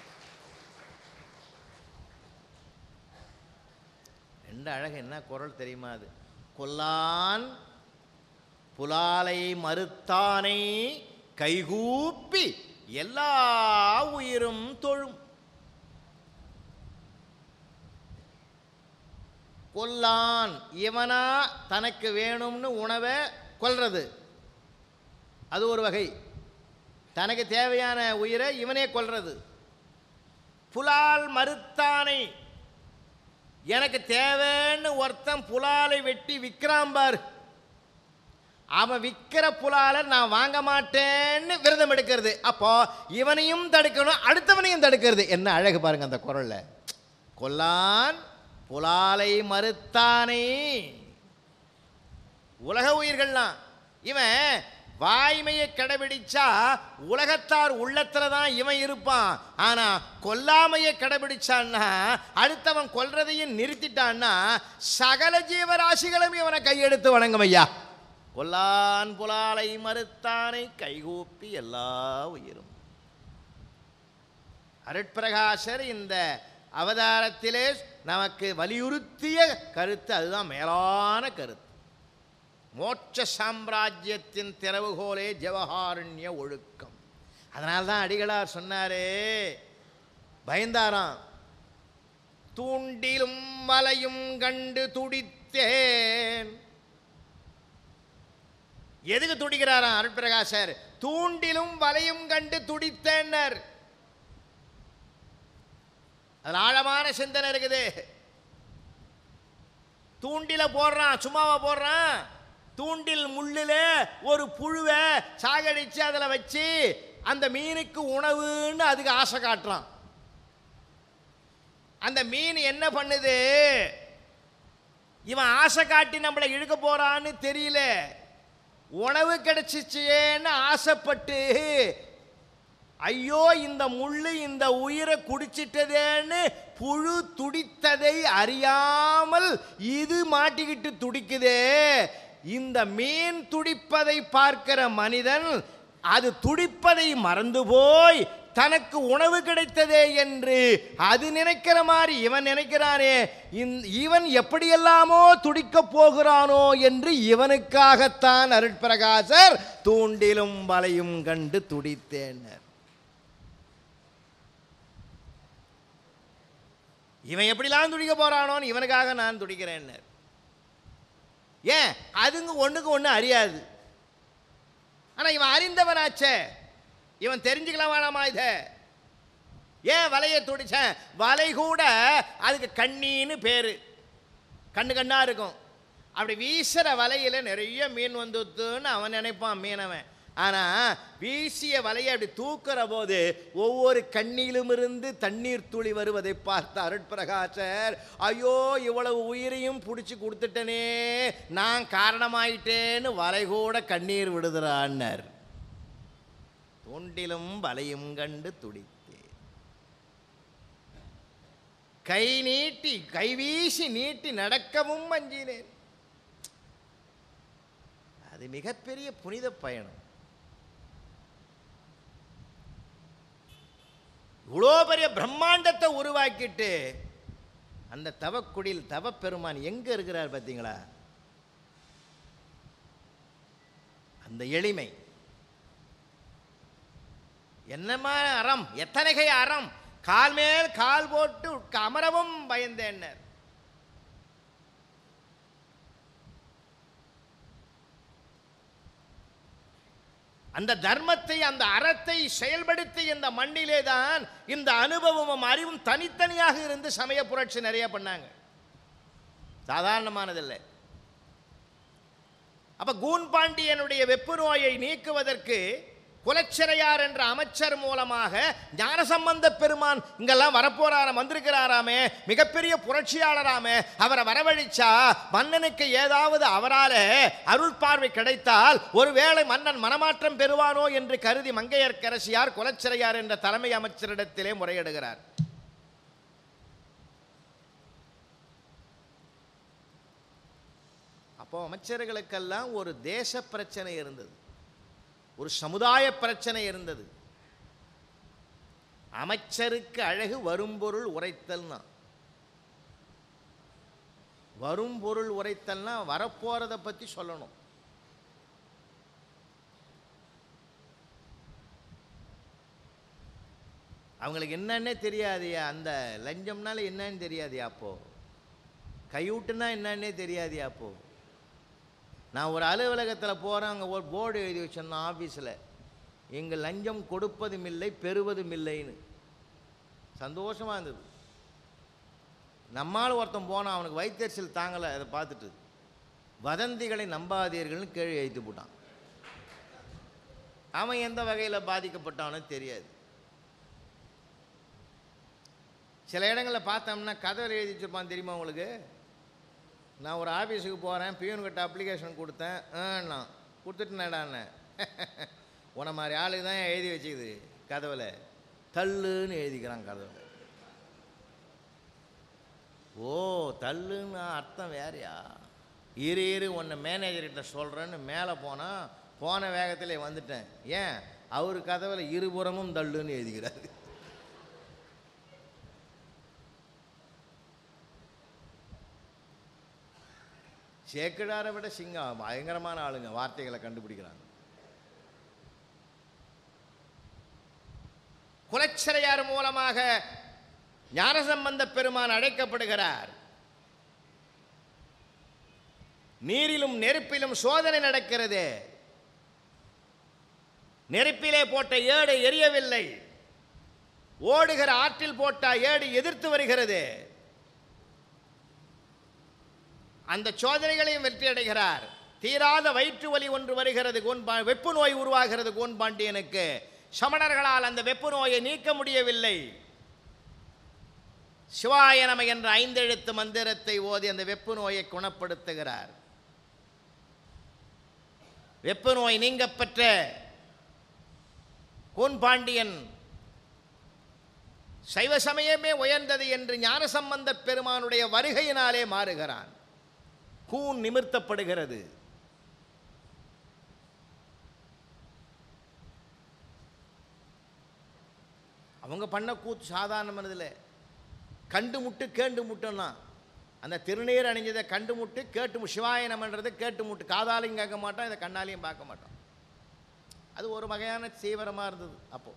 ரெண்டு அழகு என்ன குரல் தெரியுமா அது கொல்லான் புலாலை மறுத்தானை கைகூப்பி எல்லா உயிரும் தொழும் கொல்லான் இவனா தனக்கு வேணும்னு உணவை கொல்றது அது ஒரு வகை தனக்கு தேவையான உயிரை இவனே கொல்றது புலால் மறுத்தானை எனக்கு தேவைன்னு ஒருத்தன் புலாலை வெட்டி விற்கிறான் பாரு அவன் விற்கிற புலாலை நான் வாங்க மாட்டேன்னு விரதம் எடுக்கிறது அப்போ இவனையும் தடுக்கணும் அடுத்தவனையும் தடுக்கிறது என்ன அழகு பாருங்க அந்த குரல்ல கொல்லான் புலாலை மறுத்தானே உலக உயிர்கள்லாம் இவன் வாய்மையை கடைபிடிச்சா உலகத்தார் உள்ளத்துல தான் இவன் இருப்பான் ஆனா கொல்லாமையை கடைபிடிச்சான்னா அடுத்தவன் கொல்றதையும் நிறுத்திட்டான்னா சகல ஜீவராசிகளும் இவனை கையெடுத்து வணங்கும் ஐயா கொல்லான் புலாலை மறுத்தானை கைகூப்பி எல்லா உயிரும் அருட்பிரகாசர் இந்த அவதாரத்திலே நமக்கு வலியுறுத்திய கருத்து அதுதான் மேலான கருத்து மோட்ச சாம்ராஜ்யத்தின் திறவுகோலே ஜவஹாரண்ய ஒழுக்கம் அதனால தான் அடிகளார் சொன்னாரே பயந்தாராம் தூண்டிலும் வலையும் கண்டு துடித்தேன் எதுக்கு துடிக்கிறாராம் அருட்பிரகாசர் தூண்டிலும் வலையும் கண்டு துடித்தனர் அதுல ஆழமான சிந்தனை இருக்குது தூண்டில போடுறான் சும்மாவா போடுறான் தூண்டில் முள்ளில் ஒரு புழுவை சாகடிச்சு அதில் வச்சு அந்த மீனுக்கு உணவுன்னு அதுக்கு ஆசை காட்டுறான் அந்த மீன் என்ன பண்ணுது இவன் ஆசை காட்டி நம்மளை இழுக்க போறான்னு தெரியல உணவு கிடைச்சிச்சேன்னு ஆசைப்பட்டு ஐயோ இந்த முள்ளு இந்த உயிரை குடிச்சிட்டதேன்னு புழு துடித்ததை அறியாமல் இது மாட்டிக்கிட்டு துடிக்குதே இந்த மீன் துடிப்பதை பார்க்கிற மனிதன் அது துடிப்பதை மறந்து போய் தனக்கு உணவு கிடைத்ததே என்று அது நினைக்கிற மாதிரி இவன் நினைக்கிறானே இந்த- இவன் எப்படியெல்லாமோ துடிக்கப் போகிறானோ என்று இவனுக்காகத்தான் அருட்பிரகாசர் தூண்டிலும் வலையும் கண்டு துடித்தேனர் இவன் எப்படிலாம் துடிக்க போறானோன்னு இவனுக்காக நான் துடிக்கிறேன் ஏன் அதுங்க ஒண்ணுக்கு ஒண்ணு அறியாது ஆனா இவன் அறிந்தவனாச்சே இவன் தெரிஞ்சுக்கலாம் வேணாமா இத ஏன் வலையை துடிச்சேன் வலை கூட அதுக்கு கண்ணின்னு பேரு கண்ணு கண்ணா இருக்கும் அப்படி வீசுற வலையில நிறைய மீன் வந்துத்துன்னு அவன் நினைப்பான் மீனவன் ஆனா வீசிய வலையை அப்படி தூக்குற போது ஒவ்வொரு கண்ணிலும் இருந்து தண்ணீர் துளி வருவதை பார்த்த அருட்பிரகாசர் ஐயோ இவ்வளவு உயிரையும் பிடிச்சி கொடுத்துட்டனே நான் காரணமாயிட்டேன்னு வலை கூட கண்ணீர் விடுதுறான்னர் தூண்டிலும் வலையும் கண்டு துடித்தேன் கை நீட்டி கைவீசி நீட்டி நடக்கவும் அஞ்சினேன் அது மிகப்பெரிய புனித பயணம் இவ்வளோ பெரிய பிரம்மாண்டத்தை உருவாக்கிட்டு அந்த தவக்குடியில் தவப்பெருமான் எங்க இருக்கிறார் பார்த்தீங்களா அந்த எளிமை என்னமா அறம் எத்தனைகை அறம் கால் மேல் கால் போட்டு உட்க அமரவும் பயந்தேன்னர் அந்த தர்மத்தை அந்த அறத்தை செயல்படுத்தி இந்த மண்ணிலே தான் இந்த அனுபவமும் அறிவும் தனித்தனியாக இருந்து சமய புரட்சி நிறைய பண்ணாங்க சாதாரணமானதில்லை அப்ப கூன் பாண்டியனுடைய வெப்பு நோயை நீக்குவதற்கு குலச்சிறையார் என்ற அமைச்சர் மூலமாக ஞானசம்பந்த பெருமான் இங்கெல்லாம் வரப்போறாராம் வந்திருக்கிறாராமே மிகப்பெரிய புரட்சியாளராமே அவரை வரவழைச்சா மன்னனுக்கு ஏதாவது அவரால அருள் பார்வை கிடைத்தால் ஒருவேளை மன்னன் மனமாற்றம் பெறுவானோ என்று கருதி மங்கையர்க்கரசியார் குலச்சிறையார் என்ற தலைமை அமைச்சரிடத்திலே முறையிடுகிறார் அப்போ அமைச்சர்களுக்கெல்லாம் ஒரு தேச பிரச்சனை இருந்தது ஒரு சமுதாய பிரச்சனை இருந்தது அமைச்சருக்கு அழகு வரும்பொருள் உரைத்தல்னா வரும்பொருள் உரைத்தல்னா வரப்போறத பத்தி சொல்லணும் அவங்களுக்கு என்னன்னே தெரியாதியா அந்த லஞ்சம்னால என்னன்னு தெரியாதியா அப்போ கையூட்டுனா என்னன்னே தெரியாதியா அப்போ நான் ஒரு அலுவலகத்தில் போகிறேன் அங்கே ஒரு போர்டு எழுதி வச்சிருந்தேன் ஆஃபீஸில் இங்கே லஞ்சம் கொடுப்பதும் இல்லை பெறுவதும் இல்லைன்னு சந்தோஷமாக இருந்தது நம்மால் ஒருத்தன் போனான் அவனுக்கு வைத்தறிச்சல் தாங்கலை அதை பார்த்துட்டு வதந்திகளை நம்பாதீர்கள்னு கீழே எழுத்து போட்டான் அவன் எந்த வகையில் பாதிக்கப்பட்டானோ தெரியாது சில இடங்களில் பார்த்தோம்னா கதவை எழுதி வச்சிருப்பான் தெரியுமா உங்களுக்கு நான் ஒரு ஆஃபீஸுக்கு போகிறேன் பியூன்கிட்ட அப்ளிகேஷன் கொடுத்தேன் ஆண்ணா கொடுத்துட்டுனேடாண்ணே உன மாதிரி ஆளுக்கு தான் எழுதி வச்சுக்குது கதவில் தள்ளுன்னு எழுதிக்கிறான் கதவில் ஓ தள்ளுன்னு அர்த்தம் வேறையா இரு இரு உன்னை மேனேஜர்கிட்ட சொல்கிறேன்னு மேலே போனால் போன வேகத்திலே வந்துட்டேன் ஏன் அவர் கதவில் இருபுறமும் தள்ளுன்னு எழுதிக்கிறாரு சேக்கிடாரை விட சிங்கம் பயங்கரமான ஆளுங்க வார்த்தைகளை கண்டுபிடிக்கிறாங்க குலச்சிறையார் மூலமாக ஞானசம்பந்த பெருமான் அழைக்கப்படுகிறார் நீரிலும் நெருப்பிலும் சோதனை நடக்கிறது நெருப்பிலே போட்ட ஏடு எரியவில்லை ஓடுகிற ஆற்றில் போட்ட ஏடு எதிர்த்து வருகிறது அந்த சோதனைகளையும் வெற்றி அடைகிறார் தீராத வயிற்று வலி ஒன்று வருகிறது கோன்பா வெப்பு நோய் உருவாகிறது கோன்பாண்டியனுக்கு சமணர்களால் அந்த வெப்பு நோயை நீக்க முடியவில்லை சிவாய நம என்ற ஐந்தெழுத்து மந்திரத்தை ஓதி அந்த வெப்பு நோயை குணப்படுத்துகிறார் வெப்பு நோய் நீங்கப்பெற்ற கோன்பாண்டியன் சைவ சமயமே உயர்ந்தது என்று ஞானசம்பந்தப் பெருமானுடைய வருகையினாலே மாறுகிறான் கூன் நிமிர்த்தப்படுகிறது அவங்க பண்ண கூத்து சாதாரணமானதில்லை கண்டு முட்டு கேண்டு முட்டுன்னா அந்த திருநீர் அணிஞ்சதை கண்டு முட்டு கேட்டு மு- சிவாயனம்ன்றதை கேட்டு முட்டு காதாலையும் கேட்க மாட்டோம் இதை கண்ணாலையும் பார்க்க மாட்டோம் அது ஒரு வகையான தீவிரமாக இருந்தது அப்போ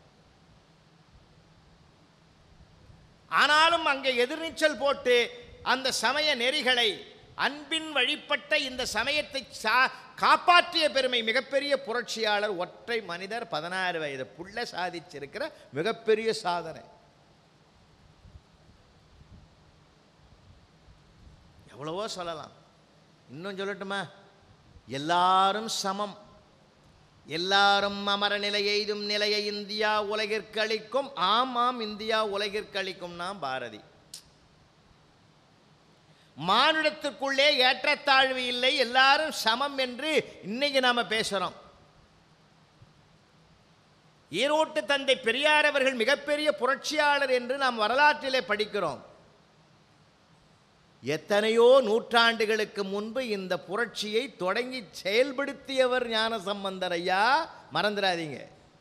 ஆனாலும் அங்கே எதிர்நீச்சல் போட்டு அந்த சமய நெறிகளை அன்பின் வழிபட்ட இந்த சமயத்தை சா- காப்பாற்றிய பெருமை மிகப்பெரிய புரட்சியாளர் ஒற்றை மனிதர் பதினாறு வயது புள்ள சாதிச்சிருக்கிற மிகப்பெரிய சாதனை எவ்வளவோ சொல்லலாம் இன்னும் சொல்லட்டுமா எல்லாரும் சமம் எல்லாரும் அமர நிலை எய்தும் நிலையை இந்தியா உலகிற்கு அளிக்கும் ஆமாம் இந்தியா உலகிற்கு அளிக்கும்னா பாரதி மானுடத்துக்குள்ளே ஏற்றத்தாழ்வு இல்லை எல்லாரும் சமம் என்று இன்னைக்கு நாம பேசுறோம் ஈரோட்டு தந்தை பெரியார் அவர்கள் மிகப்பெரிய புரட்சியாளர் என்று நாம் வரலாற்றிலே படிக்கிறோம் எத்தனையோ நூற்றாண்டுகளுக்கு முன்பு இந்த புரட்சியை தொடங்கி செயல்படுத்தியவர் ஞான சம்பந்தர் ஐயா மறந்துடாதீங்க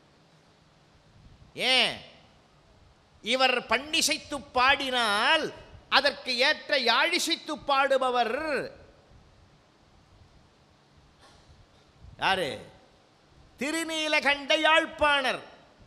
ஏன் இவர் பண்ணிசைத்து பாடினால் அதற்கு ஏற்ற யாழிசைத்து பாடுபவர் யாரு திருநீலகண்ட யாழ்ப்பாணர்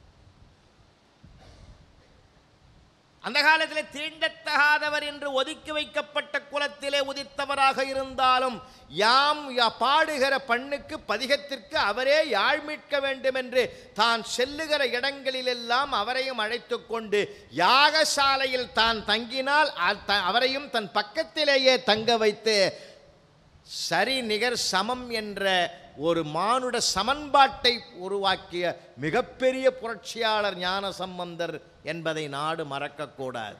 அந்த காலத்தில் தீண்டத்தகாதவர் என்று ஒதுக்கி வைக்கப்பட்ட குலத்திலே உதித்தவராக இருந்தாலும் யாம் யா- பாடுகிற பண்ணுக்கு பதிகத்திற்கு அவரே யாழ் மீட்க வேண்டும் என்று தான் செல்லுகிற இடங்களிலெல்லாம் அவரையும் அழைத்து கொண்டு யாகசாலையில் தான் தங்கினால் அ- த- அவரையும் தன் பக்கத்திலேயே தங்க வைத்து சரி நிகர் சமம் என்ற ஒரு மானுட சமன்பாட்டை உருவாக்கிய மிகப்பெரிய புரட்சியாளர் ஞான சம்பந்தர் என்பதை நாடு மறக்கக்கூடாது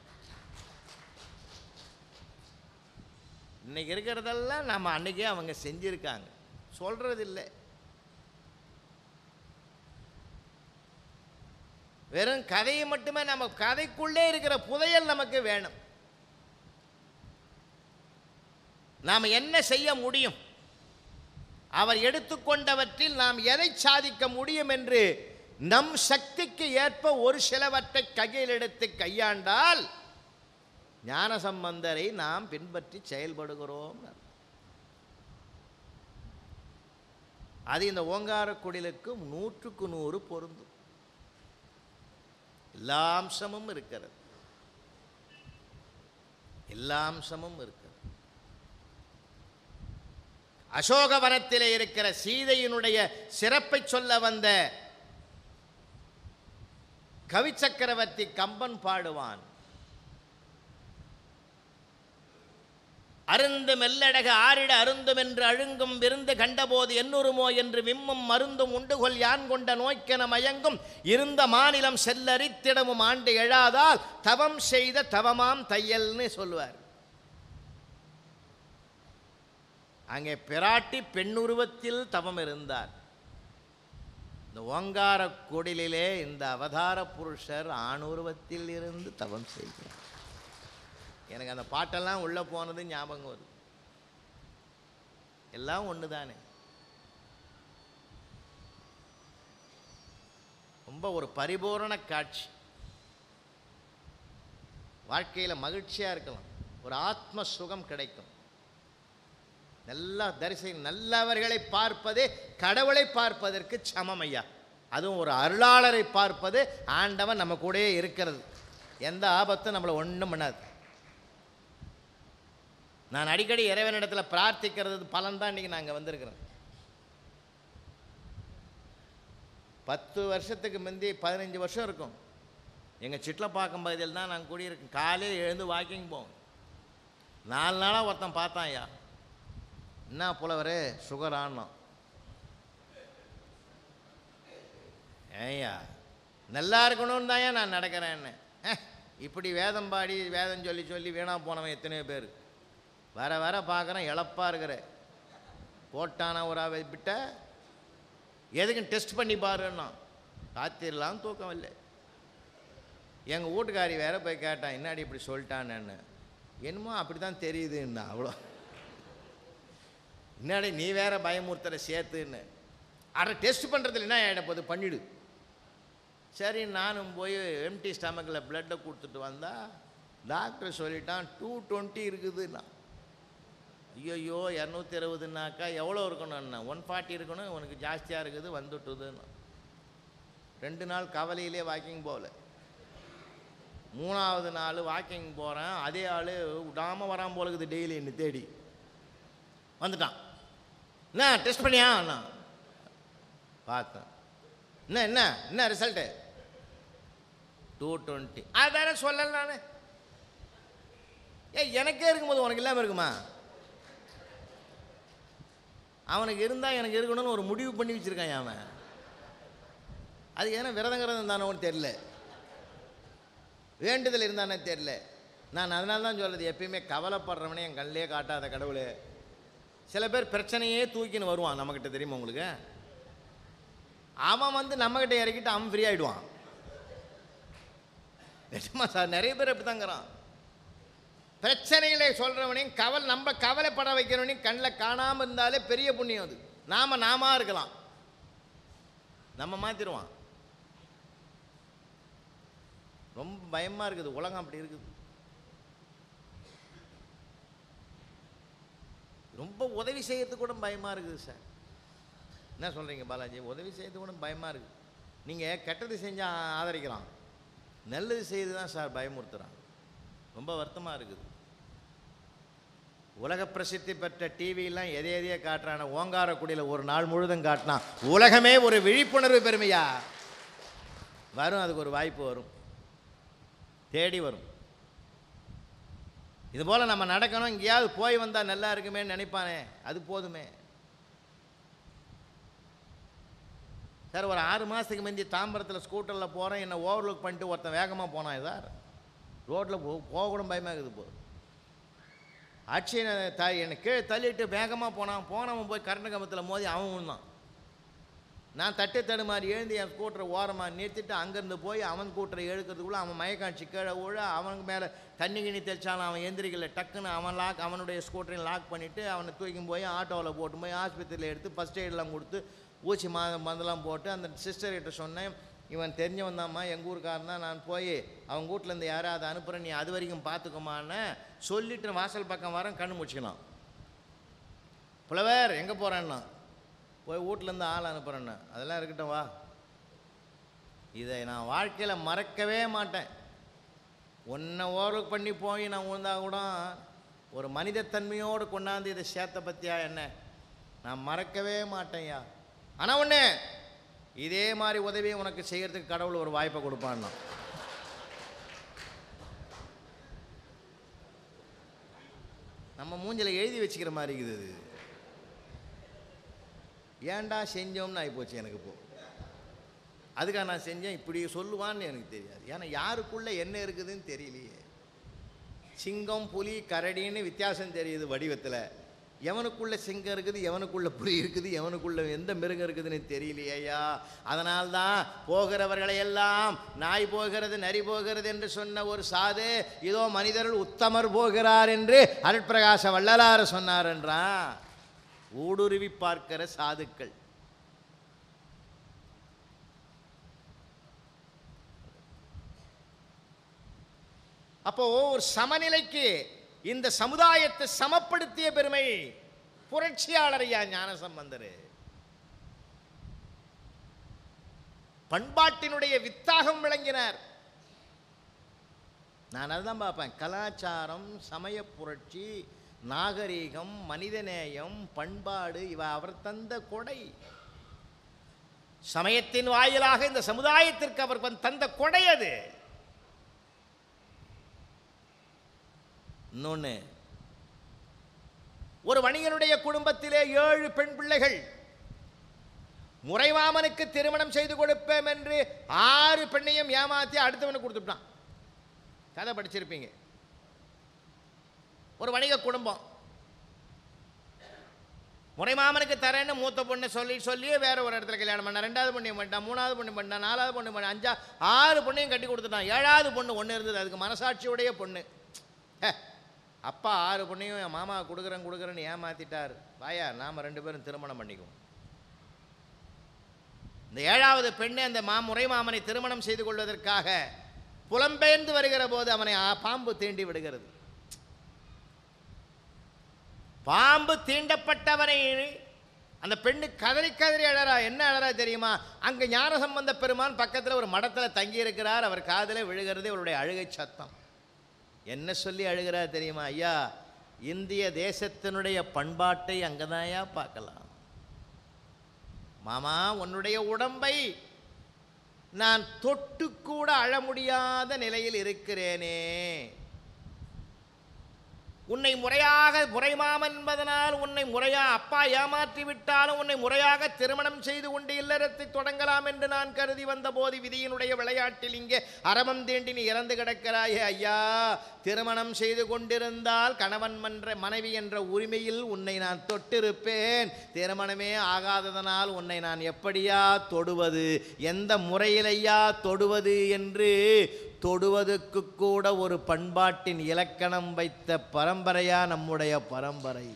இன்னைக்கு இருக்கிறதெல்லாம் நம்ம அன்னைக்கே அவங்க செஞ்சிருக்காங்க சொல்றது இல்லை வெறும் கதையை மட்டுமே நம்ம கதைக்குள்ளே இருக்கிற புதையல் நமக்கு வேணும் நாம் என்ன செய்ய முடியும் அவர் எடுத்துக்கொண்டவற்றில் நாம் எதை சாதிக்க முடியும் என்று நம் சக்திக்கு ஏற்ப ஒரு சிலவற்றை கையில் எடுத்து கையாண்டால் ஞான சம்பந்தரை நாம் பின்பற்றி செயல்படுகிறோம் அது இந்த ஓங்கார குடிலுக்கு நூற்றுக்கு நூறு பொருந்தும் எல்லா அம்சமும் இருக்கிறது எல்லா அம்சமும் இருக்கிறது அசோகவனத்திலே இருக்கிற சீதையினுடைய சிறப்பை சொல்ல வந்த கவி சக்கரவர்த்தி கம்பன் பாடுவான் அருந்து மெல்லடக ஆரிட அருந்தும் என்று அழுங்கும் விருந்து கண்டபோது என்னுருமோ என்று விம்மும் மருந்தும் உண்டுகொள் யான் கொண்ட நோய்க்கென மயங்கும் இருந்த மாநிலம் செல்லரித்திடமும் ஆண்டு எழாதால் தவம் செய்த தவமாம் தையல்னு சொல்லுவார் அங்கே பிராட்டி பெண்ணுருவத்தில் தவம் இருந்தார் இந்த ஓங்கார குடிலிலே இந்த அவதார புருஷர் ஆணுருவத்தில் இருந்து தவம் செய்கிறார் எனக்கு அந்த பாட்டெல்லாம் உள்ளே போனது ஞாபகம் வருது எல்லாம் ஒன்று தானே ரொம்ப ஒரு பரிபூரண காட்சி வாழ்க்கையில் மகிழ்ச்சியாக இருக்கலாம் ஒரு ஆத்ம சுகம் கிடைக்கும் நல்லா தரிசி நல்லவர்களை பார்ப்பது கடவுளை பார்ப்பதற்கு சமம் ஐயா அதுவும் ஒரு அருளாளரை பார்ப்பது ஆண்டவன் நம்ம கூடயே இருக்கிறது எந்த ஆபத்தும் நம்மளை ஒன்றும் பண்ணாது நான் அடிக்கடி இறைவனிடத்தில் பிரார்த்திக்கிறது பலன் தான் இன்றைக்கி நாங்கள் வந்திருக்கிறோம் பத்து வருஷத்துக்கு முந்தி பதினஞ்சு வருஷம் இருக்கும் எங்கள் சிட்லப்பாக்கம் பகுதியில் தான் நாங்கள் குடியிருக்கோம் காலையில் எழுந்து வாக்கிங் போவோம் நாலு நாளாக ஒருத்தன் பார்த்தான் ஐயா என்ன புலவரே சுகர் ஆனோம் ஏய்யா நல்லா இருக்கணும்னு தான் நான் நடக்கிறேன்னு அஹ், இப்படி வேதம் பாடி வேதம் சொல்லி சொல்லி வீணா போனவன் எத்தனையோ பேர் வர வர பார்க்குறேன் இழப்பாக இருக்கிற போட்டான ஒரு அவ- விட்ட எதுக்கும் டெஸ்ட் பண்ணி பாருன்னா ராத்திரிலாம் தூக்கம் இல்லை எங்கள் வீட்டுக்காரி வேற போய் கேட்டான் என்னாடி இப்படி சொல்லிட்டான்னு என்னமோ அப்படி தான் தெரியுதுன்னா அவ்வளோ என்னடி நீ வேற பயமுறுத்துற சேர்த்துன்னு அட டெஸ்ட் பண்ணுறதுல என்ன ஆகிட போகுது பண்ணிடு சரி நானும் போய் எம்டி ஸ்டமக்கில் பிளட்டை கொடுத்துட்டு வந்தா டாக்டர் சொல்லிட்டான் டூ டுவெண்ட்டி இருக்குதுன்னா ஐயோ இரநூத்தி இருபதுனாக்கா எவ்வளோ இருக்கணும்னா ஒன் ஃபார்ட்டி இருக்கணும் உனக்கு ஜாஸ்தியாக இருக்குது வந்துட்டுதுன்னு ரெண்டு நாள் கவலையிலே வாக்கிங் போகல மூணாவது நாள் வாக்கிங் போகிறேன் அதே ஆள் விடாமல் வராமல் போலக்குது டெய்லி என்ன தேடி வந்துட்டான் என்ன டெஸ்ட் பண்ணியா அண்ணா பார்த்தேன் என்ன என்ன என்ன ரிசல்ட்டு டூ டுவெண்ட்டி அது வேற சொல்லல நான் ஏ எனக்கே இருக்கும்போது உனக்கு இல்லாமல் இருக்குமா அவனுக்கு இருந்தால் எனக்கு இருக்கணும்னு ஒரு முடிவு பண்ணி வச்சுருக்கான் அவன் அது ஏன்னா விரதங்கிறது தானோன்னு தெரில வேண்டுதல் இருந்தானே தெரில நான் அதனால தான் சொல்றது எப்பயுமே கவலைப்படுறவனே என் கண்ணிலே காட்டாத கடவுளே சில பேர் பிரச்சனையே தூக்கின்னு வருவான் நம்மக்கிட்ட தெரியுமா உங்களுக்கு அவன் வந்து நம்மக்கிட்ட இறக்கிட்டு அவன் ஃப்ரீ ஆகிடுவான் நிஜமா சார் நிறைய பேர் அப்படி தாங்கிறான் பிரச்சனைகளை சொல்கிறவனையும் கவல் நம்ம கவலைப்பட வைக்கிறவனையும் கண்ணில் காணாமல் இருந்தாலே பெரிய புண்ணியம் அது நாம நாமா இருக்கலாம் நம்ம மாற்றிடுவான் ரொம்ப பயமாக இருக்குது உலகம் அப்படி இருக்குது ரொம்ப உதவி செய்யறதுக்கு கூட பயமாக இருக்குது சார் என்ன சொல்கிறீங்க பாலாஜி உதவி செய்யறதுக்கு கூட பயமாக இருக்குது நீங்கள் கெட்டது செஞ்சால் ஆதரிக்கலாம் நல்லது செய்து தான் சார் பயமுறுத்துறான் ரொம்ப வருத்தமாக இருக்குது உலக பிரசித்தி பெற்ற டிவியெல்லாம் எதை எதையே காட்டுறான ஓங்காரக்குடியில் ஒரு நாள் முழுதும் காட்டினான் உலகமே ஒரு விழிப்புணர்வு பெருமையா வரும் அதுக்கு ஒரு வாய்ப்பு வரும் தேடி வரும் இது போல் நம்ம நடக்கணும் எங்கேயாவது போய் வந்தால் நல்லா இருக்குமேன்னு நினைப்பானே அது போதுமே சார் ஒரு ஆறு மாதத்துக்கு முந்தி தாம்பரத்தில் ஸ்கூட்டரில் போகிறேன் என்னை ஓவர்லுக் பண்ணிட்டு ஒருத்தன் வேகமாக போனான் சார் ரோட்டில் போ போக கூட பயமாக இருக்குது போ அட்சயனை த என்னை கீழே தள்ளிட்டு வேகமாக போனான் போனவன் போய் கரண்ட் கம்பத்தில் மோதி அவன் விழுந்தான் நான் தட்டு தடுமாறி எழுந்து என் ஸ்கூட்டரை ஓரமாக நிறுத்திட்டு அங்கேருந்து போய் அவன் ஸ்கூட்டரை எழுக்கிறதுக்குள்ளே அவன் மயக்காட்சி கீழே விழ அவனுக்கு மேலே தண்ணி கிண்ணி தெளிச்சாலும் அவன் எந்திரிக்கல டக்குன்னு அவன் லாக் அவனுடைய ஸ்கூட்டரையும் லாக் பண்ணிவிட்டு அவனை தூக்கி போய் ஆட்டோவில் போட்டு போய் ஆஸ்பத்திரியில் எடுத்து ஃபஸ்ட் எய்டெலாம் கொடுத்து ஊசி மா மருந்தெல்லாம் போட்டு அந்த சிஸ்டர்கிட்ட சொன்னேன் இவன் தெரிஞ்சவன் தான்மா எங்கள் ஊருக்காரன் தான் நான் போய் அவங்க வீட்டிலேருந்து யாராவது அனுப்புகிறேன் நீ அது வரைக்கும் பார்த்துக்கோமான்னு சொல்லிட்டு வாசல் பக்கம் வரேன் கண்ணு முடிச்சுக்கலாம் புலவர் எங்கே போகிறேன்னா போய் வீட்டிலேருந்து ஆள் அனுப்புகிறேன்னு அதெல்லாம் இருக்கட்டும் வா இதை நான் வாழ்க்கையில் மறக்கவே மாட்டேன் உன்னை ஓர்வர்க் பண்ணி போய் நான் உழுந்தா கூட ஒரு மனிதத்தன்மையோடு கொண்டாந்து இதை சேர்த்த பற்றியா என்ன நான் மறக்கவே மாட்டேன்யா ஆனால் ஒன்று இதே மாதிரி உதவியை உனக்கு செய்கிறதுக்கு கடவுள் ஒரு வாய்ப்பை கொடுப்பான்னா நம்ம மூஞ்சில எழுதி வச்சுக்கிற மாதிரி இருக்குது இது ஏன்டா செஞ்சோம்னு ஆகிப்போச்சு எனக்கு இப்போ அதுக்காக நான் செஞ்சேன் இப்படி சொல்லுவான்னு எனக்கு தெரியாது ஏன்னா யாருக்குள்ளே என்ன இருக்குதுன்னு தெரியலையே சிங்கம் புலி கரடின்னு வித்தியாசம் தெரியுது வடிவத்தில் எவனுக்குள்ள சிங்கம் இருக்குது எவனுக்குள்ள புலி இருக்குது எவனுக்குள்ள எந்த மிருகம் இருக்குதுன்னு தெரியலையா அதனால்தான் போகிறவர்களை எல்லாம் நாய் போகிறது நரி போகிறது என்று சொன்ன ஒரு சாது இதோ மனிதர்கள் உத்தமர் போகிறார் என்று அருட்பிரகாச வள்ளலார் சொன்னார் என்றான் ஊடுருவி பார்க்கிற சாதுக்கள் அப்போ ஒரு சமநிலைக்கு இந்த சமுதாயத்தை சமப்படுத்திய பெருமை புரட்சியாளர் ஐயா ஞானசம்பந்தர் பண்பாட்டினுடைய வித்தாகம் விளங்கினார் நான் அதுதான் பார்ப்பேன் கலாச்சாரம் சமய புரட்சி நாகரீகம் மனிதநேயம் பண்பாடு இவ அவர் தந்த கொடை சமயத்தின் வாயிலாக இந்த சமுதாயத்திற்கு அவர் வந்து தந்த கொடை அது இன்னொன்று ஒரு வணிகனுடைய குடும்பத்திலே ஏழு பெண் பிள்ளைகள் முறைமாமனுக்கு திருமணம் செய்து கொடுப்பேன் என்று ஆறு பெண்ணையும் ஏமாத்தி அடுத்தவனுக்கு கொடுத்துட்டான் கதை படிச்சிருப்பீங்க ஒரு வணிக குடும்பம் முறைமாமனுக்கு தரேன்னு மூத்த பொண்ணை சொல்லி சொல்லி வேற ஒரு இடத்துல கல்யாணம் பண்ண ரெண்டாவது பொண்ணையும் பண்ணிட்டான் மூணாவது பொண்ணு பண்ணிட்டான் நாலாவது பொண்ணு பண்ண அஞ்சா ஆறு பொண்ணையும் கட்டி கொடுத்துட்டான் ஏழாவது பொண்ணு ஒன்று இருந்தது அதுக்கு மனசாட்சியுடைய பொண்ணு ஹே, அப்பா ஆறு பொண்ணையும் என் மாமா கொடுக்குறேன் கொடுக்குறேன்னு ஏமாத்திட்டார் வாயா நாம் ரெண்டு பேரும் திருமணம் பண்ணிக்குவோம் இந்த ஏழாவது பெண்ணை அந்த மா முறை மாமனை திருமணம் செய்து கொள்வதற்காக புலம்பெயர்ந்து வருகிற போது அவனை ஆ, பாம்பு தீண்டி விடுகிறது பாம்பு தீண்டப்பட்டவனை அந்த பெண்ணு கதறி கதறி அழறா என்ன அழறா தெரியுமா அங்கே ஞானசம்பந்த பெருமான் பக்கத்தில் ஒரு மடத்தில் தங்கி இருக்கிறார் அவர் காதில் விழுகிறது அவருடைய அழுகை சத்தம் என்ன சொல்லி அழுகிறார் தெரியுமா ஐயா இந்திய தேசத்தினுடைய பண்பாட்டை அங்கதான்யா பார்க்கலாம் மாமா உன்னுடைய உடம்பை நான் தொட்டு கூட அழ முடியாத நிலையில் இருக்கிறேனே உன்னை முறையாக முறைமாமன் என்பதனால் உன்னை முறையா அப்பா ஏமாற்றி விட்டாலும் உன்னை முறையாக திருமணம் செய்து கொண்டு இல்லறத்தை தொடங்கலாம் என்று நான் கருதி வந்தபோது விதியினுடைய விளையாட்டில் இங்கே அரவம் தீண்டி நீ இறந்து கிடக்கிறாயே ஐயா திருமணம் செய்து கொண்டிருந்தால் கணவன் மன்ற மனைவி என்ற உரிமையில் உன்னை நான் தொட்டிருப்பேன் திருமணமே ஆகாததனால் உன்னை நான் எப்படியா தொடுவது எந்த முறையிலையா தொடுவது என்று தொடுவதற்கு கூட ஒரு பண்பாட்டின் இலக்கணம் வைத்த பரம்பரையா நம்முடைய பரம்பரை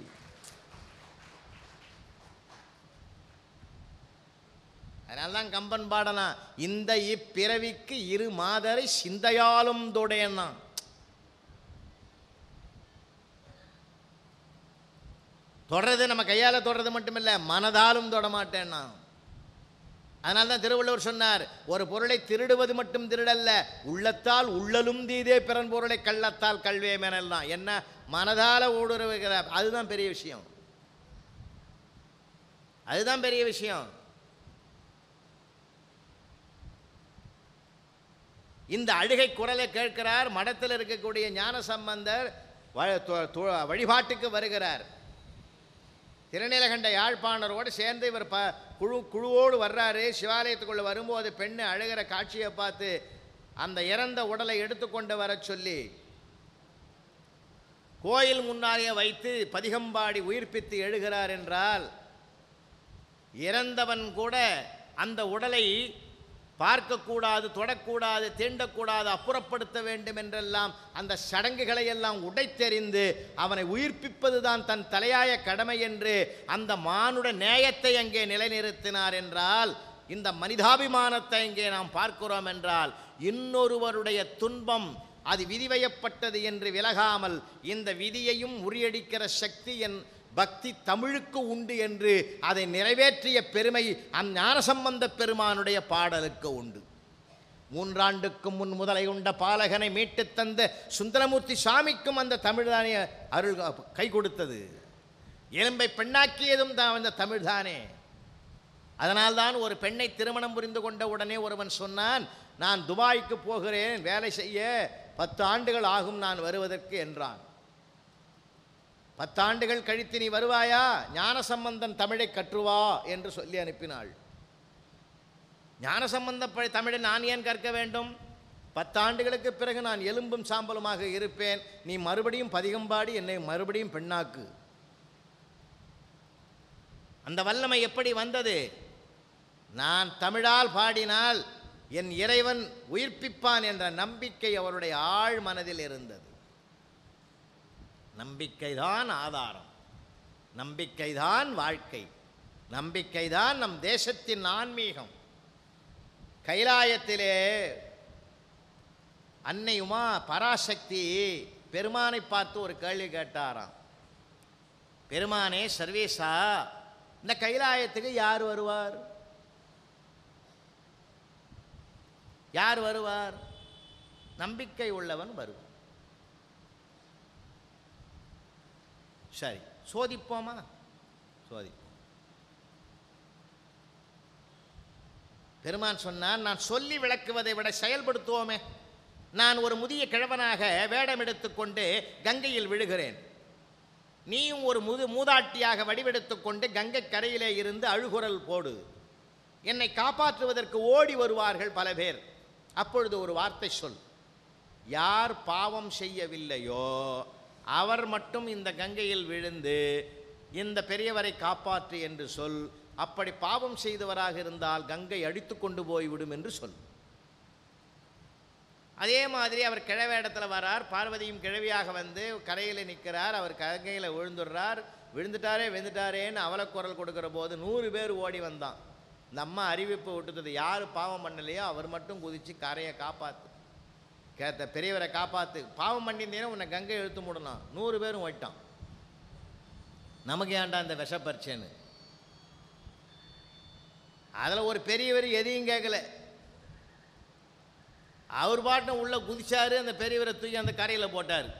அதனால்தான் கம்பன் பாடலாம் இந்த இப்பிறவிக்கு இரு மாதரை சிந்தையாலும் தொடையன்னா தொடறது நம்ம கையால் தொடறது மட்டுமில்லை மனதாலும் தொட மாட்டேன்னா அதனால தான் திருவள்ளுவர் சொன்னார் ஒரு பொருளை திருடுவது மட்டும் திருடல்ல உள்ளத்தால் உள்ளலும் தீதே பிறன் பொருளை கள்ளத்தால் கல்வே மேனல்லாம் என்ன மனதால ஊடுருவுகிற அதுதான் பெரிய விஷயம் அதுதான் பெரிய விஷயம் இந்த அழுகை குரலை கேட்கிறார் மடத்தில் இருக்கக்கூடிய ஞான சம்பந்தர் வ- து- து- வழிபாட்டுக்கு வருகிறார் திருநீலகண்ட யாழ்ப்பாணரோடு சேர்ந்து இவர் ப குழு குழுவோடு வர்றாரு சிவாலயத்துக்குள்ளே வரும்போது பெண்ணு அழுகிற காட்சியை பார்த்து அந்த இறந்த உடலை எடுத்துக்கொண்டு வரச் சொல்லி கோயில் முன்னாலே வைத்து பதிகம்பாடி உயிர்ப்பித்து எழுகிறார் என்றால் இறந்தவன் கூட அந்த உடலை பார்க்கக்கூடாது தொடக்கூடாது தீண்டக்கூடாது அப்புறப்படுத்த வேண்டும் என்றெல்லாம் அந்த சடங்குகளை எல்லாம் உடைத்தெறிந்து அவனை உயிர்ப்பிப்பது தான் தன் தலையாய கடமை என்று அந்த மானுட நேயத்தை அங்கே நிலைநிறுத்தினார் என்றால் இந்த மனிதாபிமானத்தை இங்கே நாம் பார்க்கிறோம் என்றால் இன்னொருவருடைய துன்பம் அது விதிவயப்பட்டது என்று விலகாமல் இந்த விதியையும் முறியடிக்கிற சக்தி என் பக்தி தமிழுக்கு உண்டு என்று அதை நிறைவேற்றிய பெருமை அந்ஞானசம்பந்த பெருமானுடைய பாடலுக்கு உண்டு மூன்றாண்டுக்கு முன் முதலை உண்ட பாலகனை மீட்டுத் தந்த சுந்தரமூர்த்தி சாமிக்கும் அந்த தமிழ்தானே அருள் கை கொடுத்தது எலும்பை பெண்ணாக்கியதும் தான் அந்த தமிழ்தானே அதனால்தான் ஒரு பெண்ணை திருமணம் புரிந்து கொண்ட உடனே ஒருவன் சொன்னான் நான் துபாய்க்கு போகிறேன் வேலை செய்ய பத்து ஆண்டுகள் ஆகும் நான் வருவதற்கு என்றான் பத்தாண்டுகள் கழித்து நீ வருவாயா ஞானசம்பந்தன் தமிழை கற்றுவா என்று சொல்லி அனுப்பினாள் ஞானசம்பந்த ப- தமிழை நான் ஏன் கற்க வேண்டும் பத்தாண்டுகளுக்கு பிறகு நான் எலும்பும் சாம்பலுமாக இருப்பேன் நீ மறுபடியும் பதிகம்பாடி என்னை மறுபடியும் பெண்ணாக்கு அந்த வல்லமை எப்படி வந்தது நான் தமிழால் பாடினால் என் இறைவன் உயிர்ப்பிப்பான் என்ற நம்பிக்கை அவருடைய ஆழ் மனதில் இருந்தது நம்பிக்கைதான் ஆதாரம் நம்பிக்கைதான் வாழ்க்கை நம்பிக்கைதான் நம் தேசத்தின் ஆன்மீகம் கைலாயத்திலே அன்னை உமா பராசக்தி பெருமானை பார்த்து ஒரு கேள்வி கேட்டாராம் பெருமானே சர்வேசா இந்த கைலாயத்துக்கு யார் வருவார் யார் வருவார் நம்பிக்கை உள்ளவன் வருவான் சரி சோதிப்போமா சோதிப்போம் பெருமான் சொன்னார் நான் சொல்லி விளக்குவதை விட செயல்படுத்துவோமே நான் ஒரு முதிய கிழவனாக வேடம் எடுத்துக்கொண்டு கங்கையில் விழுகிறேன் நீயும் ஒரு முது மூதாட்டியாக வடிவெடுத்துக்கொண்டு கங்கை கரையிலே இருந்து அழுகுரல் போடு என்னை காப்பாற்றுவதற்கு ஓடி வருவார்கள் பல பேர் அப்பொழுது ஒரு வார்த்தை சொல் யார் பாவம் செய்யவில்லையோ அவர் மட்டும் இந்த கங்கையில் விழுந்து இந்த பெரியவரை காப்பாற்று என்று சொல் அப்படி பாவம் செய்தவராக இருந்தால் கங்கை அடித்து கொண்டு போய்விடும் என்று சொல் அதே மாதிரி அவர் கிழவேடத்தில் வரார் பார்வதியும் கிழவியாக வந்து கரையில் நிற்கிறார் அவர் கங்கையில் விழுந்துடுறார் விழுந்துட்டாரே விழுந்துட்டாரேன்னு அவலக்குரல் கொடுக்கிற போது நூறு பேர் ஓடி வந்தான் இந்த அம்மா அறிவிப்பு விட்டுட்டது யார் பாவம் பண்ணலையோ அவர் மட்டும் குதித்து கரையை காப்பாற்று கேத்த பெரியவரை காப்பாற்று பாவம் பண்ணியிருந்தீங்கன்னா உன்னை கங்கை இழுத்து மூடலாம் நூறு பேரும் ஓயிட்டான் நமக்கு ஏன்டா இந்த விஷப்பரிச்சைன்னு அதில் ஒரு பெரியவர் எதையும் கேட்கல அவர் பாட்டும் உள்ள குதிச்சாரு அந்த பெரியவரை தூக்கி அந்த கரையில் போட்டார்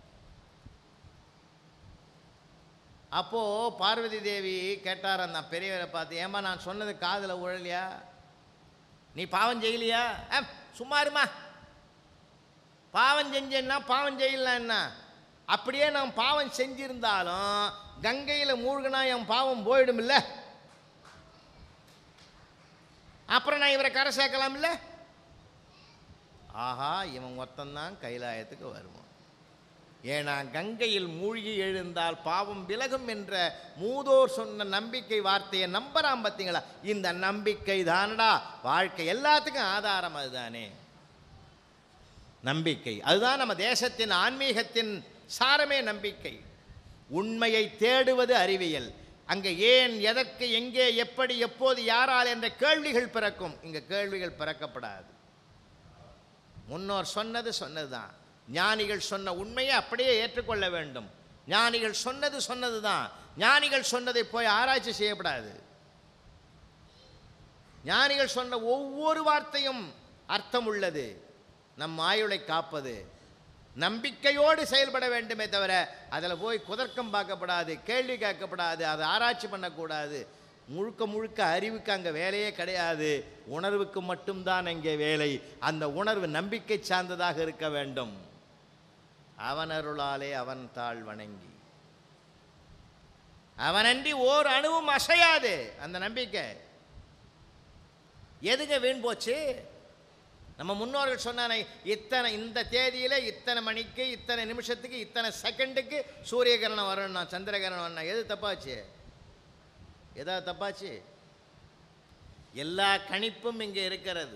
அப்போது பார்வதி தேவி கேட்டார் அந்த பெரியவரை பார்த்து ஏம்மா நான் சொன்னது காதில் உழலையா நீ பாவம் செய்யலையா ஆ சும்மா இருமா பாவம் செஞ்சேன்னா பாவம் செய்யலாம் என்ன அப்படியே நான் பாவம் செஞ்சிருந்தாலும் கங்கையில் மூழ்கினா என் பாவம் போயிடும் இல்லை அப்புறம் நான் இவரை கரை சேர்க்கலாம் இல்லை ஆஹா இவன் ஒருத்தந்தான் கைலாயத்துக்கு வருவான் ஏன்னா கங்கையில் மூழ்கி எழுந்தால் பாவம் விலகும் என்ற மூதோர் சொன்ன நம்பிக்கை வார்த்தையை நம்பறான் பார்த்தீங்களா இந்த நம்பிக்கை தானடா வாழ்க்கை எல்லாத்துக்கும் ஆதாரம் அதுதானே நம்பிக்கை அதுதான் நம்ம தேசத்தின் ஆன்மீகத்தின் சாரமே நம்பிக்கை உண்மையை தேடுவது அறிவியல் அங்கே ஏன் எதற்கு எங்கே எப்படி எப்போது யாரால் என்ற கேள்விகள் பிறக்கும் இங்கே கேள்விகள் பிறக்கப்படாது முன்னோர் சொன்னது சொன்னதுதான் ஞானிகள் சொன்ன உண்மையை அப்படியே ஏற்றுக்கொள்ள வேண்டும் ஞானிகள் சொன்னது சொன்னது தான் ஞானிகள் சொன்னதை போய் ஆராய்ச்சி செய்யப்படாது ஞானிகள் சொன்ன ஒவ்வொரு வார்த்தையும் அர்த்தம் உள்ளது நம் ஆயுளை காப்பது நம்பிக்கையோடு செயல்பட வேண்டுமே தவிர அதில் போய் குதர்க்கம் பார்க்கப்படாது கேள்வி கேட்கப்படாது அதை ஆராய்ச்சி பண்ணக்கூடாது முழுக்க முழுக்க அறிவுக்கு அங்கே வேலையே கிடையாது உணர்வுக்கு மட்டும்தான் அங்கே வேலை அந்த உணர்வு நம்பிக்கை சார்ந்ததாக இருக்க வேண்டும் அவன் அருளாலே அவன் தாழ் வணங்கி அவனன்றி ஓர் அணுவும் அசையாது அந்த நம்பிக்கை எதுங்க வீண் போச்சு நம்ம முன்னோர்கள் சொன்னானே இத்தனை இந்த தேதியில் இத்தனை மணிக்கு இத்தனை நிமிஷத்துக்கு இத்தனை செகண்டுக்கு சூரிய கிரணம் வரணும் சந்திரகிரணம் வரணும் எது தப்பாச்சு ஏதாவது தப்பாச்சு எல்லா கணிப்பும் இங்கே இருக்கிறது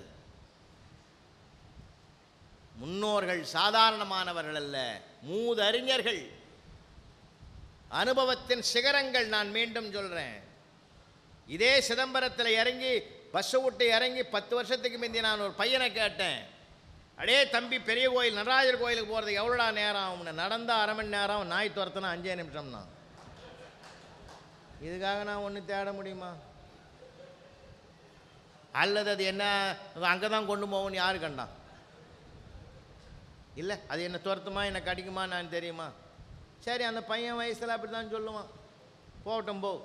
முன்னோர்கள் சாதாரணமானவர்கள் அல்ல மூதறிஞர்கள் அனுபவத்தின் சிகரங்கள் நான் மீண்டும் சொல்கிறேன் இதே சிதம்பரத்தில் இறங்கி பஸ்ஸை விட்டு இறங்கி பத்து வருஷத்துக்கு முந்தி நான் ஒரு பையனை கேட்டேன் அடே தம்பி பெரிய கோயில் நடராஜர் கோயிலுக்கு போகிறதுக்கு எவ்வளோடா நேரம் ஆகும்னு நடந்தா அரை மணி நேரம் நாய் துரத்துனா அஞ்சே நிமிஷம்னா இதுக்காக நான் ஒன்றும் தேட முடியுமா அல்லது அது என்ன அங்கே தான் கொண்டு போகும்னு யாரு கண்டான் இல்லை அது என்ன துரத்துமா என்ன கடிக்குமா நான் தெரியுமா சரி அந்த பையன் வயசில் அப்படி தான் சொல்லுவான் போகட்டும் போ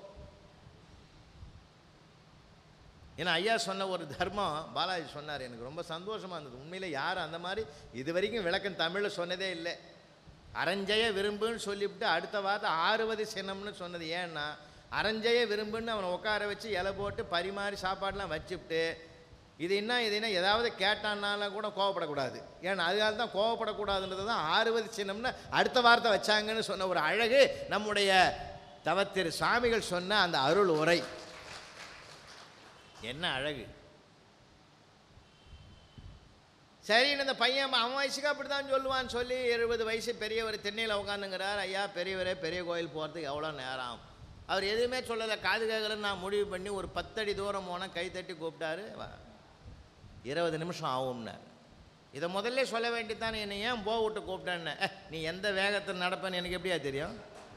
ஏன்னா ஐயா சொன்ன ஒரு தர்மம் பாலாஜி சொன்னார் எனக்கு ரொம்ப சந்தோஷமாக இருந்தது உண்மையில் யாரும் அந்த மாதிரி இது வரைக்கும் விளக்கம் தமிழில் சொன்னதே இல்லை அரஞ்சய விரும்புன்னு சொல்லிவிட்டு அடுத்த வார்த்தை ஆறுவது சின்னம்னு சொன்னது ஏன்னா அரஞ்சய விரும்புன்னு அவனை உட்கார வச்சு இலை போட்டு பரிமாறி சாப்பாடெலாம் வச்சுவிட்டு இது என்ன இது என்ன ஏதாவது கேட்டான்னாலும் கூட கோவப்படக்கூடாது ஏன்னா அதுக்காக தான் கோவப்படக்கூடாதுன்றது தான் ஆறுவது சின்னம்னு அடுத்த வார்த்தை வச்சாங்கன்னு சொன்ன ஒரு அழகு நம்முடைய தவத்திரு சுவாமிகள் சொன்ன அந்த அருள் உரை என்ன அழகு சரின்னு இந்த பையன் அவன் வயசுக்கு அப்படி தான் சொல்லுவான்னு சொல்லி எழுபது வயசு பெரியவர் தென்னையில் உட்காந்துங்கிறார் ஐயா பெரியவரே பெரிய கோயில் போகிறதுக்கு எவ்வளோ நேரம் ஆகும் அவர் எதுவுமே சொல்லலை காது கேட்கலன்னு நான் முடிவு பண்ணி ஒரு பத்தடி தூரம் போனால் கை தட்டி கூப்பிட்டாரு வா- இருபது நிமிஷம் ஆகும்னார் இதை முதல்ல சொல்ல வேண்டியதானே என்னை ஏன் போ விட்டு கூப்பிட்டேன்னு "அஹ், நீ எந்த வேகத்தில் நடப்பேன்னு எனக்கு எப்படியா தெரியும்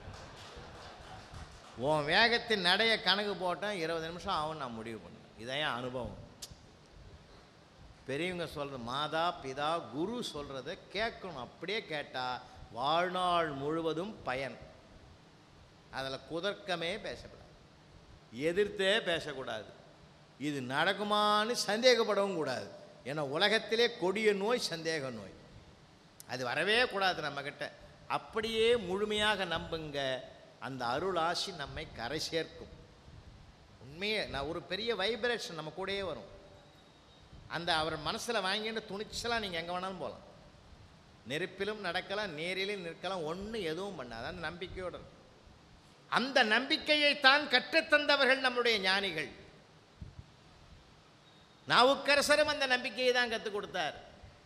உன் வேகத்தின் நடைய கணக்கு போட்டேன் இருபது நிமிஷம் ஆகும் நான் முடிவு பண்ணேன் இதான் என் அனுபவம் பெரியவங்க சொல்கிற மாதா பிதா குரு சொல்கிறத கேட்கணும் அப்படியே கேட்டால் வாழ்நாள் முழுவதும் பயன் அதில் குதர்க்கமே பேசக்கூடாது எதிர்த்தே பேசக்கூடாது இது நடக்குமான்னு சந்தேகப்படவும் கூடாது ஏன்னா உலகத்திலே கொடிய நோய் சந்தேக நோய் அது வரவே கூடாது நம்மக்கிட்ட அப்படியே முழுமையாக நம்புங்க அந்த அருள் ஆசி நம்மை கரை சேர்க்கும் உண்மையே நான் ஒரு பெரிய வைப்ரேஷன் நம்ம கூடயே வரும் அந்த அவர் மனசில் வாங்கிட்டு துணிச்சலாக நீங்கள் எங்கே வேணாலும் போகலாம் நெருப்பிலும் நடக்கலாம் நேரிலும் நிற்கலாம் ஒன்றும் எதுவும் பண்ணாது அந்த நம்பிக்கையோடு இருக்கும். அந்த நம்பிக்கையைத்தான் கற்றுத்தந்தவர்கள் நம்முடைய ஞானிகள் நாவுக்கரசரும் அந்த நம்பிக்கையை தான் கற்றுக் கொடுத்தார்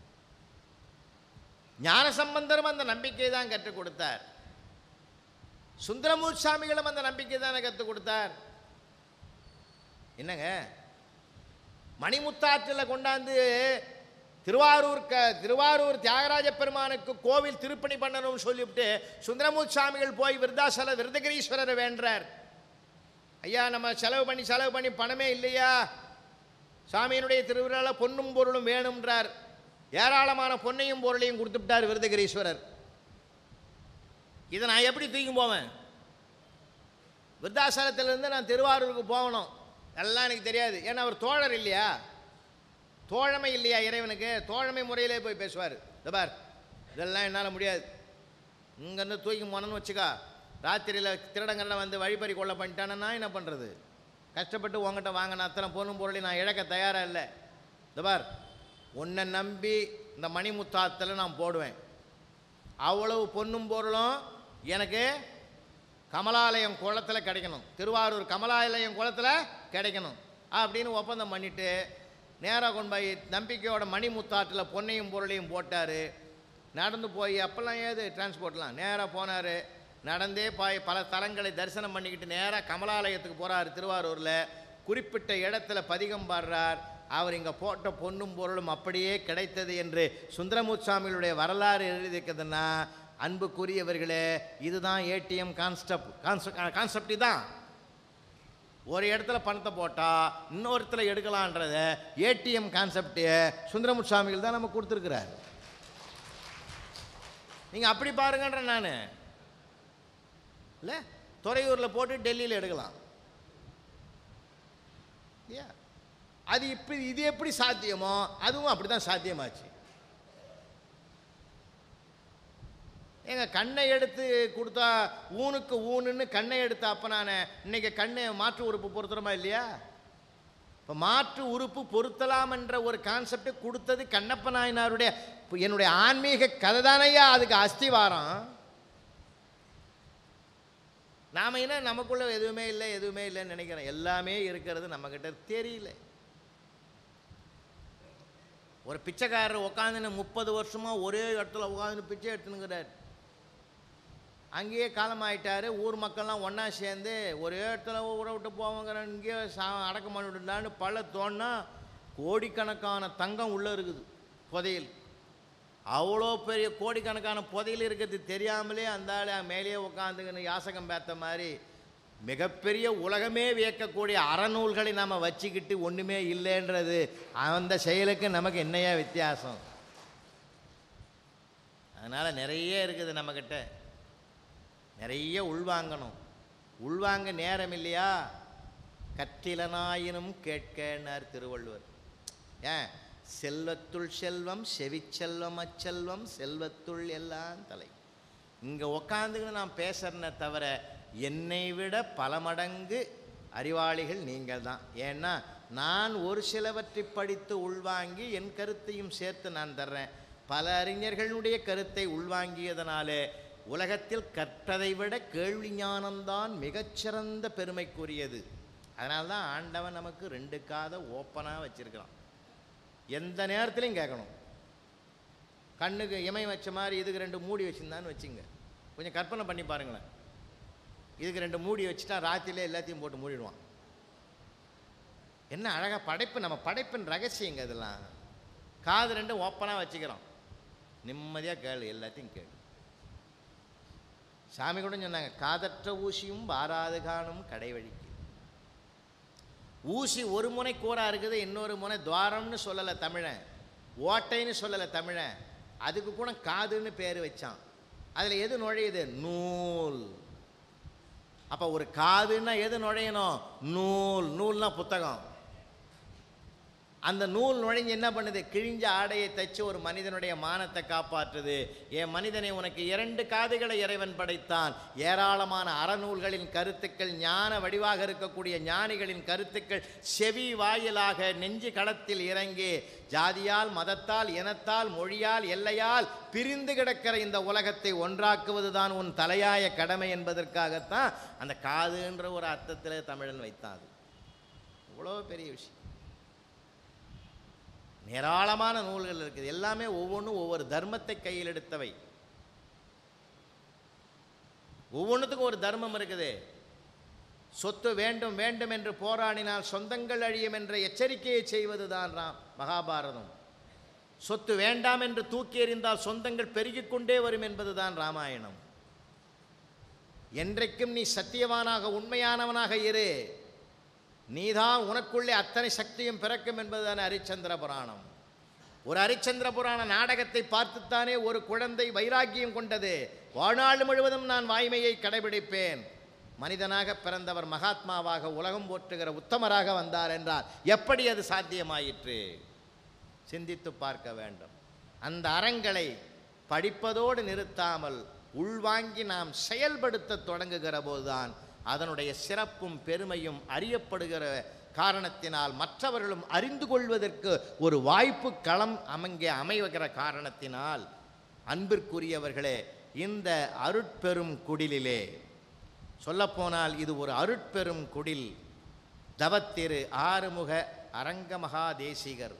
ஞானசம்பந்தரும் அந்த நம்பிக்கையை தான் கற்றுக் கொடுத்தார் சுந்தரமூர் சாமிகளும் அந்த நம்பிக்கை தானே கற்றுக் கொடுத்தார் என்னங்க மணிமுத்தாற்றில் கொண்டாந்து திருவாரூர் க திருவாரூர் தியாகராஜ பெருமானுக்கு கோவில் திருப்பணி பண்ணணும்னு சொல்லிவிட்டு சுந்தரமூர் சாமிகள் போய் விருத்தாசல விருதகிரீஸ்வரரை வேண்டுறார் ஐயா நம்ம செலவு பண்ணி செலவு பண்ணி பணமே இல்லையா சாமியினுடைய திருவிழால பொன்னும் பொருளும் வேணும்ன்றார் ஏராளமான பொன்னையும் பொருளையும் கொடுத்துட்டார் விருதகிரீஸ்வரர் இதை நான் எப்படி தூக்கி போவேன் விருத்தாசலத்திலிருந்து நான் திருவாரூருக்கு போகணும் எல்லாம் எனக்கு தெரியாது ஏன்னா அவர் தோழர் இல்லையா தோழமை இல்லையா இறைவனுக்கு தோழமை முறையிலே போய் பேசுவார் இந்த பார் இதெல்லாம் என்னால் முடியாது இங்கேருந்து தூக்கி போனோன்னு வச்சுக்கா ராத்திரியில் திருடங்கள்லாம் வந்து வழிப்பறி கொள்ள பண்ணிட்டானா என்ன பண்ணுறது கஷ்டப்பட்டு உங்ககிட்ட வாங்கின அத்தனை பொண்ணும் பொருளையும் நான் இழக்க தயாராக இல்லை இந்த பார் உன்னை நம்பி இந்த மணிமுத்தாத்தில் நான் போடுவேன் அவ்வளவு பொன்னும் பொருளும் எனக்கு கமலாலயம் குளத்தில் கிடைக்கணும் திருவாரூர் கமலாலயம் குளத்தில் கிடைக்கணும் அப்படின்னு ஒப்பந்தம் பண்ணிட்டு நேராக கொண்டு போய் நம்பிக்கையோட மணிமுத்தாற்றில் பொன்னையும் பொருளையும் போட்டார் நடந்து போய் அப்போல்லாம் ஏது டிரான்ஸ்போர்ட்லாம் நேராக போனார் நடந்தே போய் பல தலங்களை தரிசனம் பண்ணிக்கிட்டு நேராக கமலாலயத்துக்கு போகிறார் திருவாரூரில் குறிப்பிட்ட இடத்துல பதிகம் பாடுறார் அவர் இங்கே போட்ட பொன்னும் பொருளும் அப்படியே கிடைத்தது என்று சுந்தரமுத்சாமிகளுடைய வரலாறு எழுதியிருக்குதுன்னா அன்புக்குரியவர்களே இதுதான் ஏடிஎம் கான்ஸ்டப் கான்செப்ட் கான்செப்ட் தான் ஒரு இடத்துல பணத்தை போட்டால் இன்னொருத்துல எடுக்கலான்றத ஏடிஎம் கான்செப்ட் சுந்தரமுத்சாமிகள் தான் நம்ம கொடுத்துருக்குறாரு நீங்கள் அப்படி பாருங்கன்ற நான் இல்லை துறையூரில் போட்டு டெல்லியில் எடுக்கலாம் இல்லையா அது இப்படி இது எப்படி சாத்தியமோ அதுவும் அப்படி தான் சாத்தியமாச்சு ஏங்க கண்ணை எடுத்து கொடுத்தா ஊனுக்கு ஊனுன்னு கண்ணை எடுத்த அப்ப நான் இன்னைக்கு கண்ணை மாற்று உறுப்பு பொருத்துறோமா இல்லையா இப்போ மாற்று உறுப்பு பொருத்தலாம் என்ற ஒரு கான்செப்டை கொடுத்தது கண்ணப்ப நாயனாருடைய இப்ப என்னுடைய ஆன்மீக கதை தானையா அதுக்கு அஸ்திவாரம் நாம் என்ன நமக்குள்ள எதுவுமே இல்லை எதுவுமே இல்லைன்னு நினைக்கிறோம் எல்லாமே இருக்கிறது நம்மக்கிட்ட தெரியல ஒரு பிச்சைக்காரர் உட்காந்துன்னு முப்பது வருஷமா ஒரே இடத்துல உட்காந்து பிச்சை எடுத்துனுங்கிறார் அங்கேயே காலமாயிட்டாரு ஊர் மக்கள்லாம் ஒன்றா சேர்ந்து ஒரே இடத்துல ஊரை விட்டு போவாங்கிற இங்கேயே சா அடக்கம் பண்ணிவிடலான்னு பல தோணுனா கோடிக்கணக்கான தங்கம் உள்ளே இருக்குது புதையல் அவ்வளோ பெரிய கோடிக்கணக்கான புதையல் இருக்கிறது தெரியாமலே அந்த ஆள் மேலேயே உட்காந்துக்கின்னு யாசகம் பேத்த மாதிரி மிகப்பெரிய உலகமே வியக்கக்கூடிய அறநூல்களை நாம் வச்சுக்கிட்டு ஒன்றுமே இல்லைன்றது அந்த செயலுக்கு நமக்கு என்னையா வித்தியாசம் அதனால் நிறைய இருக்குது நம்மக்கிட்ட நிறைய உள்வாங்கணும் உள்வாங்க நேரம் இல்லையா கற்றிலனாயினும் கேட்கனார் திருவள்ளுவர் ஏன் செல்வத்துள் செல்வம் செவிச்செல்வம் அச்செல்வம் செல்வத்துள் எல்லாம் தலை இங்கே உக்காந்துக்கின்னு நான் பேசுறேனே தவிர என்னை விட பல மடங்கு அறிவாளிகள் நீங்கள் தான் ஏன்னா நான் ஒரு சிலவற்றை படித்து உள்வாங்கி என் கருத்தையும் சேர்த்து நான் தர்றேன் பல அறிஞர்களுடைய கருத்தை உள்வாங்கியதனாலே உலகத்தில் கற்றதை விட கேள்வி ஞானம்தான் மிகச்சிறந்த பெருமைக்குரியது அதனால தான் ஆண்டவன் நமக்கு ரெண்டு காதை ஓப்பனாக வச்சிருக்கிறான் எந்த நேரத்துலையும் கேட்கணும் கண்ணுக்கு இமை வச்ச மாதிரி இதுக்கு ரெண்டு மூடி வச்சுருந்தான்னு வச்சுங்க கொஞ்சம் கற்பனை பண்ணி பாருங்களேன் இதுக்கு ரெண்டு மூடி வச்சுட்டா ராத்திரிலே எல்லாத்தையும் போட்டு மூடிடுவான் என்ன அழகாக படைப்பு நம்ம படைப்பின் ரகசியங்க இதெல்லாம் காது ரெண்டும் ஓப்பனாக வச்சுக்கிறோம் நிம்மதியாக கேளு எல்லாத்தையும் கேளு சாமி கூட சொன்னாங்க காதற்ற ஊசியும் வாராது காணும் கடை வழிக்கு ஊசி ஒரு முனை கூரா இருக்குது இன்னொரு முனை துவாரம்னு சொல்லலை தமிழன் ஓட்டைன்னு சொல்லலை தமிழன் அதுக்கு கூட காதுன்னு பேர் வச்சான் அதில் எது நுழையுது நூல் அப்போ ஒரு காதுன்னா எது நுழையணும் நூல் நூல்னா புத்தகம் அந்த நூல் நுழைஞ்சு என்ன பண்ணுது கிழிஞ்ச ஆடையை தைச்சு ஒரு மனிதனுடைய மானத்தை காப்பாற்றுது என் மனிதனை உனக்கு இரண்டு காதுகளை இறைவன் படைத்தான் ஏராளமான அறநூல்களின் கருத்துக்கள் ஞான வடிவாக இருக்கக்கூடிய ஞானிகளின் கருத்துக்கள் செவி வாயிலாக நெஞ்சு களத்தில் இறங்கி ஜாதியால் மதத்தால் இனத்தால் மொழியால் எல்லையால் பிரிந்து கிடக்கிற இந்த உலகத்தை ஒன்றாக்குவது தான் உன் தலையாய கடமை என்பதற்காகத்தான் அந்த காதுன்ற ஒரு அர்த்தத்தில் தமிழன் வைத்தான் அது இவ்வளோ பெரிய விஷயம் ஏராளமான நூல்கள் இருக்குது எல்லாமே ஒவ்வொன்றும் ஒவ்வொரு தர்மத்தை கையில் எடுத்தவை ஒவ்வொன்றுத்துக்கும் ஒரு தர்மம் இருக்குது சொத்து வேண்டும் வேண்டும் என்று போராடினால் சொந்தங்கள் அழியும் என்ற எச்சரிக்கையை செய்வதுதான் ராம் மகாபாரதம் சொத்து வேண்டாம் என்று தூக்கி எறிந்தால் சொந்தங்கள் பெருகிக் கொண்டே வரும் என்பதுதான் ராமாயணம் என்றைக்கும் நீ சத்தியவானாக உண்மையானவனாக இரு நீதான் உனக்குள்ளே அத்தனை சக்தியும் பிறக்கும் என்பதுதான் ஹரிச்சந்திர புராணம் ஒரு ஹரிச்சந்திர புராண நாடகத்தை பார்த்துத்தானே ஒரு குழந்தை வைராக்கியம் கொண்டது வாழ்நாள் முழுவதும் நான் வாய்மையை கடைபிடிப்பேன் மனிதனாக பிறந்தவர் மகாத்மாவாக உலகம் போற்றுகிற உத்தமராக வந்தார் என்றால் எப்படி அது சாத்தியமாயிற்று சிந்தித்து பார்க்க வேண்டும் அந்த அறங்களை படிப்பதோடு நிறுத்தாமல் உள்வாங்கி நாம் செயல்படுத்த தொடங்குகிற போதுதான் அதனுடைய சிறப்பும் பெருமையும் அறியப்படுகிற காரணத்தினால் மற்றவர்களும் அறிந்து கொள்வதற்கு ஒரு வாய்ப்பு களம் அங்கே அமைவுகிற காரணத்தினால் அன்பிற்குரியவர்களே இந்த அருட்பெரும் குடிலிலே சொல்லப்போனால் இது ஒரு அருட்பெரும் குடில் தவத்திரு ஆறுமுக அரங்க மகாதேசிகர்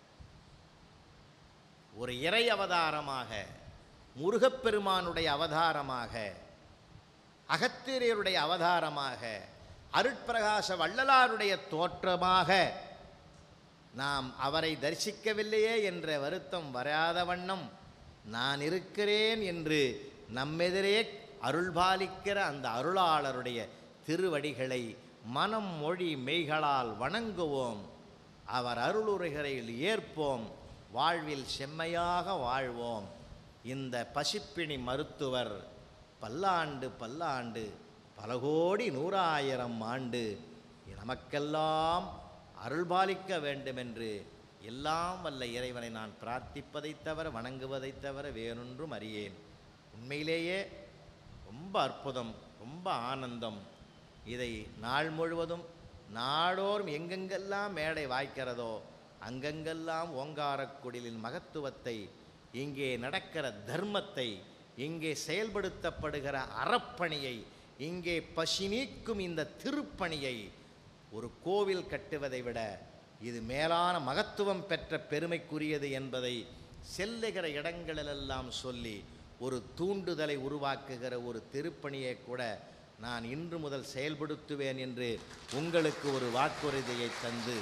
ஒரு இறை அவதாரமாக முருகப்பெருமானுடைய அவதாரமாக அகத்திரியருடைய அவதாரமாக அருட்பிரகாச வள்ளலாருடைய தோற்றமாக நாம் அவரை தரிசிக்கவில்லையே என்ற வருத்தம் வராத வண்ணம் நான் இருக்கிறேன் என்று நம்மெதிரே அருள்பாலிக்கிற அந்த அருளாளருடைய திருவடிகளை மனம் மொழி மெய்களால் வணங்குவோம் அவர் அருளுரைகளில் ஏற்போம் வாழ்வில் செம்மையாக வாழ்வோம் இந்த பசிப்பிணி மருத்துவர் பல்லாண்டு பல்லாண்டு பல கோடி நூறாயிரம் ஆண்டு நமக்கெல்லாம் அருள்பாலிக்க வேண்டுமென்று எல்லாம் வல்ல இறைவனை நான் பிரார்த்திப்பதைத் தவிர வணங்குவதைத் தவிர வேறொன்றும் அறியேன் உண்மையிலேயே ரொம்ப அற்புதம் ரொம்ப ஆனந்தம் இதை நாள் முழுவதும் நாடோறும் எங்கெங்கெல்லாம் மேடை வாய்க்கிறதோ அங்கங்கெல்லாம் ஓங்காரக்குடிலின் மகத்துவத்தை இங்கே நடக்கிற தர்மத்தை இங்கே செயல்படுத்தப்படுகிற அறப்பணியை இங்கே பசி நீக்கும் இந்த திருப்பணியை ஒரு கோவில் கட்டுவதை விட இது மேலான மகத்துவம் பெற்ற பெருமைக்குரியது என்பதை செல்லுகிற இடங்களிலெல்லாம் சொல்லி ஒரு தூண்டுதலை உருவாக்குகிற ஒரு திருப்பணியை கூட நான் இன்று முதல் செயல்படுத்துவேன் என்று உங்களுக்கு ஒரு வாக்குறுதியை தந்து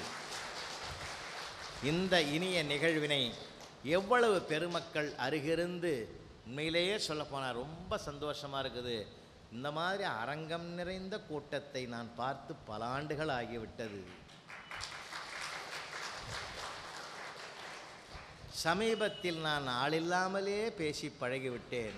இந்த இனிய நிகழ்வினை எவ்வளவு பெருமக்கள் அருகிருந்து உண்மையிலேயே சொல்லப்போனால் ரொம்ப சந்தோஷமாக இருக்குது இந்த மாதிரி அரங்கம் நிறைந்த கூட்டத்தை நான் பார்த்து பல ஆண்டுகள் ஆகிவிட்டது சமீபத்தில் நான் ஆளில்லாமலே பேசி பழகிவிட்டேன்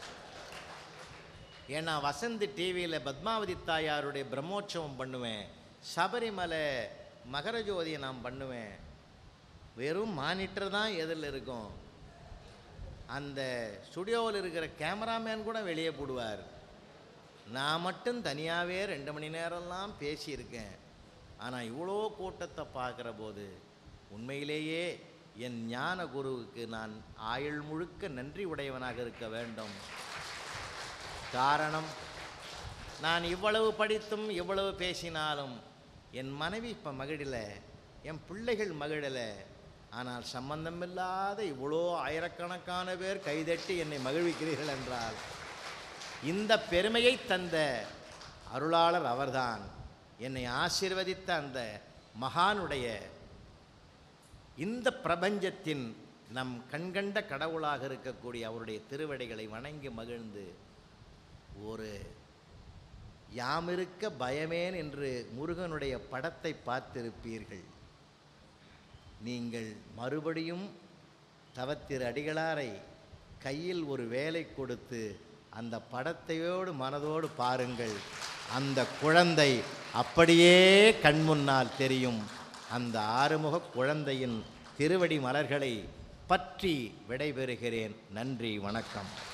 ஏன்னா வசந்த் டிவியில் பத்மாவதி தாயாருடைய பிரம்மோற்சவம் பண்ணுவேன் சபரிமலை மகரஜோதியை நான் பண்ணுவேன் வெறும் மானிட்டர் தான் எதிரில் இருக்கும் அந்த ஸ்டுடியோவில் இருக்கிற கேமராமேன் கூட வெளியே போடுவார் நான் மட்டும் தனியாகவே ரெண்டு மணி நேரம்லாம் பேசியிருக்கேன் ஆனால் இவ்வளோ கூட்டத்தை பார்க்குற போது உண்மையிலேயே என் ஞான குருவுக்கு நான் ஆயுள் முழுக்க நன்றி உடையவனாக இருக்க வேண்டும் காரணம் நான் இவ்வளவு படித்தும் இவ்வளவு பேசினாலும் என் மனைவி இப்போ மகிழல என் பிள்ளைகள் மகிழல ஆனால் சம்பந்தமில்லாத இவ்வளோ ஆயிரக்கணக்கான பேர் கைதட்டி என்னை மகிழ்விக்கிறீர்கள் என்றால் இந்த பெருமையை தந்த அருளாளர் அவர்தான் என்னை ஆசீர்வதித்த அந்த மகானுடைய இந்த பிரபஞ்சத்தின் நம் கண்கண்ட கடவுளாக இருக்கக்கூடிய அவருடைய திருவடிகளை வணங்கி மகிழ்ந்து ஒரு யாமிருக்க பயமேன் என்று முருகனுடைய படத்தை பார்த்திருப்பீர்கள் நீங்கள் மறுபடியும் தவத்திரு அடிகளாரை கையில் ஒரு வேலை கொடுத்து அந்த படத்தையோடு மனதோடு பாருங்கள் அந்த குழந்தை அப்படியே கண்முன்னால் தெரியும் அந்த ஆறுமுக குழந்தையின் திருவடி மலர்களை பற்றி விடைபெறுகிறேன் நன்றி வணக்கம்